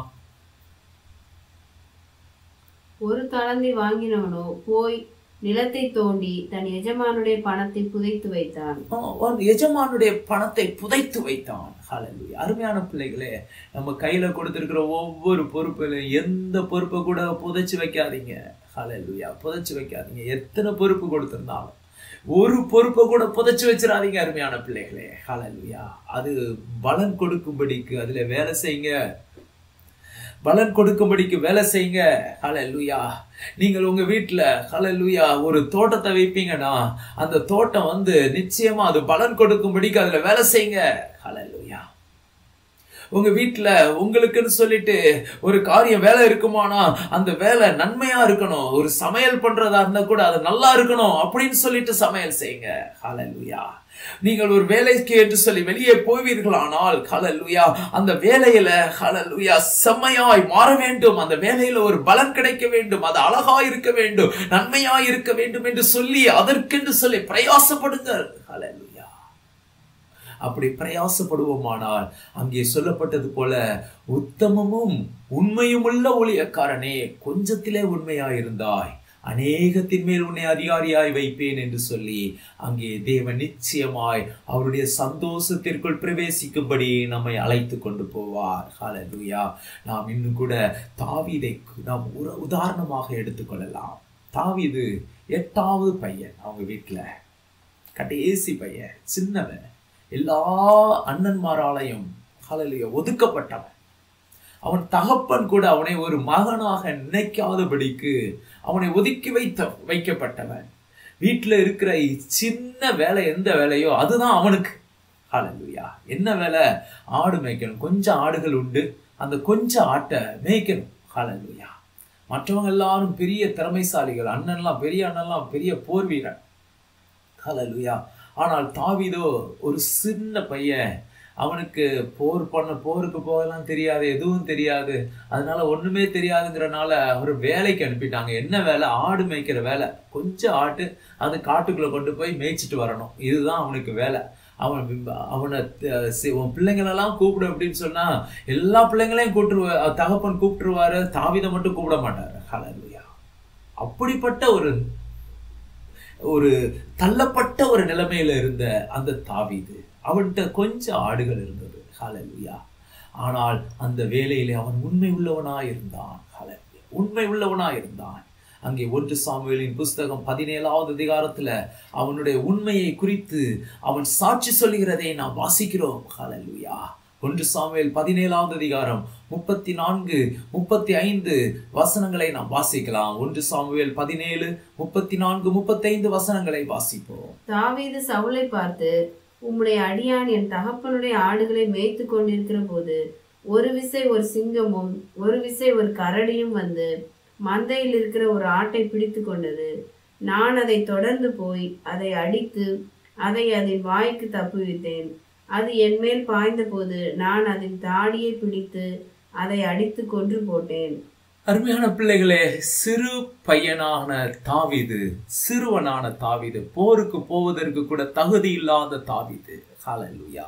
Speaker 3: ஒரு தாளந்தை வாங்கினவனோ போய் நிலத்தை தோண்டி தன் எஜமானுடைய பணத்தை புதைத்து வைத்தான்
Speaker 2: அவன் எஜமானுடைய பணத்தை புதைத்து வைத்தான் ஹalleluya அருமையான பிள்ளைகளே நம்ம கையில கொடுத்திருக்கிற ஒவ்வொரு பொறுப்பிலும் எந்த பொறுப்பை கூட புதைச்சு வைக்காதீங்க ஹalleluya புதைச்சு வைக்காதீங்க எத்தனை பொறுப்பு கொடுத்திருந்தாலும் ஒரு பொறுப்பை கூட புதைச்சு வச்சிடாதீங்க அருமையான பிள்ளைகளே ஹalleluya அது பலன் கொடுக்கும்படிக்கு அதுல வேலை செய்யுங்க பலன் கொடுக்கும்படிக்கு வேலை செய்யுங்க ஹalleluya நீங்கள் உங்க வீட்டுல ஹalleluya ஒரு தோட்டத்தை வைப்பீங்கன்னா அந்த தோட்டம் வந்து நிச்சயமா அது பலன் கொடுக்கும்படிக்கு அதுல வேலை செய்யுங்க ஹalleluya உங்க வீட்டுல உங்களுக்குன்னு சொல்லிட்டு ஒரு காரியம் வேலை இருக்குமானா அந்த வேலை நன்மையா இருக்கணும் ஒரு சமையல் பண்றதா இருந்தா கூட அது நல்லா இருக்கணும் அப்படின்னு சொல்லிட்டு சமையல் செய்யுங்க ஹalleluya நீங்கள் ஒரு வேலைக்கு என்று சொல்லி வெளியே போவீர்களானால் ஹalleluya அந்த வேலையில ஹalleluya செம்மையாய் மாற வேண்டும் அந்த வேலையில ஒரு பலன் கிடைக்க வேண்டும் அது அழகாய் இருக்க வேண்டும் நன்மையாய் இருக்க வேண்டும் என்று சொல்லி அதற்கென்று சொல்லி பிரயாசப்படுங்கள் ஹalleluya அப்படி பிரயாசப்படுவோமானால் அங்கே சொல்லப்பட்டது போல உத்தமமும் உண்மையுமுள்ள ஊழியக்காரனே கொஞ்சத்திலே உண்மையாயிருந்தாய் அநேகத்தின் மேல் உன்னை அதிகாரியாய் வைப்பேன் என்று சொல்லி அங்கே தேவன் நிச்சயமாய் அவருடைய சந்தோஷத்திற்குள் பிரவேசிக்கும்படி நம்மை அழைத்து கொண்டு போவார் ஹalleluya நாம் இன்னும் கூட தாவீதை நாம் ஒரு உதாரணமாக எடுத்துக்கொள்ளலாம் தாவீது எட்டாவது பையன் அவங்க வீட்டுல கடைசி பையன் சின்னவன் எல்லா அண்ணன்மாராலையும் ஹalleluya ஒதுக்கப்பட்டவன் அவன் தகப்பன் கூட அவனை ஒரு மகனாக நினைக்காதபடிக்கு அவனை ஒதுக்கி வைத்த வைக்கப்பட்டவன் வீட்டுல இருக்கிற சின்ன வேலை எந்த வேலையோ அதுதான் அவனுக்கு ஹalleluya என்ன வேலை ஆடு மேய்க்கணும் கொஞ்சம் ஆடுகள் உண்டு அந்த கொஞ்சம் ஆட்டை மேய்க்கணும் ஹalleluya மற்றவங்க எல்லாரும் பெரிய திறமைசாலிகள் அண்ணன்லாம் பெரிய அண்ணன்லாம் பெரிய போர் வீரன் ஹalleluya ஆனால் தாவீதோ ஒரு சின்ன பையன் அவனுக்கு போர் பண்ண போருக்கு போகலாம் தெரியாது எதுவும் தெரியாது அதனால ஒண்ணுமே தெரியாதுங்கிறனால அவர் வேலைக்கு அனுப்பிட்டாங்க என்ன வேலை ஆடு மேய்க்கிற வேலை கொஞ்சம் ஆட்டு அது காட்டுக்குள்ள கொண்டு போய் மேய்ச்சிட்டு வரணும் இதுதான் அவனுக்கு வேலை அவன் அவனை அஹ், சி- உன் பிள்ளைங்களெல்லாம் கூப்பிடு அப்படின்னு சொன்னா எல்லா பிள்ளைங்களையும் கூப்பிட்டுருவா தகப்பன் கூப்பிட்டுருவாரு தாவிதை மட்டும் கூப்பிட மாட்டாரு ஹalleluya அப்படிப்பட்ட ஒரு ஒரு தள்ளப்பட்ட ஒரு நிலைமையில இருந்த அந்த தாவீது அவன்கிட்ட கொஞ்சம் ஆடுகள் இருந்தது ஹalleluya ஆனால் அந்த வேலையிலே அவன் உண்மை உள்ளவனாய் இருந்தான் ஹalleluya உண்மை உள்ளவனாய் இருந்தான் அங்கே ஒன்று சாமுவேலின் புஸ்தகம் பதினேழாவது அதிகாரத்துல அவனுடைய உண்மையை குறித்து அவன் சாட்சி சொல்லுகிறதை நாம் வாசிக்கிறோம் ஹalleluya ஒன்று சாமுவேல் பதினேழாவது அதிகாரம் முப்பத்தி நான்கு முப்பத்தி ஐந்து வசனங்களை நாம் வாசிக்கலாம் ஒன்று சாமுவேல் பதினேழு முப்பத்தி நான்கு முப்பத்தைந்து வசனங்களை வாசிப்போம்
Speaker 3: தாவீது சவுலை பார்த்து உம்முடைய அடியான் என் தகப்பனுடைய ஆடுகளை மேய்த்து கொண்டிருக்கிற போது ஒரு விசை ஒரு சிங்கமும் ஒரு விசை ஒரு கரடியும் வந்து மந்தையில் இருக்கிற ஒரு ஆட்டை பிடித்து கொண்டது நான் அதை தொடர்ந்து போய் அதை அடித்து அதை அதன் வாய்க்கு தப்புவித்தேன் அது என் மேல் பாய்ந்தபோது நான் அதன் தாடியை பிடித்து அதை அடித்து கொன்று போட்டேன்
Speaker 2: அருமையான பிள்ளைகளே சிறு பையனான தாவீது சிறுவனான தாவீது போருக்கு போவதற்கு கூட தகுதி இல்லாத தாவீது ஹalleluya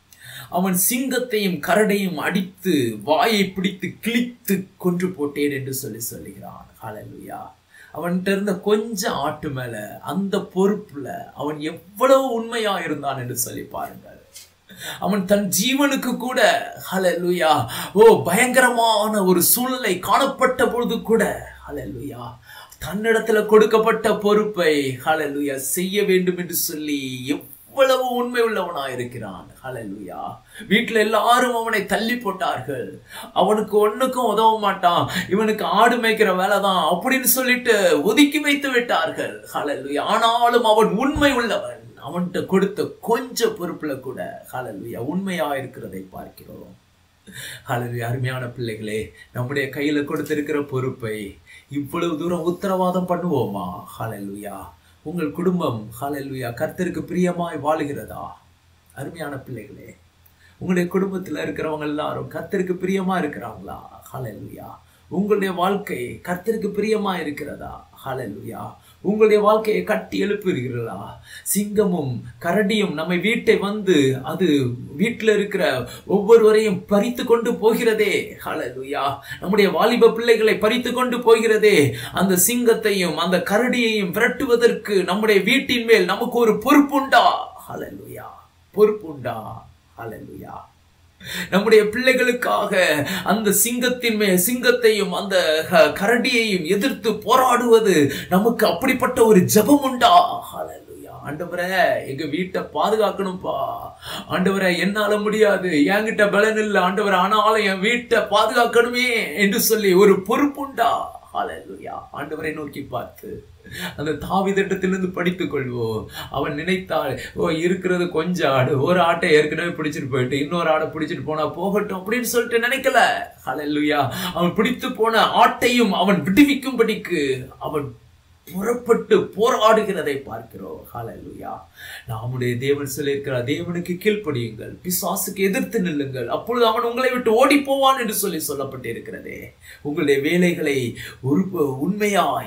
Speaker 2: அவன் சிங்கத்தையும் கரடையும் அடித்து வாயை பிடித்து கிழித்து கொன்று போட்டேன் என்று சொல்லி சொல்லுகிறான் ஹalleluya அவன்கிட்ட இருந்த கொஞ்சம் ஆட்டு மேல அந்த பொறுப்புல அவன் எவ்வளவு உண்மையா இருந்தான் என்று சொல்லி பாருங்கள் அவன் தன் ஜீவனுக்கு கூட ஹalleluya ஓ பயங்கரமான ஒரு சூழ்நிலை காணப்பட்ட பொழுது கூட ஹalleluya தன்னிடத்துல கொடுக்கப்பட்ட பொறுப்பை ஹalleluya செய்ய வேண்டும் என்று சொல்லி எவ்வளவு உண்மை உள்ளவனாய் இருக்கிறான் ஹalleluya வீட்டுல எல்லாரும் அவனை தள்ளி போட்டார்கள் அவனுக்கு ஒண்ணுக்கும் உதவ மாட்டான் இவனுக்கு ஆடு மேய்க்கிற வேலை தான் அப்படின்னு சொல்லிட்டு ஒதுக்கி வைத்து விட்டார்கள் ஹalleluya ஆனாலும் அவன் உண்மை உள்ளவன் அவன்கிட்ட கொடுத்த கொஞ்ச பொறுப்புல கூட ஹalleluya உண்மையா இருக்கிறதை பார்க்கிறோம் ஹalleluya அருமையான பிள்ளைகளே நம்முடைய கையில கொடுத்திருக்கிற பொறுப்பை இவ்வளவு தூரம் உத்தரவாதம் பண்ணுவோமா ஹalleluya உங்கள் குடும்பம் ஹalleluya கர்த்தருக்கு பிரியமாய் வாழுகிறதா அருமையான பிள்ளைகளே உங்களுடைய குடும்பத்துல இருக்கிறவங்க எல்லாரும் கர்த்தருக்கு பிரியமா இருக்கிறாங்களா ஹalleluya உங்களுடைய வாழ்க்கை கர்த்தருக்கு பிரியமா இருக்கிறதா ஹalleluya உங்களுடைய வாழ்க்கையை கட்டி எழுப்புகிறீர்களா சிங்கமும் கரடியும் நம்மை வீட்டை வந்து அது வீட்டில் இருக்கிற ஒவ்வொருவரையும் பறித்து கொண்டு போகிறதே ஹalleluya நம்முடைய வாலிப பிள்ளைகளை பறித்து கொண்டு போகிறதே அந்த சிங்கத்தையும் அந்த கரடியையும் விரட்டுவதற்கு நம்முடைய வீட்டின் மேல் நமக்கு ஒரு பொறுப்புண்டா ஹalleluya பொறுப்புண்டா ஹalleluya நம்முடைய பிள்ளைகளுக்காக அந்த சிங்கத்தின் மே சிங்கத்தையும் அந்த க- கரடியையும் எதிர்த்து போராடுவது நமக்கு அப்படிப்பட்ட ஒரு ஜெபம் உண்டா ஹalleluya ஆண்டவரே எங்க வீட்டை பாதுகாக்கணும்பா ஆண்டவரே என்னால முடியாது என்கிட்ட பலன் இல்லை ஆண்டவரே ஆனாலும் என் வீட்டை பாதுகாக்கணுமே என்று சொல்லி ஒரு பொறுப்புண்டா ஹalleluya ஆண்டவரை நோக்கி பார்த்து அந்த தாவிதட்டத்திலிருந்து படித்துக் கொள்வோம் அவன் நினைத்தால் ஓ இருக்கிறது கொஞ்சம் ஆடு ஒரு ஆட்டை ஏற்கனவே பிடிச்சிட்டு போயிட்டு இன்னொரு ஆடை பிடிச்சிட்டு போனா போகட்டும் அப்படின்னு சொல்லிட்டு நினைக்கல ஹalleluya அவன் பிடித்து போன ஆட்டையும் அவன் விடுவிக்கும்படிக்கு அவன் புறப்பட்டு போராடுகிறதை பார்க்கிறோம் ஹalleluya நம்முடைய தேவன் சொல்லியிருக்கிறார் தேவனுக்கு கீழ்ப்படியுங்கள் பிசாசுக்கு எதிர்த்து நில்லுங்கள் அப்பொழுது அவன் உங்களை விட்டு ஓடி போவான் என்று சொல்லி சொல்லப்பட்டிருக்கிறதே உங்களுடைய வேலைகளை ஒரு உண்மையாய்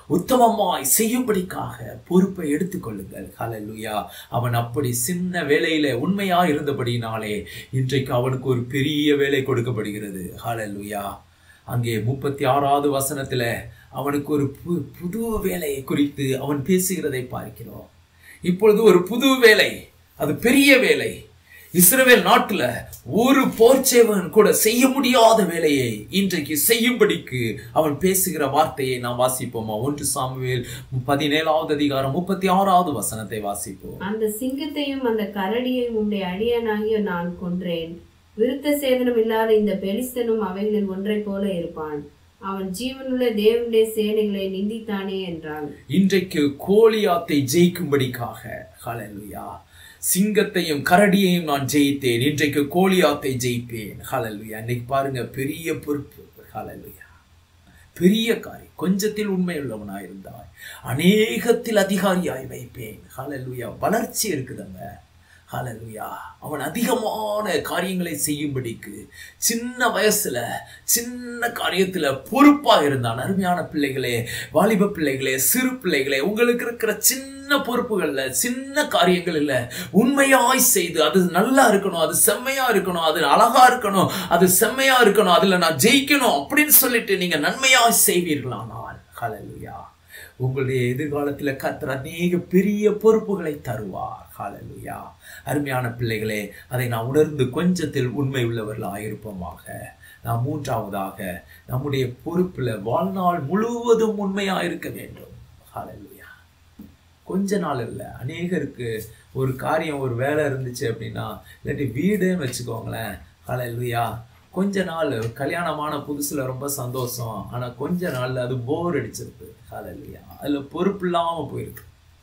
Speaker 2: உத்தமமாய் செய்யும்படிக்காக பொறுப்பை எடுத்துக்கொள்ளுங்கள் ஹalleluya அவன் அப்படி சின்ன வேலையில உண்மையா இருந்தபடினாலே இன்றைக்கு அவனுக்கு ஒரு பெரிய வேலை கொடுக்கப்படுகிறது ஹalleluya அங்கே முப்பத்தி ஆறாவது வசனத்துல அவனுக்கு ஒரு பு- புது வேலையை குறித்து அவன் பேசுகிறதை பார்க்கிறோம் இப்பொழுது ஒரு புது வேலை அது பெரிய வேலை இஸ்ரவேல் நாட்டுல ஒரு போர்ச்சேவன் கூட செய்ய முடியாத வேலையை இன்றைக்கு செய்யும்படிக்கு அவன் பேசுகிற வார்த்தையை நாம் வாசிப்போமா ஒன்று சாமுவேல் பதினேழாவது அதிகாரம் முப்பத்தி ஆறாவது வசனத்தை வாசிப்போம்
Speaker 3: அந்த சிங்கத்தையும் அந்த கரடியையும் உம்முடைய அடியானாகிய நான் கொன்றேன் விருத்த சேதனம் இல்லாத இந்த பெலிஸ்தனும் அவைகளில் ஒன்றைப் போல இருப்பான் அவன் ஜீவனுள்ள தேவனுடைய சேனைகளை நிந்தித்தானே என்றான்
Speaker 2: இன்றைக்கு கோலியாத்தை ஜெயிக்கும்படிக்காக ஹalleluya சிங்கத்தையும் கரடியையும் நான் ஜெயித்தேன் இன்றைக்கு கோலியாத்தை ஜெயிப்பேன் ஹalleluya இன்னைக்கு பாருங்க பெரிய பொறுப்பு ஹalleluya பெரிய காரியம் கொஞ்சத்தில் உண்மையுள்ளவனாய் இருந்தாய் அநேகத்தில் அதிகாரியாய் வைப்பேன் ஹalleluya வளர்ச்சி இருக்குதுங்க ஹalleluya அவன் அதிகமான காரியங்களை செய்யும்படிக்கு சின்ன வயசுல சின்ன காரியத்துல பொறுப்பா இருந்தான் அருமையான பிள்ளைகளே வாலிப பிள்ளைகளே சிறு பிள்ளைகளே உங்களுக்கு இருக்கிற சின்ன பொறுப்புகள்ல சின்ன காரியங்கள் இல்ல உண்மையாய் செய்து அது நல்லா இருக்கணும் அது செம்மையா இருக்கணும் அது அழகா இருக்கணும் அது செம்மையா இருக்கணும் அதுல நான் ஜெயிக்கணும் அப்படின்னு சொல்லிட்டு நீங்க நன்மையாய் செய்வீர்களானால் ஹalleluya உங்களுடைய எதிர்காலத்துல கர்த்தர் அநேக பெரிய பொறுப்புகளை தருவார் ஹalleluya அருமையான பிள்ளைகளே அதை நான் உணர்ந்து கொஞ்சத்தில் உண்மை உள்ளவர்களாக இருப்போமாக நாம் மூன்றாவதாக நம்முடைய பொறுப்புல வாழ்நாள் முழுவதும் உண்மையா இருக்க வேண்டும் ஹalleluya கொஞ்ச நாள் இல்லை அநேகருக்கு ஒரு காரியம் ஒரு வேலை இருந்துச்சு அப்படின்னா இல்லாட்டி வீடே வச்சுக்கோங்களேன் ஹalleluya கொஞ்ச நாள் கல்யாணமான புதுசுல ரொம்ப சந்தோஷம் ஆனா கொஞ்ச நாள்ல அது போர் அடிச்சிருக்கு ஹalleluya அதுல பொறுப்பு இல்லாம போயிருக்கு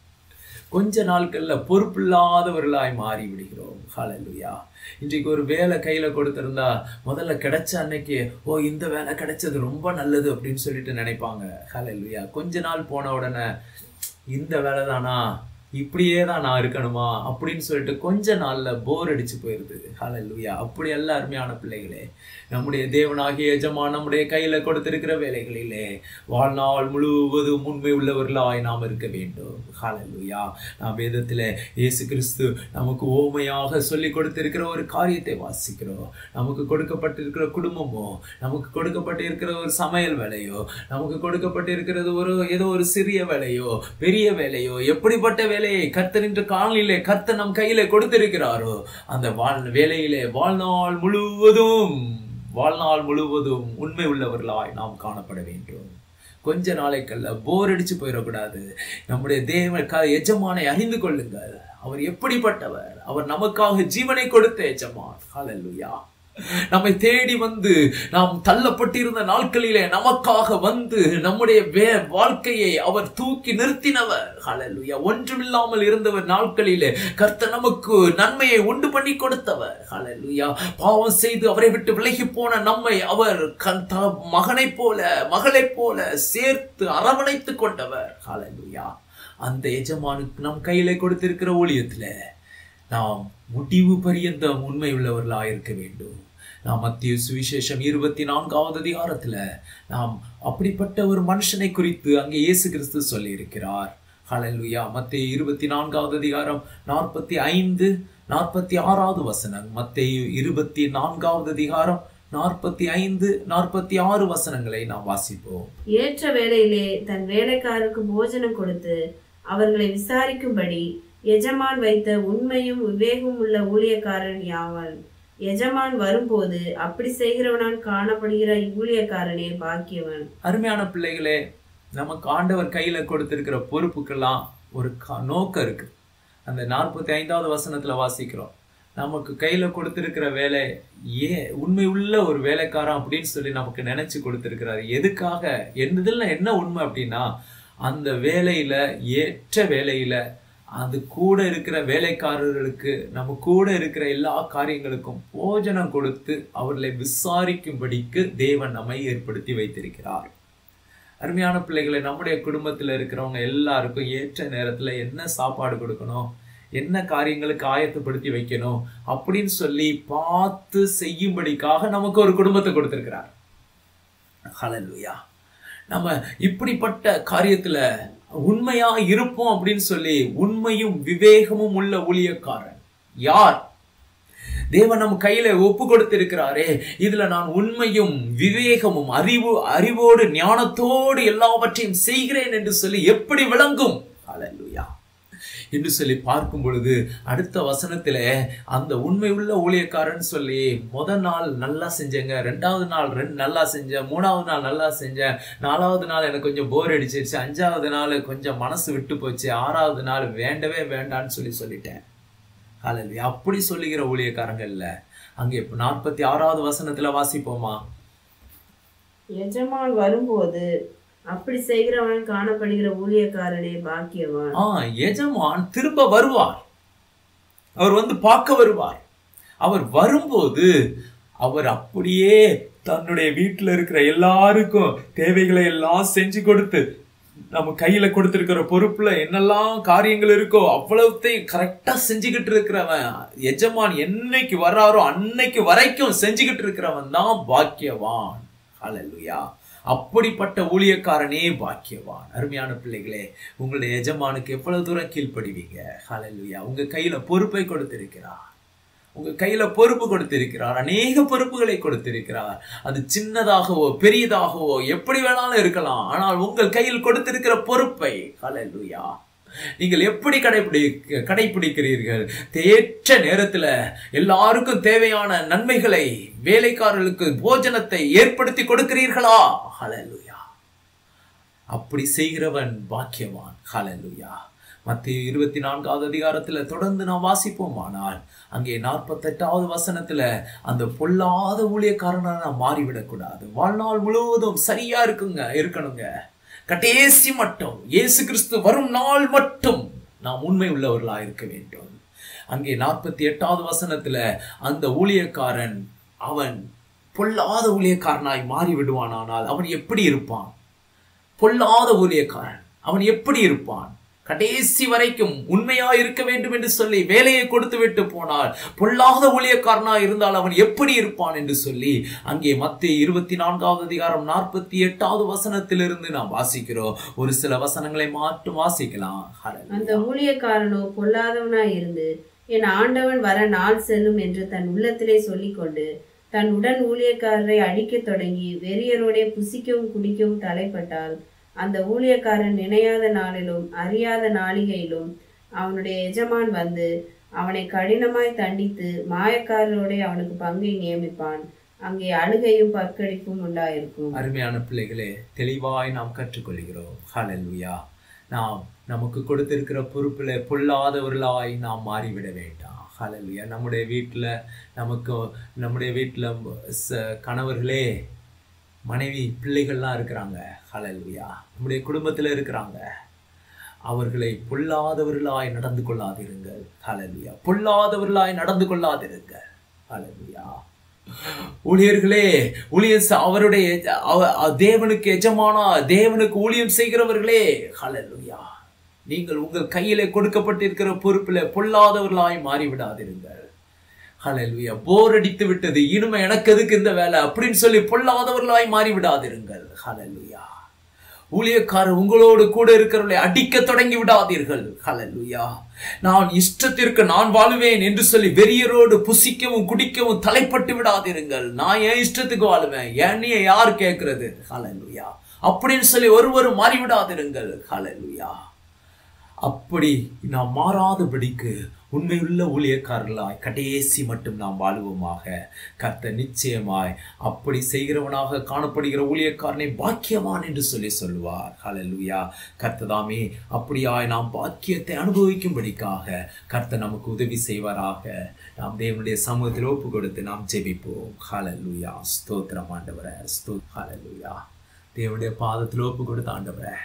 Speaker 2: கொஞ்ச நாட்கள்ல பொறுப்பில்லாதவர்களாய் மாறி விடுகிறோம் ஹalleluya இன்றைக்கு ஒரு வேலை கையில கொடுத்திருந்தா முதல்ல கிடைச்ச அன்னைக்கு ஓ இந்த வேலை கிடைச்சது ரொம்ப நல்லது அப்படின்னு சொல்லிட்டு நினைப்பாங்க ஹalleluya கொஞ்ச நாள் போன உடனே இந்த வேலை தானா இப்படியே தான் நான் இருக்கணுமா அப்படின்னு சொல்லிட்டு கொஞ்ச நாள்ல போர் அடிச்சு போயிருது ஹalleluya அப்படி அல்ல அருமையான பிள்ளைகளே நம்முடைய தேவனாகிய எஜமான் நம்முடைய கையில கொடுத்திருக்கிற வேலைகளிலே வாழ்நாள் முழுவதும் உண்மை உள்ளவர்களாய் நாம் இருக்க வேண்டும் ஹalleluya நாம் வேதத்திலே இயேசு கிறிஸ்து நமக்கு ஓமையாக சொல்லி கொடுத்திருக்கிற ஒரு காரியத்தை வாசிக்கிறோம் நமக்கு கொடுக்கப்பட்டிருக்கிற குடும்பமோ நமக்கு கொடுக்கப்பட்டிருக்கிற ஒரு சமையல் வேலையோ நமக்கு கொடுக்கப்பட்டிருக்கிறது ஒரு ஏதோ ஒரு சிறிய வேலையோ பெரிய வேலையோ எப்படிப்பட்ட வேலையை கர்த்தர் இன்று காலையிலே கர்த்தர் நம் கையிலே கொடுத்திருக்கிறாரோ அந்த வாழ் வேலையிலே வாழ்நாள் முழுவதும் வாழ்நாள் முழுவதும் உண்மை உள்ளவர்களாய் நாம் காணப்பட வேண்டும் கொஞ்ச நாளைக்கல்ல போர் அடிச்சு போயிடக்கூடாது நம்முடைய தேவ க- எஜமானை அறிந்து கொள்ளுங்கள் அவர் எப்படிப்பட்டவர் அவர் நமக்காக ஜீவனை கொடுத்த எஜமான் ஹalleluya நம்மை தேடி வந்து நாம் தள்ளப்பட்டிருந்த நாட்களிலே நமக்காக வந்து நம்முடைய வே வாழ்க்கையை அவர் தூக்கி நிறுத்தினவர் ஹalleluya ஒன்றுமில்லாமல் இருந்தவர் நாட்களிலே கர்த்தர் நமக்கு நன்மையை உண்டு பண்ணி கொடுத்தவர் ஹalleluya பாவம் செய்து அவரை விட்டு விலகி போன நம்மை அவர் கண் த- மகனைப் போல மகளைப் போல சேர்த்து அரவணைத்து கொண்டவர் ஹalleluya அந்த எஜமானுக்கு நம் கையிலே கொடுத்திருக்கிற ஊழியத்துல நாம் முடிவு பரியந்தம் உண்மை உள்ளவர்களாக இருக்க வேண்டும் நாம் மத்திய சுவிசேஷம் இருபத்தி நான்காவது அதிகாரத்துல நாம் அப்படிப்பட்ட ஒரு மனுஷனை குறித்து அங்கே இயேசு கிறிஸ்து சொல்லி இருக்கிறார் ஹalleluya மத்திய இருபத்தி நான்காவது அதிகாரம் நாற்பத்தி ஐந்து நாற்பத்தி ஆறாவது வசனம் மத்திய இருபத்தி நான்காவது அதிகாரம் நாற்பத்தி ஐந்து நாற்பத்தி ஆறு வசனங்களை நாம் வாசிப்போம்
Speaker 3: ஏற்ற வேளையிலே தன் வேலைக்காரருக்கு போஜனம் கொடுத்து அவர்களை விசாரிக்கும்படி எஜமான் வைத்த உண்மையும் விவேகமும் உள்ள ஊழியக்காரன் யாவன் எஜமான் வரும்போது அப்படி செய்கிறவனான் காணப்படுகிற இவ்வூழியக்காரனே பாக்கியவன்
Speaker 2: அருமையான பிள்ளைகளே நமக்கு ஆண்டவர் கையில கொடுத்திருக்கிற பொறுப்புக்கெல்லாம் ஒரு க- நோக்கம் இருக்கு அந்த நாற்பத்தி ஐந்தாவது வசனத்துல வாசிக்கிறோம் நமக்கு கையில கொடுத்திருக்கிற வேலை ஏன் உண்மை உள்ள ஒரு வேலைக்காரன் அப்படின்னு சொல்லி நமக்கு நினைச்சு கொடுத்திருக்கிறாரு எதுக்காக என்னதுல என்ன உண்மை அப்படின்னா அந்த வேலையில ஏற்ற வேலையில அது கூட இருக்கிற வேலைக்காரர்களுக்கு நம்ம கூட இருக்கிற எல்லா காரியங்களுக்கும் போஜனம் கொடுத்து அவர்களை விசாரிக்கும்படிக்கு தேவன் நம்மை ஏற்படுத்தி வைத்திருக்கிறார் அருமையான பிள்ளைகளை நம்முடைய குடும்பத்துல இருக்கிறவங்க எல்லாருக்கும் ஏற்ற நேரத்துல என்ன சாப்பாடு கொடுக்கணும் என்ன காரியங்களுக்கு ஆயத்தப்படுத்தி வைக்கணும் அப்படின்னு சொல்லி பார்த்து செய்யும்படிக்காக நமக்கு ஒரு குடும்பத்தை கொடுத்திருக்கிறார் ஹalleluya நம்ம இப்படிப்பட்ட காரியத்துல உண்மையா இருப்போம் அப்படின்னு சொல்லி உண்மையும் விவேகமும் உள்ள ஊழியக்காரன் யார் தேவன் நம்ம கையில ஒப்பு கொடுத்திருக்கிறாரே இதுல நான் உண்மையும் விவேகமும் அறிவு அறிவோடு ஞானத்தோடு எல்லாவற்றையும் செய்கிறேன் என்று சொல்லி எப்படி விளங்கும் அல்லேலூயா என்று சொல்லி பார்க்கும் பொழுது அடுத்த வசனத்துல அந்த உண்மை உள்ள ஊழியக்காரன் சொல்லி முத நாள் நல்லா செஞ்சேங்க ரெண்டாவது நாள் ரெண்டு நல்லா செஞ்சேன் மூணாவது நாள் நல்லா செஞ்சேன் நாலாவது நாள் எனக்கு கொஞ்சம் போர் அடிச்சிருச்சு அஞ்சாவது நாள் கொஞ்சம் மனசு விட்டு போச்சு ஆறாவது நாள் வேண்டவே வேண்டான்னு சொல்லி சொல்லிட்டேன் அல்லது அப்படி சொல்லுகிற ஊழியக்காரங்க இல்ல அங்கே இப்போ நாற்பத்தி ஆறாவது வசனத்துல வாசிப்போமா
Speaker 3: எஜமான் வரும்போது அப்படி செய்கிறவன் காணப்படுகிற ஊழியக்காரனே பாக்கியவான்
Speaker 2: ஆ எஜமான் திரும்ப வருவார் அவர் வந்து பார்க்க வருவார் அவர் வரும்போது அவர் அப்படியே தன்னுடைய வீட்டுல இருக்கிற எல்லாருக்கும் தேவைகளை எல்லாம் செஞ்சு கொடுத்து நம்ம கையில கொடுத்திருக்கிற பொறுப்புல என்னெல்லாம் காரியங்கள் இருக்கோ அவ்வளவுத்தையும் கரெக்டா செஞ்சுக்கிட்டு இருக்கிறவன் எஜமான் என்னைக்கு வர்றாரோ அன்னைக்கு வரைக்கும் செஞ்சுக்கிட்டு இருக்கிறவன் தான் பாக்கியவான் ஹalleluya அப்படிப்பட்ட ஊழியக்காரனே பாக்கியவான் அருமையான பிள்ளைகளே உங்களுடைய எஜமானுக்கு எவ்வளவு தூரம் கீழ்ப்படிவீங்க ஹalleluya உங்க கையில பொறுப்பை கொடுத்திருக்கிறார் உங்க கையில பொறுப்பு கொடுத்திருக்கிறார் அநேக பொறுப்புகளை கொடுத்திருக்கிறார் அது சின்னதாகவோ பெரியதாகவோ எப்படி வேணாலும் இருக்கலாம் ஆனால் உங்கள் கையில் கொடுத்திருக்கிற பொறுப்பை ஹalleluya நீங்கள் எப்படி கடைபிடி கடைபிடிக்கிறீர்கள் தேற்ற நேரத்துல எல்லாருக்கும் தேவையான நன்மைகளை வேலைக்காரர்களுக்கு போஜனத்தை ஏற்படுத்தி கொடுக்கிறீர்களா ஹalleluya அப்படி செய்கிறவன் பாக்கியவான் ஹalleluya மத்திய இருபத்தி நான்காவது அதிகாரத்துல தொடர்ந்து நாம் வாசிப்போமானால் அங்கே நாற்பத்தெட்டாவது வசனத்துல அந்த பொல்லாத ஊழியக்காரனா நாம் மாறிவிடக்கூடாது வாழ்நாள் முழுவதும் சரியா இருக்குங்க இருக்கணுங்க கடைசி மட்டும் இயேசு கிறிஸ்து வரும் நாள் மட்டும் நாம் உண்மை உள்ளவர்களா இருக்க வேண்டும் அங்கே நாற்பத்தி எட்டாவது வசனத்துல அந்த ஊழியக்காரன் அவன் பொல்லாத ஊழியக்காரனாய் மாறி விடுவானானால் அவன் எப்படி இருப்பான் பொல்லாத ஊழியக்காரன் அவன் எப்படி இருப்பான் கடைசி வரைக்கும் உண்மையா இருக்க வேண்டும் என்று சொல்லி வேலையை கொடுத்து விட்டு போனார் பொல்லாத ஊழியக்காரனா இருந்தால் அவன் எப்படி இருப்பான் என்று சொல்லி அங்கே மத்திய இருபத்தி நான்காவது அதிகாரம் நாற்பத்தி எட்டாவது வசனத்திலிருந்து நாம் வாசிக்கிறோம் ஒரு சில வசனங்களை மாற்றும் வாசிக்கலாம்
Speaker 3: அந்த ஊழியக்காரனோ பொல்லாதவனாய் இருந்து என் ஆண்டவன் வர நாள் செல்லும் என்று தன் உள்ளத்திலே சொல்லிக்கொண்டு தன் உடன் ஊழியக்காரரை அடிக்கத் தொடங்கி வெறியரோடே புசிக்கவும் குடிக்கவும் தலைப்பட்டால் அந்த ஊழியக்காரன் நினையாத நாளிலும் அறியாத நாளிகையிலும் அவனுடைய எஜமான் வந்து அவனை கடினமாய் தண்டித்து மாயக்காரரோடே அவனுக்கு பங்கை நியமிப்பான் அங்கே அழுகையும் பற்கடிப்பும் உண்டாயிருக்கும்
Speaker 2: அருமையான பிள்ளைகளே தெளிவாய் நாம் கற்றுக்கொள்கிறோம் ஹalleluya நாம் நமக்கு கொடுத்திருக்கிற பொறுப்புல பொல்லாதவர்களாய் நாம் மாறிவிட வேண்டாம் ஹalleluya நம்முடைய வீட்டில் நமக்கு நம்முடைய வீட்டில் கணவர்களே மனைவி பிள்ளைகள்லாம் இருக்கிறாங்க ஹalleluya நம்முடைய குடும்பத்தில் இருக்கிறாங்க அவர்களை பொல்லாதவர்களாய் நடந்து கொள்ளாதிருங்கள் ஹalleluya பொல்லாதவர்களாய் நடந்து கொள்ளாதிருங்கள் ஹalleluya ஊழியர்களே ஊழியர் ச- அவருடைய அவ- அ- தேவனுக்கு எஜமானா தேவனுக்கு ஊழியம் செய்கிறவர்களே ஹalleluya நீங்கள் உங்கள் கையிலே கொடுக்கப்பட்டிருக்கிற பொறுப்பில் பொல்லாதவர்களாய் மாறிவிடாதிருங்கள் ஹalleluya போர் அடித்து விட்டது இனிமே எனக்கு எதுக்கு இந்த வேலை அப்படின்னு சொல்லி பொல்லாதவர்களாய் மாறிவிடாதிருங்கள் ஹalleluya ஊழியக்காரர் உங்களோடு கூட இருக்கிறவர்களை அடிக்க தொடங்கி விடாதீர்கள் ஹalleluya நான் இஷ்டத்திற்கு நான் வாழுவேன் என்று சொல்லி வெறியரோடு புசிக்கவும் குடிக்கவும் தலைப்பட்டு விடாதீர்கள் நான் என் இஷ்டத்துக்கு வாழுவேன் என்னைய யார் கேட்கிறது ஹalleluya அப்படின்னு சொல்லி ஒருவரும் மாறிவிடாதிருங்கள் ஹalleluya அப்படி நாம் மாறாதபடிக்கு உண்மையுள்ள ஊழியக்காரர்களாய் கடைசி மட்டும் நாம் வாழுவோமாக கர்த்தர் நிச்சயமாய் அப்படி செய்கிறவனாக காணப்படுகிற ஊழியக்காரனை பாக்கியவான் என்று சொல்லி சொல்லுவார் ஹalleluya கர்த்ததாமே அப்படியாய் நாம் பாக்கியத்தை அனுபவிக்கும்படிக்காக கர்த்தர் நமக்கு உதவி செய்வாராக நாம் தேவனுடைய சமூகத்தில் ஒப்பு கொடுத்து நாம் ஜெபிப்போம் ஹalleluya ஸ்தோத்திரம் ஆண்டவரே ஸ்தோ ஹalleluya தேவனுடைய பாதத்தில் ஒப்பு கொடுத்த ஆண்டவரே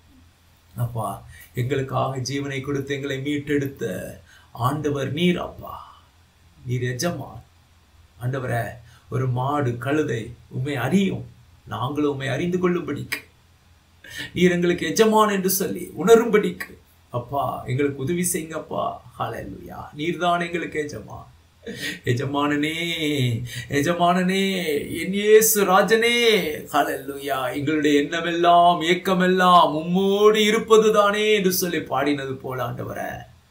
Speaker 2: அப்பா எங்களுக்காக ஜீவனை கொடுத்து எங்களை மீட்டெடுத்த ஆண்டவர் நீர் அப்பா நீர் எஜமான் ஆண்டவரே ஒரு மாடு கழுதை உண்மை அறியும் நாங்களும் உண்மை அறிந்து கொள்ளும்படிக்கு நீர் எங்களுக்கு எஜமான் என்று சொல்லி உணரும்படிக்கு அப்பா எங்களுக்கு உதவி செய்யுங்கப்பா ஹalleluya நீர் தான் எங்களுக்கு எஜமான் எஜமானனே எஜமானனே என் இயேசு ராஜனே ஹalleluya எங்களுடைய எண்ணமெல்லாம் ஏக்கமெல்லாம் உம்மோடு இருப்பதுதானே என்று சொல்லி பாடினது போல ஆண்டவரே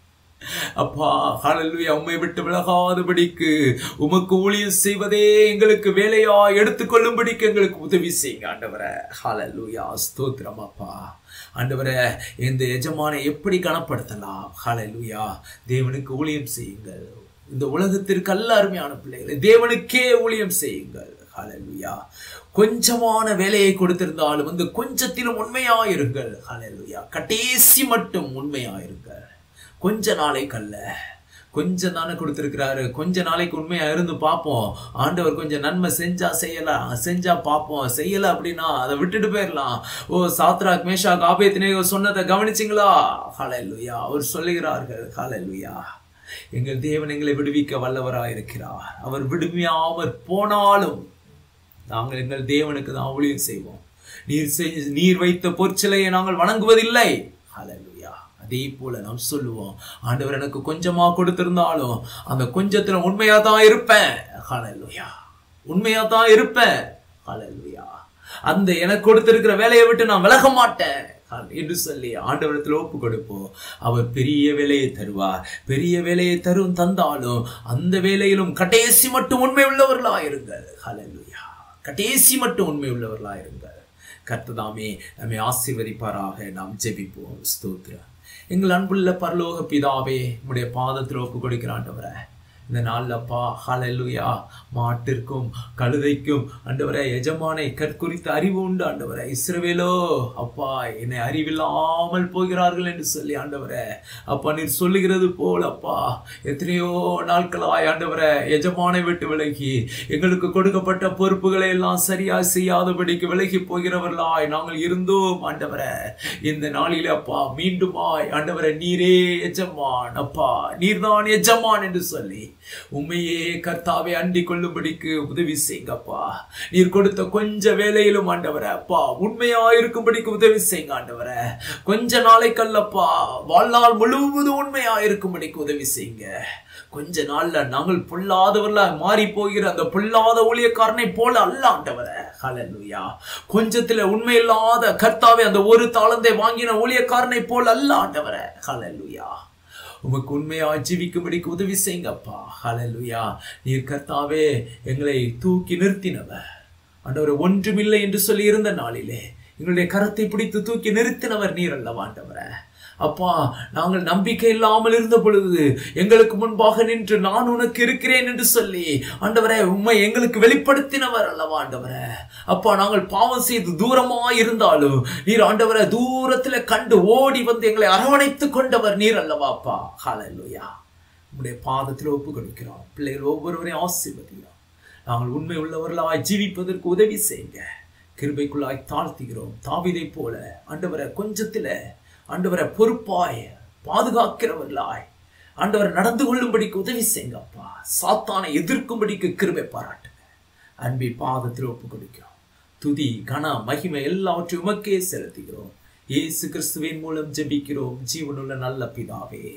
Speaker 2: அப்பா ஹalleluya உம்மை விட்டு விலகாதபடிக்கு உமக்கு ஊழியம் செய்வதே எங்களுக்கு வேலையா எடுத்துக்கொள்ளும்படிக்கு எங்களுக்கு உதவி செய்யுங்க ஆண்டவரே ஹalleluya ஸ்தோத்திரம் அப்பா ஆண்டவரே இந்த எஜமானை எப்படி கனப்படுத்தலாம் ஹalleluya தேவனுக்கு ஊழியம் செய்யுங்கள் இந்த உலகத்திற்கு அல்ல அருமையான பிள்ளைகளை தேவனுக்கே ஊழியம் செய்யுங்கள் ஹalleluya கொஞ்சமான வேலையை கொடுத்திருந்தாலும் வந்து கொஞ்சத்திலும் உண்மையாயிருங்கள் ஹalleluya கடைசி மட்டும் உண்மையாயிருங்கள் கொஞ்ச நாளைக்கு அல்ல கொஞ்சம் தானே கொடுத்துருக்கிறாரு கொஞ்ச நாளைக்கு உண்மையா இருந்து பார்ப்போம் ஆண்டவர் கொஞ்சம் நன்மை செஞ்சா செய்யலாம் செஞ்சா பார்ப்போம் செய்யல அப்படின்னா அதை விட்டுட்டு போயிடலாம் ஓ சாத்ராக் மேஷாக் ஆபேத்னேகோ சொன்னதை கவனிச்சிங்களா ஹalleluya அவர் சொல்லுகிறார்கள் ஹalleluya எங்கள் தேவன் எங்களை விடுவிக்க வல்லவராய் இருக்கிறார் அவர் விடுமையாமற் போனாலும் நாங்கள் எங்கள் தேவனுக்கு தான் ஊழியம் செய்வோம் நீர் செய் நீர் வைத்த பொற்சிலையை நாங்கள் வணங்குவதில்லை ஹalleluya அதே போல நாம் சொல்லுவோம் ஆண்டவர் எனக்கு கொஞ்சமா கொடுத்திருந்தாலும் அந்த கொஞ்சத்துல உண்மையா தான் இருப்பேன் ஹalleluya உண்மையா தான் இருப்பேன் ஹalleluya அந்த எனக்கு கொடுத்திருக்கிற வேலையை விட்டு நான் விலக மாட்டேன் என்று சொல்லி ஆண்டவரத்தில் ஒப்பு கொடுப்போம் அவர் பெரிய வேலையை தருவார் பெரிய வேலையை தரும் தந்தாலும் அந்த வேலையிலும் கடைசி மட்டும் உண்மை உள்ளவர்களாயிருங்கள் ஹalleluya கடைசி மட்டும் உண்மை உள்ளவர்களாயிருங்கள் கர்த்ததாமே நம்மை ஆசீர்வதிப்பாராக நாம் ஜெபிப்போம் ஸ்தோத்திரம் எங்கள் அன்புள்ள பரலோக பிதாவே உடைய பாதத்தில் ஒப்பு கொடுக்கிறாண்டவரை இந்த நாள்லப்பா ஹalleluya மாட்டிற்கும் கழுதைக்கும் ஆண்டவரே எஜமானை கற்குறித்த அறிவு உண்டு ஆண்டவரே இஸ்ரவேலோ அப்பா என்னை அறிவில்லாமல் போகிறார்கள் என்று சொல்லி ஆண்டவரே அப்பா நீர் சொல்லுகிறது போல் அப்பா எத்தனையோ நாட்களாய் ஆண்டவரே எஜமானை விட்டு விலகி எங்களுக்கு கொடுக்கப்பட்ட பொறுப்புகளை எல்லாம் சரியா செய்யாதபடிக்கு விலகி போகிறவர்களாய் நாங்கள் இருந்தோம் ஆண்டவரே இந்த நாளிலே அப்பா மீண்டுமாய் ஆண்டவரே நீரே எஜமான் அப்பா நீர்தான் எஜமான் என்று சொல்லி உண்மையே கர்த்தாவை அண்டிக் கொள்ளும்படிக்கு உதவி செய்யுங்கப்பா நீர் கொடுத்த கொஞ்ச வேலையிலும் ஆண்டவரே அப்பா உண்மையா இருக்கும்படிக்கு உதவி செய்யுங்க ஆண்டவரே கொஞ்ச நாளைக்கல்லப்பா வாழ்நாள் முழுவதும் உண்மையா இருக்கும்படிக்கு உதவி செய்யுங்க கொஞ்ச நாள்ல நாங்கள் பொல்லாதவர்களா மாறி போகிற அந்த பொல்லாத ஊழியக்காரனை போல அல்ல ஆண்டவரே ஹalleluya கொஞ்சத்துல உண்மை இல்லாத கர்த்தாவே அந்த ஒரு தாளந்தை வாங்கின ஊழியக்காரனை போல அல்ல ஆண்டவரே ஹalleluya உமக்கு உண்மையா ஜீவிக்கும்படிக்கு உதவி செய்யுங்கப்பா ஹalleluya நீர் கர்த்தாவே எங்களை தூக்கி நிறுத்தினவர் ஆண்டவர் ஒன்றுமில்லை என்று சொல்லி இருந்த நாளிலே எங்களுடைய கரத்தை பிடித்து தூக்கி நிறுத்தினவர் நீர் அல்லவா ஆண்டவரே அப்பா நாங்கள் நம்பிக்கை இல்லாமல் இருந்த பொழுது எங்களுக்கு முன்பாக நின்று நான் உனக்கு இருக்கிறேன் என்று சொல்லி ஆண்டவரே உண்மை எங்களுக்கு வெளிப்படுத்தினவர் அல்லவா ஆண்டவரே அப்பா நாங்கள் பாவம் செய்து தூரமா இருந்தாலும் நீர் ஆண்டவரை தூரத்துல கண்டு ஓடி வந்து எங்களை அரவணைத்துக் கொண்டவர் நீர் அல்லவா அப்பா ஹalleluya உம்முடைய பாதத்தில் ஒப்பு கொடுக்கிறோம் பிள்ளைகள் ஒவ்வொருவரையும் ஆசீர்வதிக்கிறோம் நாங்கள் உண்மை உள்ளவர்களாய் ஜீவிப்பதற்கு உதவி செய்யுங்க கிருபைக்குள்ளாய் தாழ்த்துகிறோம் தாவிதை போல ஆண்டவரை கொஞ்சத்துல ஆண்டவரை பொறுப்பாய் பாதுகாக்கிறவர்களாய் ஆண்டவர் நடந்து கொள்ளும்படிக்கு உதவி செய்யுங்கப்பா சாத்தானை எதிர்க்கும்படிக்கு கிருபை பாராட்டுங்க அன்பி பாதத்தில் ஒப்பு கொடுக்கிறோம் துதி கன மகிமை எல்லாவற்றையும் உமக்கே செலுத்துகிறோம் இயேசு கிறிஸ்துவின் மூலம் ஜெபிக்கிறோம் ஜீவனுள்ள நல்ல பிதாவே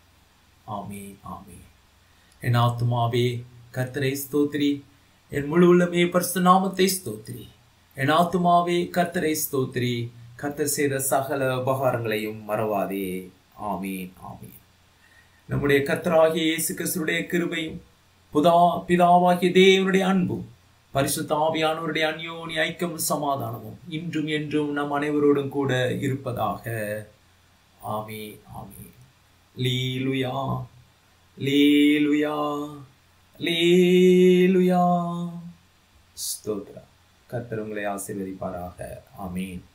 Speaker 2: ஆமே ஆமே என் ஆத்துமாவே கர்த்தரை ஸ்தோத்திரி என் முழு உள்ளமே பரிசு நாமத்தை ஸ்தோத்திரி என் ஆத்துமாவே கர்த்தரை ஸ்தோத்திரி கர்த்தர் செய்த சகல உபகாரங்களையும் மறவாதே ஆமீன் ஆமீன் நம்முடைய கர்த்தராகிய இயேசு கிறிஸ்துடைய கிருபையும் புதா பிதாவாகிய தேவனுடைய அன்பும் பரிசுத்த ஆவியானவருடைய அந்யோனி ஐக்கியமும் சமாதானமும் இன்றும் என்றும் நம் அனைவரோடும் கூட இருப்பதாக ஆமே ஆமே லீலுயா லீலுயா லீலுயா ஸ்தோத்ரா கர்த்தர் உங்களை ஆசீர்வதிப்பாராக ஆமீன்